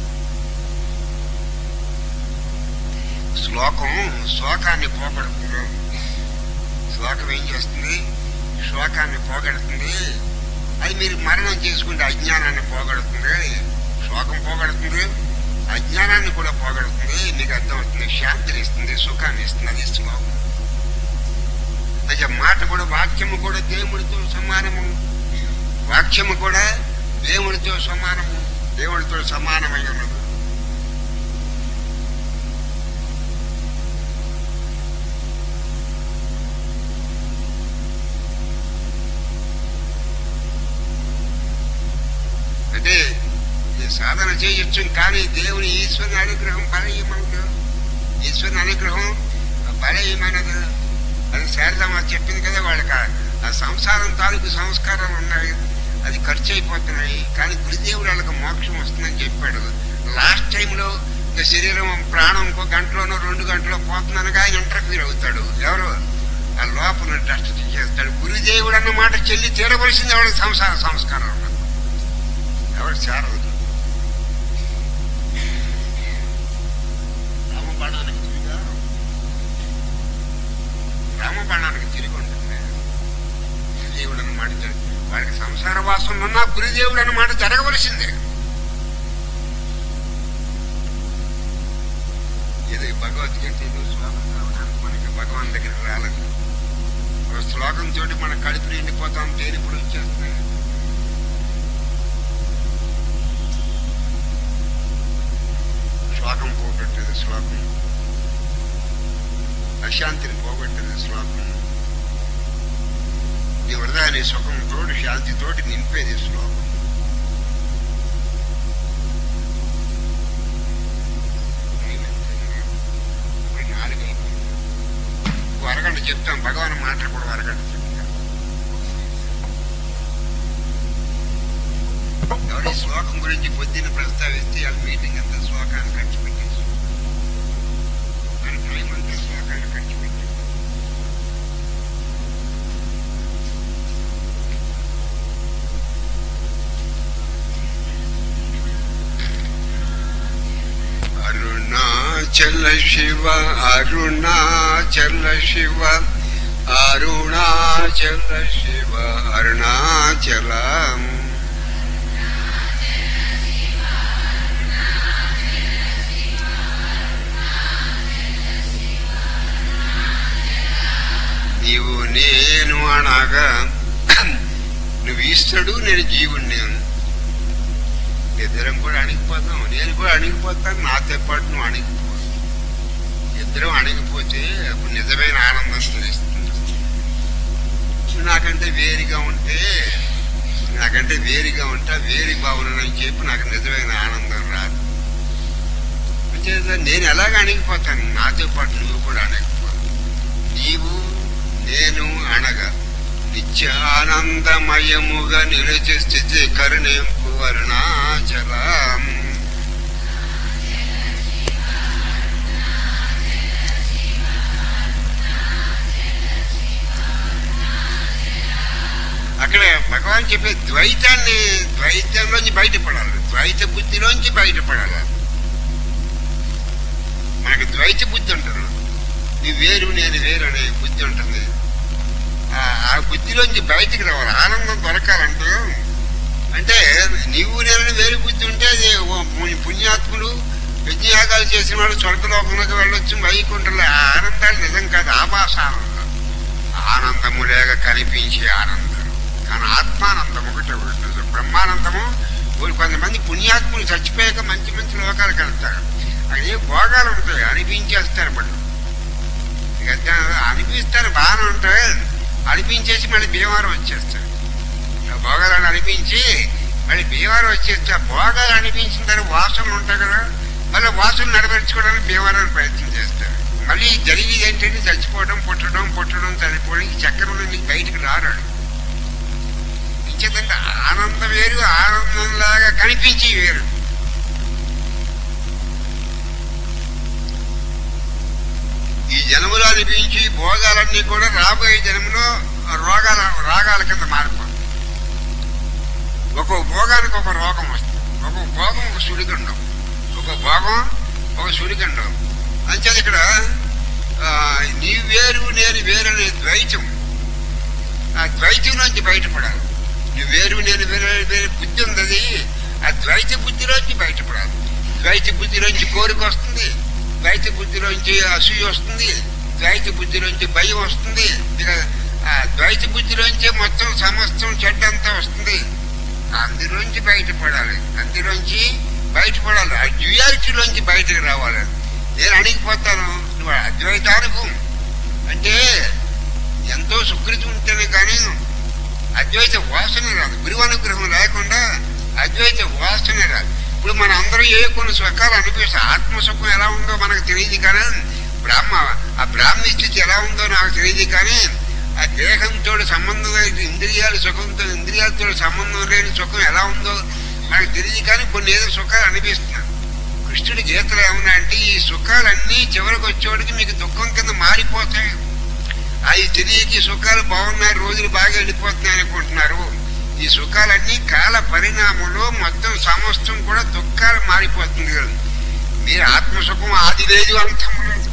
శ్లోకం శోకాన్ని పోగొడుతుంది శ్లోకం ఏం చేస్తుంది శోకాన్ని పోగొడుతుంది అది మీరు మరణం చేసుకుంటే అజ్ఞానాన్ని పోగొడుతుంది శోకం పోగొడుతుంది అజ్ఞానాన్ని కూడా పోగొడుతుంది మీకు అర్థమవుతుంది శాంతిని ఇస్తుంది సుఖాన్ని ఇస్తుంది అది శ్లోకం అయితే మాట కూడా వాక్యము కూడా దేవుడితో సమానము వాక్యము కూడా దేవుడితో సమానము దేవుడితో సమానమై ఉన్నది అంటే ఈ సాధన చేయొచ్చు కానీ దేవుని ఈశ్వరుని అనుగ్రహం బలహీనమైనది ఈశ్వరుని అనుగ్రహం బలహీనమైనది అది శారదమ్మ చెప్పింది కదా వాళ్ళకి ఆ- ఆ సంసారం తాలూకు సంస్కారాలు ఉన్నాయి అది ఖర్చు అయిపోతున్నాయి కానీ గురుదేవుడు వాళ్ళకి మోక్షం వస్తుందని చెప్పాడు లాస్ట్ టైంలో ఇంకా శరీరం ప్రాణం ఇంకో గంటలోనో రెండు గంటలో పోతుందనగా ఆయన ఇంటర్వ్యూ అవుతాడు ఎవరు ఆ లోపల టెస్ట్ చేస్తాడు గురుదేవుడు అన్న మాట చెల్లి తీరవలసింది ఎవరి సంసార సంస్కారం ఉన్నది ఎవరు శారదు రామబాణానికి తిరిగా రామబాణానికి తిరిగి ఉంటుంది దేవుడు అన్నమాట జరి- వాడికి సంసార వాసనలు ఉన్నా గురుదేవుడు అన్నమాట జరగవలసిందే ఏదో ఈ భగవద్గీత ఏదో శ్లోకం చదవడానికి మనకి భగవాన్ దగ్గరికి రాలేదు ఒక శ్లోకం తోటి మన కడుపు నిండిపోతాం తేనిప్పుడు వచ్చేస్తున్నాయి శ్లోకం పోగొట్టేది శ్లోకం అశాంతిని పోగొట్టేది శ్లోకం నీ హృదయాన్ని సుఖంతోటి శాంతితోటి నింపేది శ్లోకం ఇప్పుడు నాలుగు అయిపోయింది. ఇంకో అరగంట చెప్తాం భగవాన్ మాటలు కూడా అరగంట చెప్తాం ఎవరి శ్లోకం గురించి పొద్దున్న ప్రస్తావిస్తే వాళ్ళ మీటింగ్ అంతా శ్లోకాన్ని ఖర్చు పెట్టేసి మన టైం అంతా శ్లోకాన్ని ఖర్చు పెట్టేసి అరుణాచల శివ అరుణాచల శివ అరుణాచల శివ అరుణాచలం నీవు నేను అనగా నువ్వు ఈశ్వరుడు నేను జీవుణ్ణి ఇద్దరం కూడా అణిగిపోతాం నేను కూడా అణిగిపోతాను నాతో పాటు నువ్వు అణిగిపో ఇద్దరం అణిగిపోతే అప్పుడు నిజమైన ఆనందం తెలుస్తుంది నువ్వు నాకంటే వేరుగా ఉంటే నాకంటే వేరుగా ఉంటా వేరి భావన అని చెప్పి నాకు నిజమైన ఆనందం రాదు అంచేత నేను ఎలాగ అణిగిపోతాను నాతో పాటు నువ్వు కూడా అణగిపోతావు నీవు నేను అనగా నిత్యానందమయముగా నిలిచి స్థితి కరుణింపు అరుణాచలం అక్కడ భగవాన్ చెప్పే ద్వైతాన్ని ద్వైతంలోంచి బయటపడాలి ద్వైత బుద్ధిలోంచి బయటపడాలి మనకి ద్వైత బుద్ధి ఉంటుంది నువ్వు వేరు నేను వేరు అనే బుద్ధి ఉంటుంది ఆ- ఆ బుద్ధిలోంచి బయటికి రావాలి ఆనందం దొరకాలంటే అంటే నీవు నేను వేరు బుద్ధి ఉంటే అది ఓ పు- పుణ్యాత్ములు యజ్ఞయాగాలు చేసిన వాళ్ళు స్వర్గలోకంలోకి వెళ్ళొచ్చు వైకుంఠంలో ఆ ఆనందాలు నిజం కాదు ఆభాస ఆనందం ఆనందము లేక కనిపించే ఆనందం కానీ ఆత్మానందం ఒకటే ఉంటుంది బ్రహ్మానందము ఓ- కొంతమంది పుణ్యాత్ములు చచ్చిపోయాక మంచి మంచి లోకాలకు వెళ్తారు అదే భోగాలు ఉంటాయి అనిపించేస్తారు వాళ్ళు ఇక దా- అనిపిస్తారు బాగానే ఉంటాయి అనిపించేసి మళ్ళీ భీమవరం వచ్చేస్తారు ఆ భోగాలను అనిపించి మళ్ళీ భీమవరం వచ్చేస్తే ఆ భోగాలు అనిపించిన తర్వాత వాసనలు ఉంటాయి కదా మళ్ళీ వాసనలు నెరవేర్చుకోవడానికి భీమవరాన్ని ప్రయత్నం చేస్తారు మళ్ళీ జరిగేది ఏంటంటే చచ్చిపోవడం పుట్టడం పుట్టడం చనిపోవడం ఈ చక్రం నుంచి బయటికి రారాడు ఇంకేదంటే ఆనందం వేరు ఆనందంలాగా కనిపించి వేరు ఈ జన్మలో అనిపించి భోగాలన్నీ కూడా రాబోయే జన్మలో రోగాల రాగాల కింద మారిపోతాయి ఒక భోగానికి ఒక రోగం వస్తుంది ఒక భోగం ఒక సుడిగండం ఒక భోగం ఒక సుడిగండం అంచేది ఇక్కడ ఆ, నీ వేరు నేను వేరు అనే ద్వైతం ఆ ద్వైతం నుంచి బయటపడాలి నువ్వు వేరు నేను వేరు వేరే బుద్ధి ఉంది అది ఆ ద్వైత బుద్ధిలోంచి బయటపడాలి ద్వైత బుద్ధిలోంచి కోరిక వస్తుంది ద్వైత బుద్ధిలోంచి అసూయ వస్తుంది ద్వైత బుద్ధిలోంచి భయం వస్తుంది ఇక ఆ ద్వైత బుద్ధిలోంచి మొత్తం సమస్తం చెడ్డంతా వస్తుంది అందులోంచి బయటపడాలి అందులోంచి బయటపడాలి ఆ డ్యూయాలిటీలోంచి బయటకు రావాలి నేను అడిగిపోతాను నువ్వు అద్వైతానుభవం అంటే ఎంతో సుకృతి ఉంటేనే కానీ అద్వైత వాసన రాదు గురువు అనుగ్రహం లేకుండా అద్వైత వాసన రాదు ఇప్పుడు మన అందరూ ఏ కొన్ని సుఖాలు అనిపిస్తాయి ఆత్మసుఖం ఎలా ఉందో మనకు తెలియదు కానీ బ్రాహ్మ ఆ బ్రాహ్మీ స్థితి ఎలా ఉందో నాకు తెలియదు కానీ ఆ దేహంతో సంబంధం లేని ఇంద్రియాల సుఖంతో ఇంద్రియాలతో సంబంధం లేని సుఖం ఎలా ఉందో మనకు తెలియదు కానీ కొన్ని ఏదో సుఖాలు అనిపిస్తున్నాయి కృష్ణుడి గీతలు ఏమన్నా అంటే ఈ సుఖాలన్నీ చివరికి వచ్చేవాడికి మీకు దుఃఖం కింద మారిపోతాయి అవి తెలియక ఈ సుఖాలు బాగున్నాయి రోజులు బాగా వెళ్ళిపోతున్నాయి అనుకుంటున్నారు ఈ సుఖాలన్నీ కాల పరిణామంలో మొత్తం సమస్తం కూడా దుఃఖాలు మారిపోతుంది కదా మీరు ఆత్మసుఖం ఆది లేదు అంతం లేదు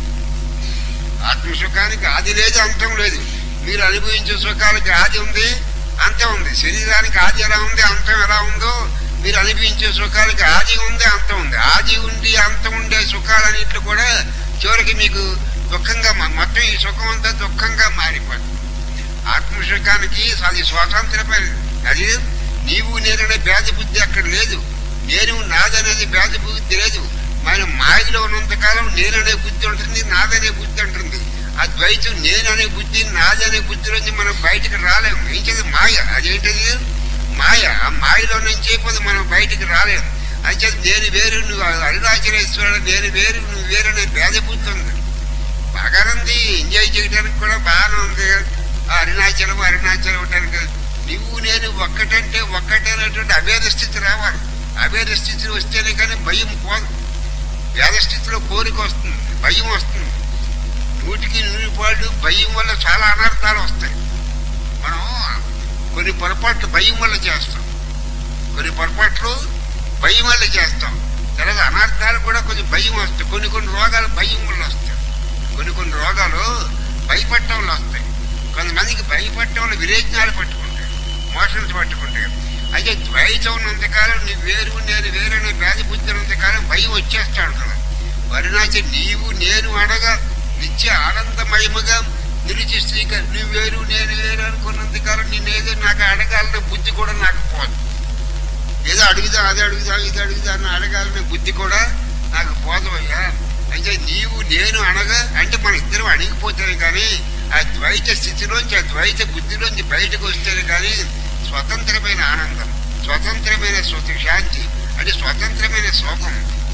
ఆత్మసుఖానికి ఆది లేదు అంతం లేదు మీరు అనుభవించే సుఖాలకి ఆది ఉంది అంతం ఉంది శరీరానికి ఆది ఎలా ఉంది అంతం ఎలా ఉందో మీరు అనుభవించే సుఖాలకి ఆది ఉంది అంతం ఉంది ఆది ఉండి అంతం ఉండే సుఖాలన్నిట్లు కూడా చివరికి మీకు దుఃఖంగా మా- మొత్తం ఈ సుఖం అంతా దుఃఖంగా మారిపోతుంది ఆత్మసుఖానికి అది స్వాతంత్రమైన అది నీవు నేననే భేద బుద్ధి అక్కడ లేదు నేను నాదనేది భేద బుద్ధి లేదు మన మాయలో ఉన్నంతకాలం నేననే బుద్ధి ఉంటుంది నాదనే బుద్ధి ఉంటుంది ఆ ద్వైతం నేననే బుద్ధి నాదనే బుద్ధి నుంచి మనం బయటకు రాలేము ఏం చేది మాయ అదేంటది మాయ ఆ మాయలో నుంచి అయిపోతే మనం బయటికి రాలేము అయితే నేను వేరు నువ్వు అరుణాచలేశ్వరుడు నేను వేరు నువ్వు వేరు అనే భేద బుద్ధి ఉంది బాగానే ఉంది ఎంజాయ్ చేయడానికి కూడా బాగానే ఉంది ఆ అరుణాచలం అరుణాచలం ఉండడానికి నువ్వు నేను ఒక్కటంటే ఒక్కటేనటువంటి అభేద స్థితి రావాలి అభేద స్థితి వస్తేనే కానీ భయం పోదు వేద స్థితిలో కోరిక వస్తుంది భయం వస్తుంది నూటికి నూరు పాళ్ళు భయం వల్ల చాలా అనర్థాలు వస్తాయి మనం కొన్ని పొరపాట్లు భయం వల్ల చేస్తాం కొన్ని పొరపాట్లు భయం వల్ల చేస్తాం తర్వాత అనర్థాలు కూడా కొంచెం భయం వస్తాయి కొన్ని కొన్ని రోగాలు భయం వల్ల వస్తాయి కొన్ని కొన్ని రోగాలు భయపడటం వల్ల వస్తాయి కొంతమందికి భయపడటం వల్ల విరేచనాలు పట్టుకుంటాయి మోషన్స్ పట్టుకుంటాయి అయితే ద్వైతం ఉన్నంతకాలం నీ వేరు నేను వేరు అనే వ్యాధి బుద్ధి ఉన్నంతకాలం భయం వచ్చేస్తాడు కదా వరుణాచి నీవు నేను అనగా నిత్య ఆనందమయముగా నిలిచి శ్రీక నువ్వు వేరు నేను వేరు అనుకున్నంతకాలం నేనేదో నాకు అడగాలనే బుద్ధి కూడా నాకు పోదు ఏదో అడుగుదా అది అడుగుదా ఇది అడుగుదా అని అడగాలనే బుద్ధి కూడా నాకు పోదు అయ్యా అయితే నీవు నేను అనగా అంటే మన ఇద్దరం అణిగిపోతేనే కానీ ఆ ద్వైత స్థితిలోంచి ఆ ద్వైత బుద్ధిలోంచి బయటకు వస్తేనే కానీ స్వతంత్రమైన ఆనందం స్వతంత్రమైన స్వత శాంతి అంటే స్వతంత్రమైన శోకం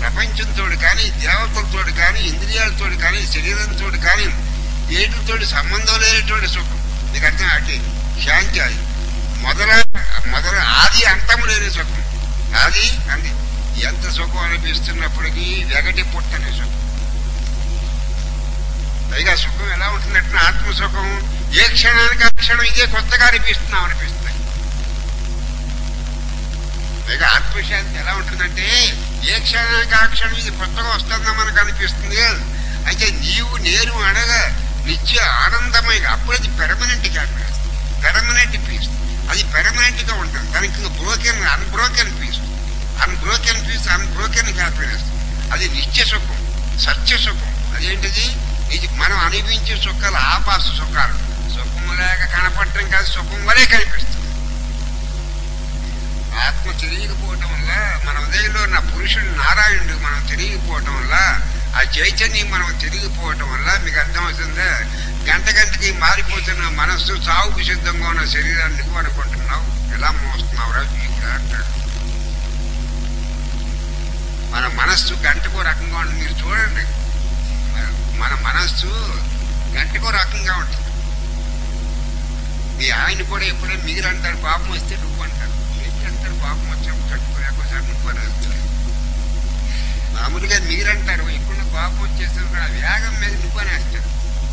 ప్రపంచంతో కానీ దేవతలతో కానీ ఇంద్రియాలతో కానీ శరీరంతో కానీ ఏటితో సంబంధం లేనటువంటి సుఖం నీకు అర్థం అంటే శాంతి అది మొదల మొదల ఆది అంతము లేని సుఖం ఆది అంది ఎంత సుఖం అనిపిస్తున్నప్పటికీ వెగటి పుట్టని సుఖం పైగా సుఖం ఎలా ఉంటుందంటే ఆత్మ సుఖం ఏ క్షణానికి ఆ క్షణం ఇదే కొత్తగా అనిపిస్తున్నాం అనిపిస్తుంది పైగా ఆత్మశాంతి ఎలా ఉంటుందంటే ఏ క్షణానికి ఆ క్షణం ఇది కొత్తగా వస్తుందో మనకు అనిపిస్తుంది అయితే నీవు నేను అనగా నిత్య ఆనందమై అప్పుడు అది పెర్మనెంట్ హ్యాపీనెస్ పెర్మనెంట్ పీస్ అది పెర్మనెంట్ గా ఉంటుంది దానికి broken unbroken peace unbroken peace unbroken happiness అది నిత్య సుఖం సత్య సుఖం అదేంటిది ఇది మనం అనిపించే సుఖాలు ఆపాస సుఖాలు సుఖం లేక కనపడటం కాదు సుఖం వలే కనిపిస్తుంది ఆత్మ తెలియకపోవటం వల్ల మన ఉదయంలో ఉన్న పురుషుడు నారాయణుడు మనం తెలియకపోవటం వల్ల ఆ చైతన్యం మనం తెలియకపోవటం వల్ల మీకు అర్థమవుతుందా గంట గంటకి మారిపోతున్న మనస్సు చావుకు సిద్ధంగా ఉన్న శరీరాన్ని నువ్వు అనుకుంటున్నావు ఎలా మోస్తున్నావు రా అంటాడు మన మనస్సు గంటకో రకంగా ఉంటుంది మీరు చూడండి మన- మన మనస్సు గంటకో రకంగా ఉంటుంది మీ ఆయన కూడా ఎప్పుడైనా మీరు అంటారు పాపం వస్తే నువ్వు అంటారు ఏంటి అంటారు పాపం వచ్చినప్పుడు కట్టుకోలేకపోతే నువ్వు అని అంటారు మామూలుగా మీరంటారు ఎప్పుడు పాపం వచ్చేస్తుంది ఆ వేగం మీద నువ్వు అని వేస్తారు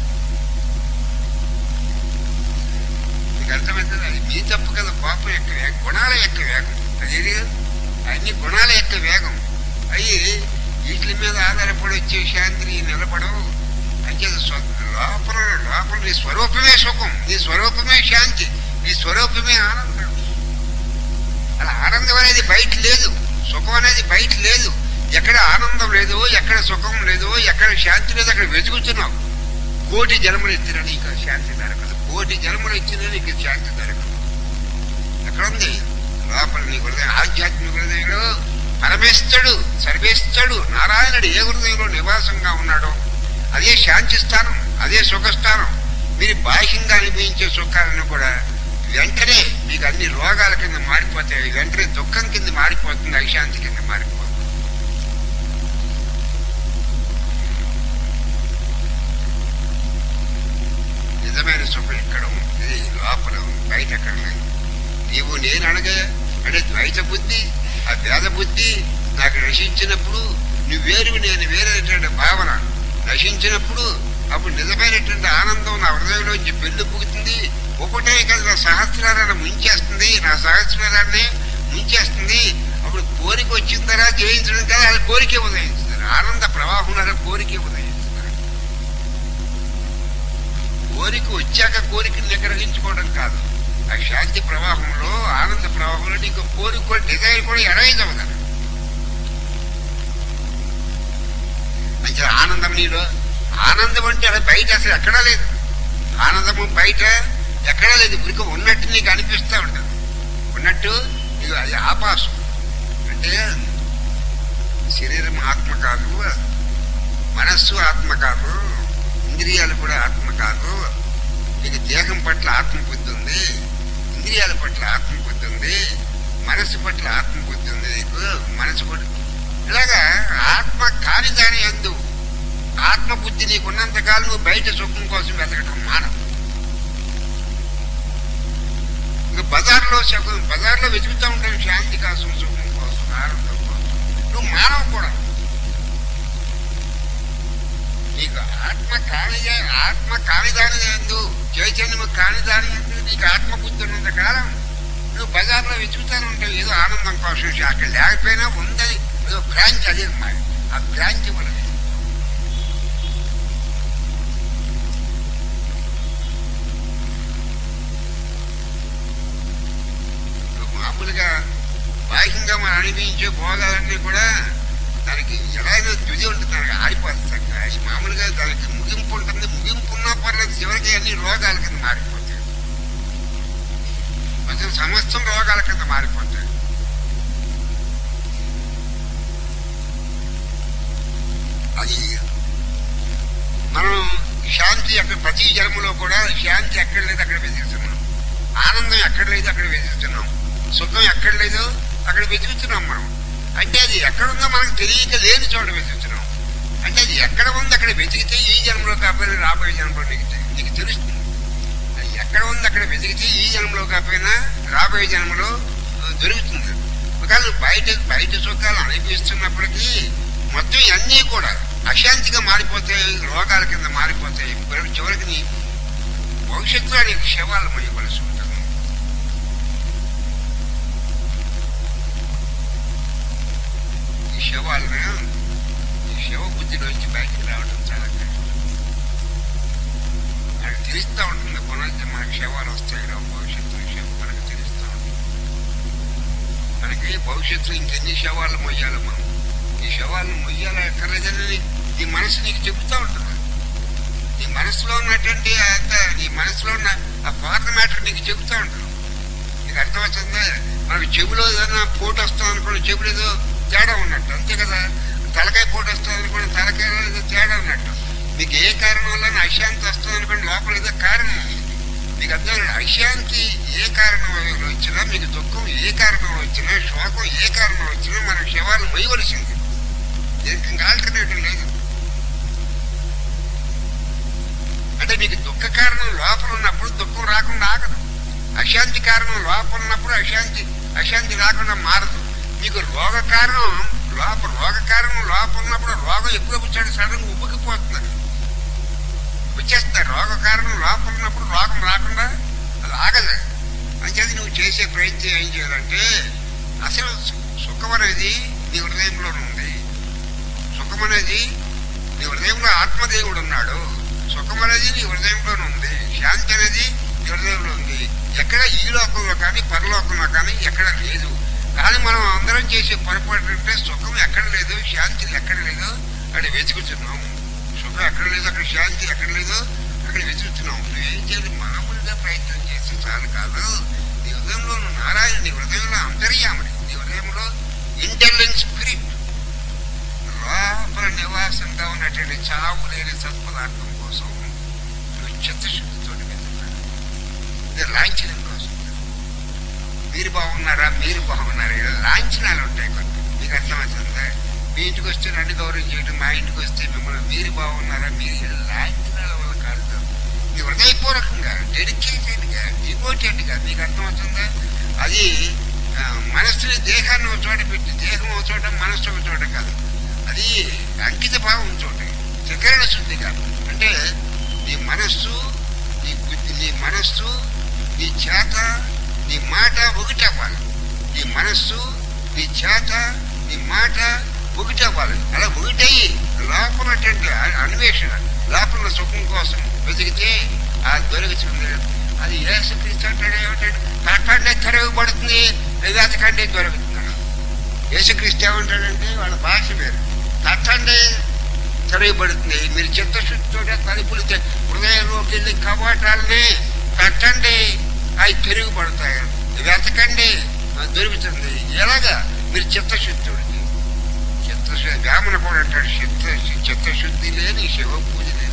మీకు అర్థమవుతుంది అది మీ తప్పు కదా పాపం యొక్క వేగం గుణాల యొక్క వేగం అది అన్ని గుణాల యొక్క వేగం అవి వీటి మీద ఆధారపడి వచ్చే శాంతిని నిలబడవు అంటే స్వ- లోపల లోపల నీ స్వరూపమే సుఖం నీ స్వరూపమే శాంతి నీ స్వరూపమే ఆనందం అలా ఆనందం అనేది బయట లేదు సుఖం అనేది బయట లేదు ఎక్కడ ఆనందం లేదు ఎక్కడ సుఖం లేదు ఎక్కడ శాంతి లేదు అక్కడ వెతుకుతున్నావు కోటి జన్మలు ఎత్తిన నీకు శాంతి దొరకదు కోటి జన్మలు ఇచ్చిన నీకు శాంతి దొరకదు ఎక్కడుంది లోపల నీ హృదయం ఆధ్యాత్మిక హృదయంలో పరమేశ్వరుడు సర్వేశ్వరుడు నారాయణుడు ఏ హృదయంలో నివాసంగా ఉన్నాడో అదే శాంతి స్థానం అదే సుఖస్థానం మీరు బాహ్యంగా అనిపించే సుఖాలను కూడా వెంటనే మీకు అన్ని రోగాల కింద మారిపోతాయి వెంటనే దుఃఖం కింద మారిపోతుంది అశాంతి కింద మారిపోతుంది నిజమైన సుఖం ఎక్కడ ఉంది లోపల ఉంది బయట ఎక్కడ లేదు నీవు నేను అనగా అంటే ద్వైత బుద్ధి ఆ భేద బుద్ధి నాకు నశించినప్పుడు నువ్వు వేరు నేను వేరేటువంటి భావన నశించినప్పుడు అప్పుడు నిజమైనటువంటి ఆనందం నా హృదయంలోంచి పెళ్లి పుగుతుంది ఒకటే కదా నా సహస్రాలను ముంచేస్తుంది నా సహస్రాన్ని ముంచేస్తుంది అప్పుడు కోరిక వచ్చిన తర్వాత జయించడం కదా అది కోరిక ఉదయిస్తుంది ఆనంద ప్రవాహంలో కోరిక ఉదయిస్తుంది కోరిక వచ్చాక కోరికని నిగ్రహించుకోవడం కాదు ఆ శాంతి ప్రవాహంలో ఆనంద ప్రవాహంలో నీకు కోరిక కూడా డిజైర్ కూడా ఎడైజ్ అవుతాను మంచి ఆనందం నీలో ఆనందం అంటే అది బయట అసలు ఎక్కడా లేదు ఆనందము బయట ఎక్కడా లేదు ఉరికి ఉన్నట్టు నీకు అనిపిస్తూ ఉంటుంది ఉన్నట్టు నీకు అది ఆపాసం అంటే శరీరం ఆత్మ కాదు మనస్సు ఆత్మ కాదు ఇంద్రియాలు కూడా ఆత్మ కాదు నీకు దేహం పట్ల ఆత్మబుద్ధి ఉంది ఇంద్రియాల పట్ల ఆత్మబుద్ధి ఉంది మనస్సు పట్ల ఆత్మబుద్ధి ఉంది నీకు మనసు పట్ల ఇలాగా ఆత్మ కాని దాని ఎందు ఆత్మబుద్ధి నీకు ఉన్నంతకాలం నువ్వు బయట సుఖం కోసం వెతకటం మానవు ఇంకా బజార్లో సుఖం బజార్లో వెతుకుతూ ఉంటావు శాంతి కోసం సుఖం కోసం ఆనందం కోసం నువ్వు మానవు కూడా నీకు ఆత్మ కానిదే ఆత్మ కానిదాని ఎందు చైతన్యము కానిదాని ఎందు నీకు ఆత్మబుద్ధి ఉన్నంత కాలం నువ్వు బజార్లో వెతుకుతానే ఉంటావు ఏదో ఆనందం కోసం అక్కడ లేకపోయినా ఉందని ఏదో బ్రాంచ్ అదే అన్నమాట ఆ బ్రాంచ్ వల్ల మామూలుగా బాహ్యంగా మనం అనిపించే భోగాలన్నీ కూడా దానికి ఎలాగో తుది ఉంటుంది దానికి ఆడిపోతుంది అది మామూలుగా దానికి ముగింపు ఉంటుంది ముగింపు ఉన్నా పర్లేదు చివరికి అన్ని రోగాల కింద మారిపోతాయి కొంచెం సమస్తం రోగాల కింద మారిపోతాయి అది మనం శాంతి అక్కడ ప్రతి జన్మలో కూడా శాంతి ఎక్కడ లేదు అక్కడ వెతుకుతున్నాం ఆనందం ఎక్కడ లేదు అక్కడ వెతుకుతున్నాం సుఖం ఎక్కడ లేదు అక్కడ వెతుకుతున్నాం మనం అంటే అది ఎక్కడుందో మనకు తెలియక లేని చోట వెతుకుతున్నాం అంటే అది ఎక్కడ ఉంది అక్కడ వెతికితే ఈ జన్మలో కాకపోయినా రాబోయే జన్మలో నీకు తె- నీకు తెలుస్తుంది అది ఎక్కడ ఉంది అక్కడ వెతికితే ఈ జన్మలో కాకపోయినా రాబోయే జన్మలో ఆ, దొరుకుతుంది ఒకవేళ నువ్వు బయట బయట సుఖాలు అనిపిస్తున్నప్పటికీ మొత్తం ఇవన్నీ కూడా అశాంతిగా మారిపోతాయి రోగాల కింద మారిపోతాయి మరి చివరికి నీ భవిష్యత్తులో నీకు శవాలు మొయ్యవలసి ఉంటుంది ఈ శవాలను ఈ శవ బుద్ధిలోంచి బయటికి రావడం చాలా కష్టం మనకు తెలుస్తూ ఉంటుంది కొనైతే మనకి శవాలు వస్తాయి రా భవిష్యత్తులో శవం మనకు తెలుస్తూ ఉంటుంది మనకి భవిష్యత్తులో ఇంకెన్ని శవాలు మొయ్యాలి మనం ఈ శవాలను మొయ్యాలా ఎక్కర్లేదని నీ- నీ మనసు నీకు చెబుతూ ఉంటుంది నీ మనసులో ఉన్నటువంటి ఆ యొక్క- నీ మనసులో ఉన్న ఆ ఫాదర్ మ్యాటర్ నీకు చెబుతూ ఉంటుంది నీకు అర్థమవుతుందా మనకు చెవిలో ఏదైనా పోటు వస్తాం అనుకోండి చెవిలో ఏదో తేడా ఉన్నట్టు అంతే కదా తలకాయ పోటు వస్తుంది అనుకోండి తలకాయలో ఏదో తేడా ఉన్నట్టు మీకు ఏ కారణం వల్ల అశాంతి వస్తుంది అనుకోండి లోపల ఏదో కారణం ఉంది మీకు అర్థం అశాంతి ఏ కారణం వల్ల వచ్చినా మీకు దుఃఖం ఏ కారణం వచ్చినా శోకం ఏ కారణం వచ్చినా మన శవాలు మొయ్యవలసింది దీనికి ఇంకా ఆల్టర్నేటివ్ లేదు అంటే మీకు దుఃఖ కారణం లోపల ఉన్నప్పుడు దుఃఖం రాకుండా ఆగదు అశాంతి కారణం లోపల ఉన్నప్పుడు అశాంతి అశాంతి రాకుండా మారదు మీకు రోగ కారణం లోపల రోగ కారణం లోపల ఉన్నప్పుడు రోగం ఎప్పుడు వచ్చాడు సడన్ ఉబ్బుకిపోతున్నారు వచ్చేస్తారు రోగ కారణం లోపల ఉన్నప్పుడు రోగం రాకుండా అది ఆగదు అంచేది నువ్వు చేసే ప్రయత్నం ఏం చేయాలంటే అసలు సు- సుఖం అనేది నీ హృదయంలో ఉంది సుఖం అనేది నీ హృదయంలో ఆత్మదేవుడు ఉన్నాడు సుఖం అనేది నీ హృదయంలోనే ఉంది శాంతి అనేది నీ హృదయంలో ఉంది ఎక్కడ ఈ లోకంలో కానీ పరలోకంలో కానీ ఎక్కడ లేదు కానీ మనం అందరం చేసే పొరపాటు అంటే సుఖం ఎక్కడ లేదు శాంతి ఎక్కడ లేదు అక్కడ వెతుకుతున్నాం సుఖం ఎక్కడ లేదు అక్కడ శాంతి ఎక్కడ లేదు అక్కడ వెతుకుతున్నాం నువ్వేం చేయాలి మామూలుగా ప్రయత్నం చేస్తే చాలు కాదు నీ హృదయంలో ఉన్న నారాయణ నీ హృదయంలో అంతర్యాముడి నీ హృదయంలో ఇంటెలిజెన్స్ స్పిరిట్ లోపల నివాసంగా ఉన్నటువంటి చావు లేని సత్పదార్థం కోసం నువ్వు చిత్తశుద్ధితో వెతుకుతాడు ఇది లాంఛనం కోసం మీరు బాగున్నారా మీరు బాగున్నారా ఇలా లాంఛనాలు ఉంటాయి కొన్ని మీకు అర్థమవుతుందా మీ ఇంటికి వస్తే నన్ను గౌరవం చేయడం మా ఇంటికి వస్తే మిమ్మల్ని మీరు బాగున్నారా మీరు ఇలా లాంఛనాల వల్ల కాదు మీ హృదయపూర్వకంగా డెడికేటెడ్గా డివోటెడ్గా మీకు అర్థమవుతుందా అది ఆ, మనస్సుని దేహాన్ని ఒక చోట పెట్టి దేహం ఒక చోట మనస్సు ఒక చోట కాదు అది అంకిత భావం చోట త్రికరణ శుద్ధి కాదు అంటే నీ మనస్సు నీ బుద్ధి నీ మనస్సు నీ చేత నీ మాట ఒకటి అవ్వాలి నీ మనస్సు నీ చేత నీ మాట ఒకటి అవ్వాలి అలా ఒకటయ్యి లోపలటువంటి అ- అన్వేషణ లోపల సుఖం కోసం వెతికితే ఆ దొరుకుతుంది అది ఏసుక్రీస్తు అంటాడు ఏమంటాడు తట్టండి తెరవబడుతుంది వెతకండి దొరుకుతున్నాడు యేసుక్రీస్తు ఏమంటాడంటే వాళ్ళ భాష వేరు తట్టండి తెరవబడుతుంది మీరు చిత్తశుద్ధితో తలుపులు తె- హృదయంలోకి వెళ్ళి కవాటాలని తట్టండి అవి తిరుగుబడతాయి వెతకండి అది దొరుకుతుంది ఎలాగా మీరు చిత్తశుద్ధుడికి చిత్తశుద్ధి బ్రాహ్మణ కూడా అంటాడు చిత్త చిత్తశుద్ధి లేని శివ పూజ లేదు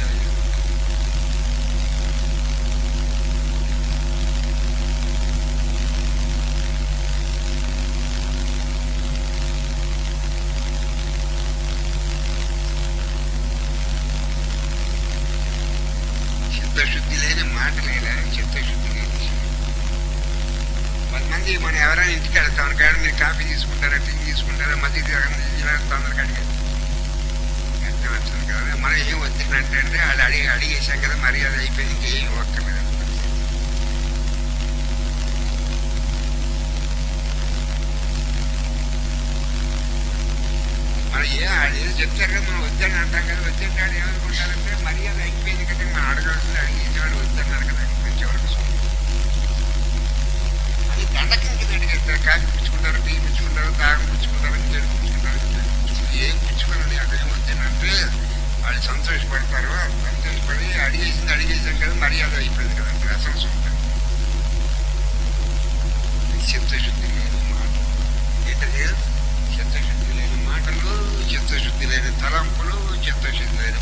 చిత్తశుద్ధి లేని మాట లేదా చిత్తశుద్ధి లేని శివ. కొంతమంది మనం ఎవరైనా ఇంటికి వెళ్తాం కానీ మీరు కాఫీ తీసుకుంటారా టీ తీసుకుంటారా మధ్య తొందరగా అడిగారు అర్థమవుతుంది కదా మనం ఏం వచ్చిందంటే అంటే వాళ్ళు అడిగి అడిగేసాం కదా మర్యాద అయిపోయింది ఇంకేం ఒక్కలేదు మనం ఏ వాళ్ళు ఏదో చెప్తారు కదా మనం వద్దని అంటాం కదా వద్దంటే వాళ్ళు ఏమనుకుంటారంటే మర్యాద అయిపోయింది కదా మనం అడగాల్సింది అడిగేసేవాడు వద్దన్నారు కదా అనిపించేవాడు అది దండకం కింద అడిగేస్తారు కాఫీ పుచ్చుకుంటారు టీ పుచ్చుకుంటారు దాగం పుచ్చుకుంటారు చెడు పుచ్చుకుంటారు చెడు పుచ్చుకుంటారు. ఏం పుచ్చుకోనండి అక్కడ ఏమొచ్చానంటే వాళ్ళు సంతోషపడతారు సంతోషపడి అడిగేసింది అడిగేసాం కదా మర్యాద అయిపోయింది కదా అంటే అసలు సొంతం చిత్తశుద్ధి లేని మాట ఏంటది చిత్తశుద్ధి లేని మాటలు చిత్తశుద్ధి లేని తలంపులు చిత్తశుద్ధి లేని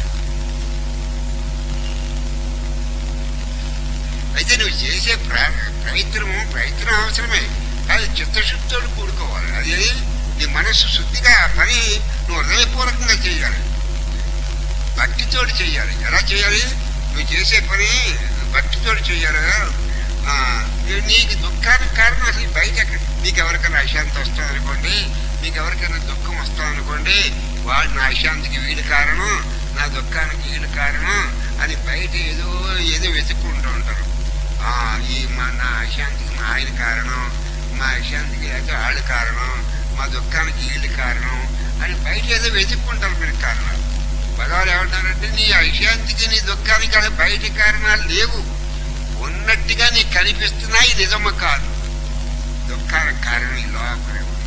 అయితే నువ్వు చేసే ప్ర- ప్రయత్నము ప్రయత్నం అవసరమే అది చిత్తశుద్ధితో కూడుకోవాలి అది నీ మనస్సు శుద్ధిగా ఆ పని నువ్వు హృదయపూర్వకంగా చేయాలి భక్తితోటి చేయాలి ఎలా చేయాలి నువ్వు చేసే పని భక్తితోటి చేయాలి ఆ, నీ- నీకు దుఃఖానికి కారణం అసలు బయట ఎక్కడ నీకు ఎవరికైనా అశాంతి వస్తుంది అనుకోండి నీకు ఎవరికైనా దుఃఖం వస్తుంది అనుకోండి వాడు నా అశాంతికి వీడు కారణం నా దుఃఖానికి వీడు కారణం అని బయట ఏదో ఏదో వెతుక్కుంటూ ఉంటారు ఆ, ఈ మా నా అశాంతికి మా ఆయన కారణం మా అశాంతికి అయితే వాళ్ళు కారణం మా దుఃఖానికి వీళ్ళు కారణం అని బయట ఏదో వెతుక్కుంటారు మీరు కారణాలు భగవాన్ ఏమంటారంటే నీ అశాంతికి నీ దుఃఖానికి అలా బయట కారణాలు లేవు ఉన్నట్టుగా నీకు కనిపిస్తున్నాయి నిజము కాదు దుఃఖానికి కారణం ఈ లోపలే ఉంది.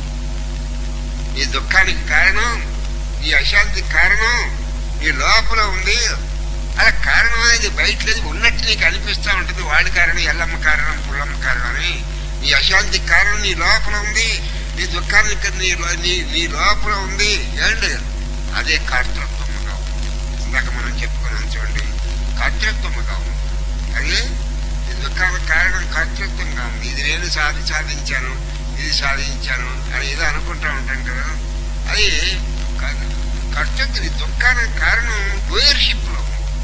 ఈ దుఃఖానికి కారణం ఈ అశాంతికి కారణం ఈ లోపల ఉంది అలా కారణం అనేది బయట లేదు ఉన్నట్టు నీకు అనిపిస్తూ ఉంటుంది వాడి కారణం ఎల్లమ్మ కారణం పుల్లమ్మ కారణం అని నీ అశాంతికి కారణం నీ లోపల ఉంది నీ దుఃఖానికి నీ లో- నీ నీ లోపల ఉంది ఏంటి అదే కర్తృత్వముగా ఉంది ఇందాక మనం చెప్పుకున్నాం చూడండి కర్తృత్వముగా ఉంది అది ఈ దుఃఖానికి కారణం కర్తృత్వంగా ఉంది ఇది నేను సాధి సాధించాను ఇది సాధించాను అని ఏదో అనుకుంటా ఉంటాం కదా అది క- కర్తృత్వం ఈ దుఃఖానికి కారణం డోయర్షిప్ లో ఉంది.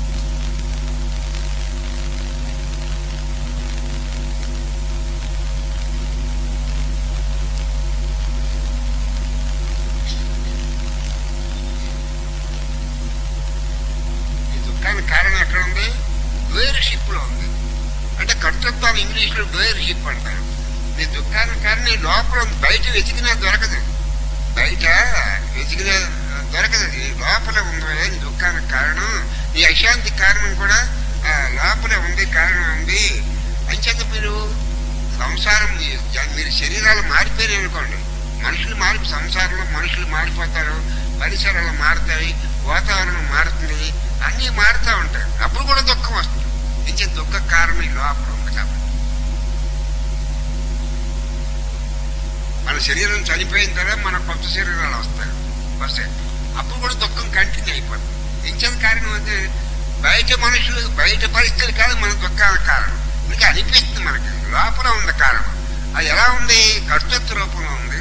ఈ దుఃఖానికి కారణం ఎక్కడ ఉంది డోయర్షిప్ లో ఉంది అంటే కర్తృత్వాన్ని ఇంగ్లీష్ లో డోయర్షిప్ అంటారు నీ దుఃఖానికి కారణం నీ లోపల ఉంది. బయట వెతికినా దొరకదు బయట వెతికినా దొరకదు నీ లోపల ఉంది నీ దుఃఖానికి కారణం నీ అశాంతికి కారణం కూడా ఆ, లోపలే ఉంది కారణం ఉంది అంచేత మీరు సంసారం మీ- జ- మీరు శరీరాలు మారిపోయారు అనుకోండి మనుషులు మారి సంసారంలో మనుషులు మారిపోతారు పరిసరాలు మారుతాయి వాతావరణం మారుతుంది అన్నీ మారుతూ ఉంటాయి అప్పుడు కూడా దుఃఖం వస్తుంది ఇంచే దుఃఖ కారణం ఈ లోపల ఉంది కాబట్టి మన శరీరం చనిపోయిన తర్వాత మన కొత్త శరీరాలు వస్తాయి వస్తాయి అప్పుడు కూడా దుఃఖం కంటిన్యూ అయిపోతుంది ఇంచేది కారణం అంటే బయట మనుషులు బయట పరిస్థితులు కాదు మన దుఃఖానికి కారణం మీకు అనిపిస్తుంది మనకి లోపల ఉంది కారణం అది ఎలా ఉంది కర్తృత్వ రూపంలో ఉంది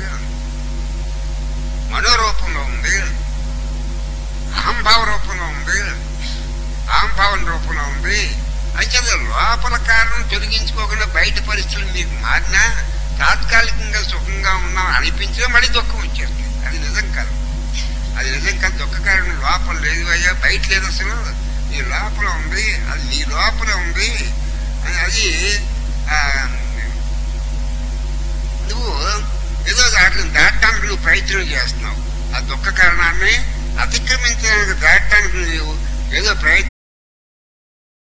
మనోరూపంలో ఉంది అహంభావ రూపంలో ఉంది అహంభావం రూపంలో ఉంది అయితే లోపల కారణం తొలగించుకోకుండా బయట పరిస్థితులు మీకు మారినా తాత్కాలికంగా సుఖంగా ఉన్నాం అనిపించినా మళ్ళీ దుఃఖం వచ్చేస్తుంది అది నిజం కాదు అది నిజం కాదు దుఃఖ కారణం లోపల లేదు అయ్యా బయట లేదు అసలు నీ లోపల ఉంది అది నీ లోపల ఉంది అని అది ఆ, నువ్వు ఏదో దాంట్లో దాటడానికి నువ్వు ప్రయత్నం చేస్తున్నావు ఆ దుఃఖ కారణాన్ని అతిక్రమించడానికి దాటడానికి నువ్వు ఏదో ప్రయత్నం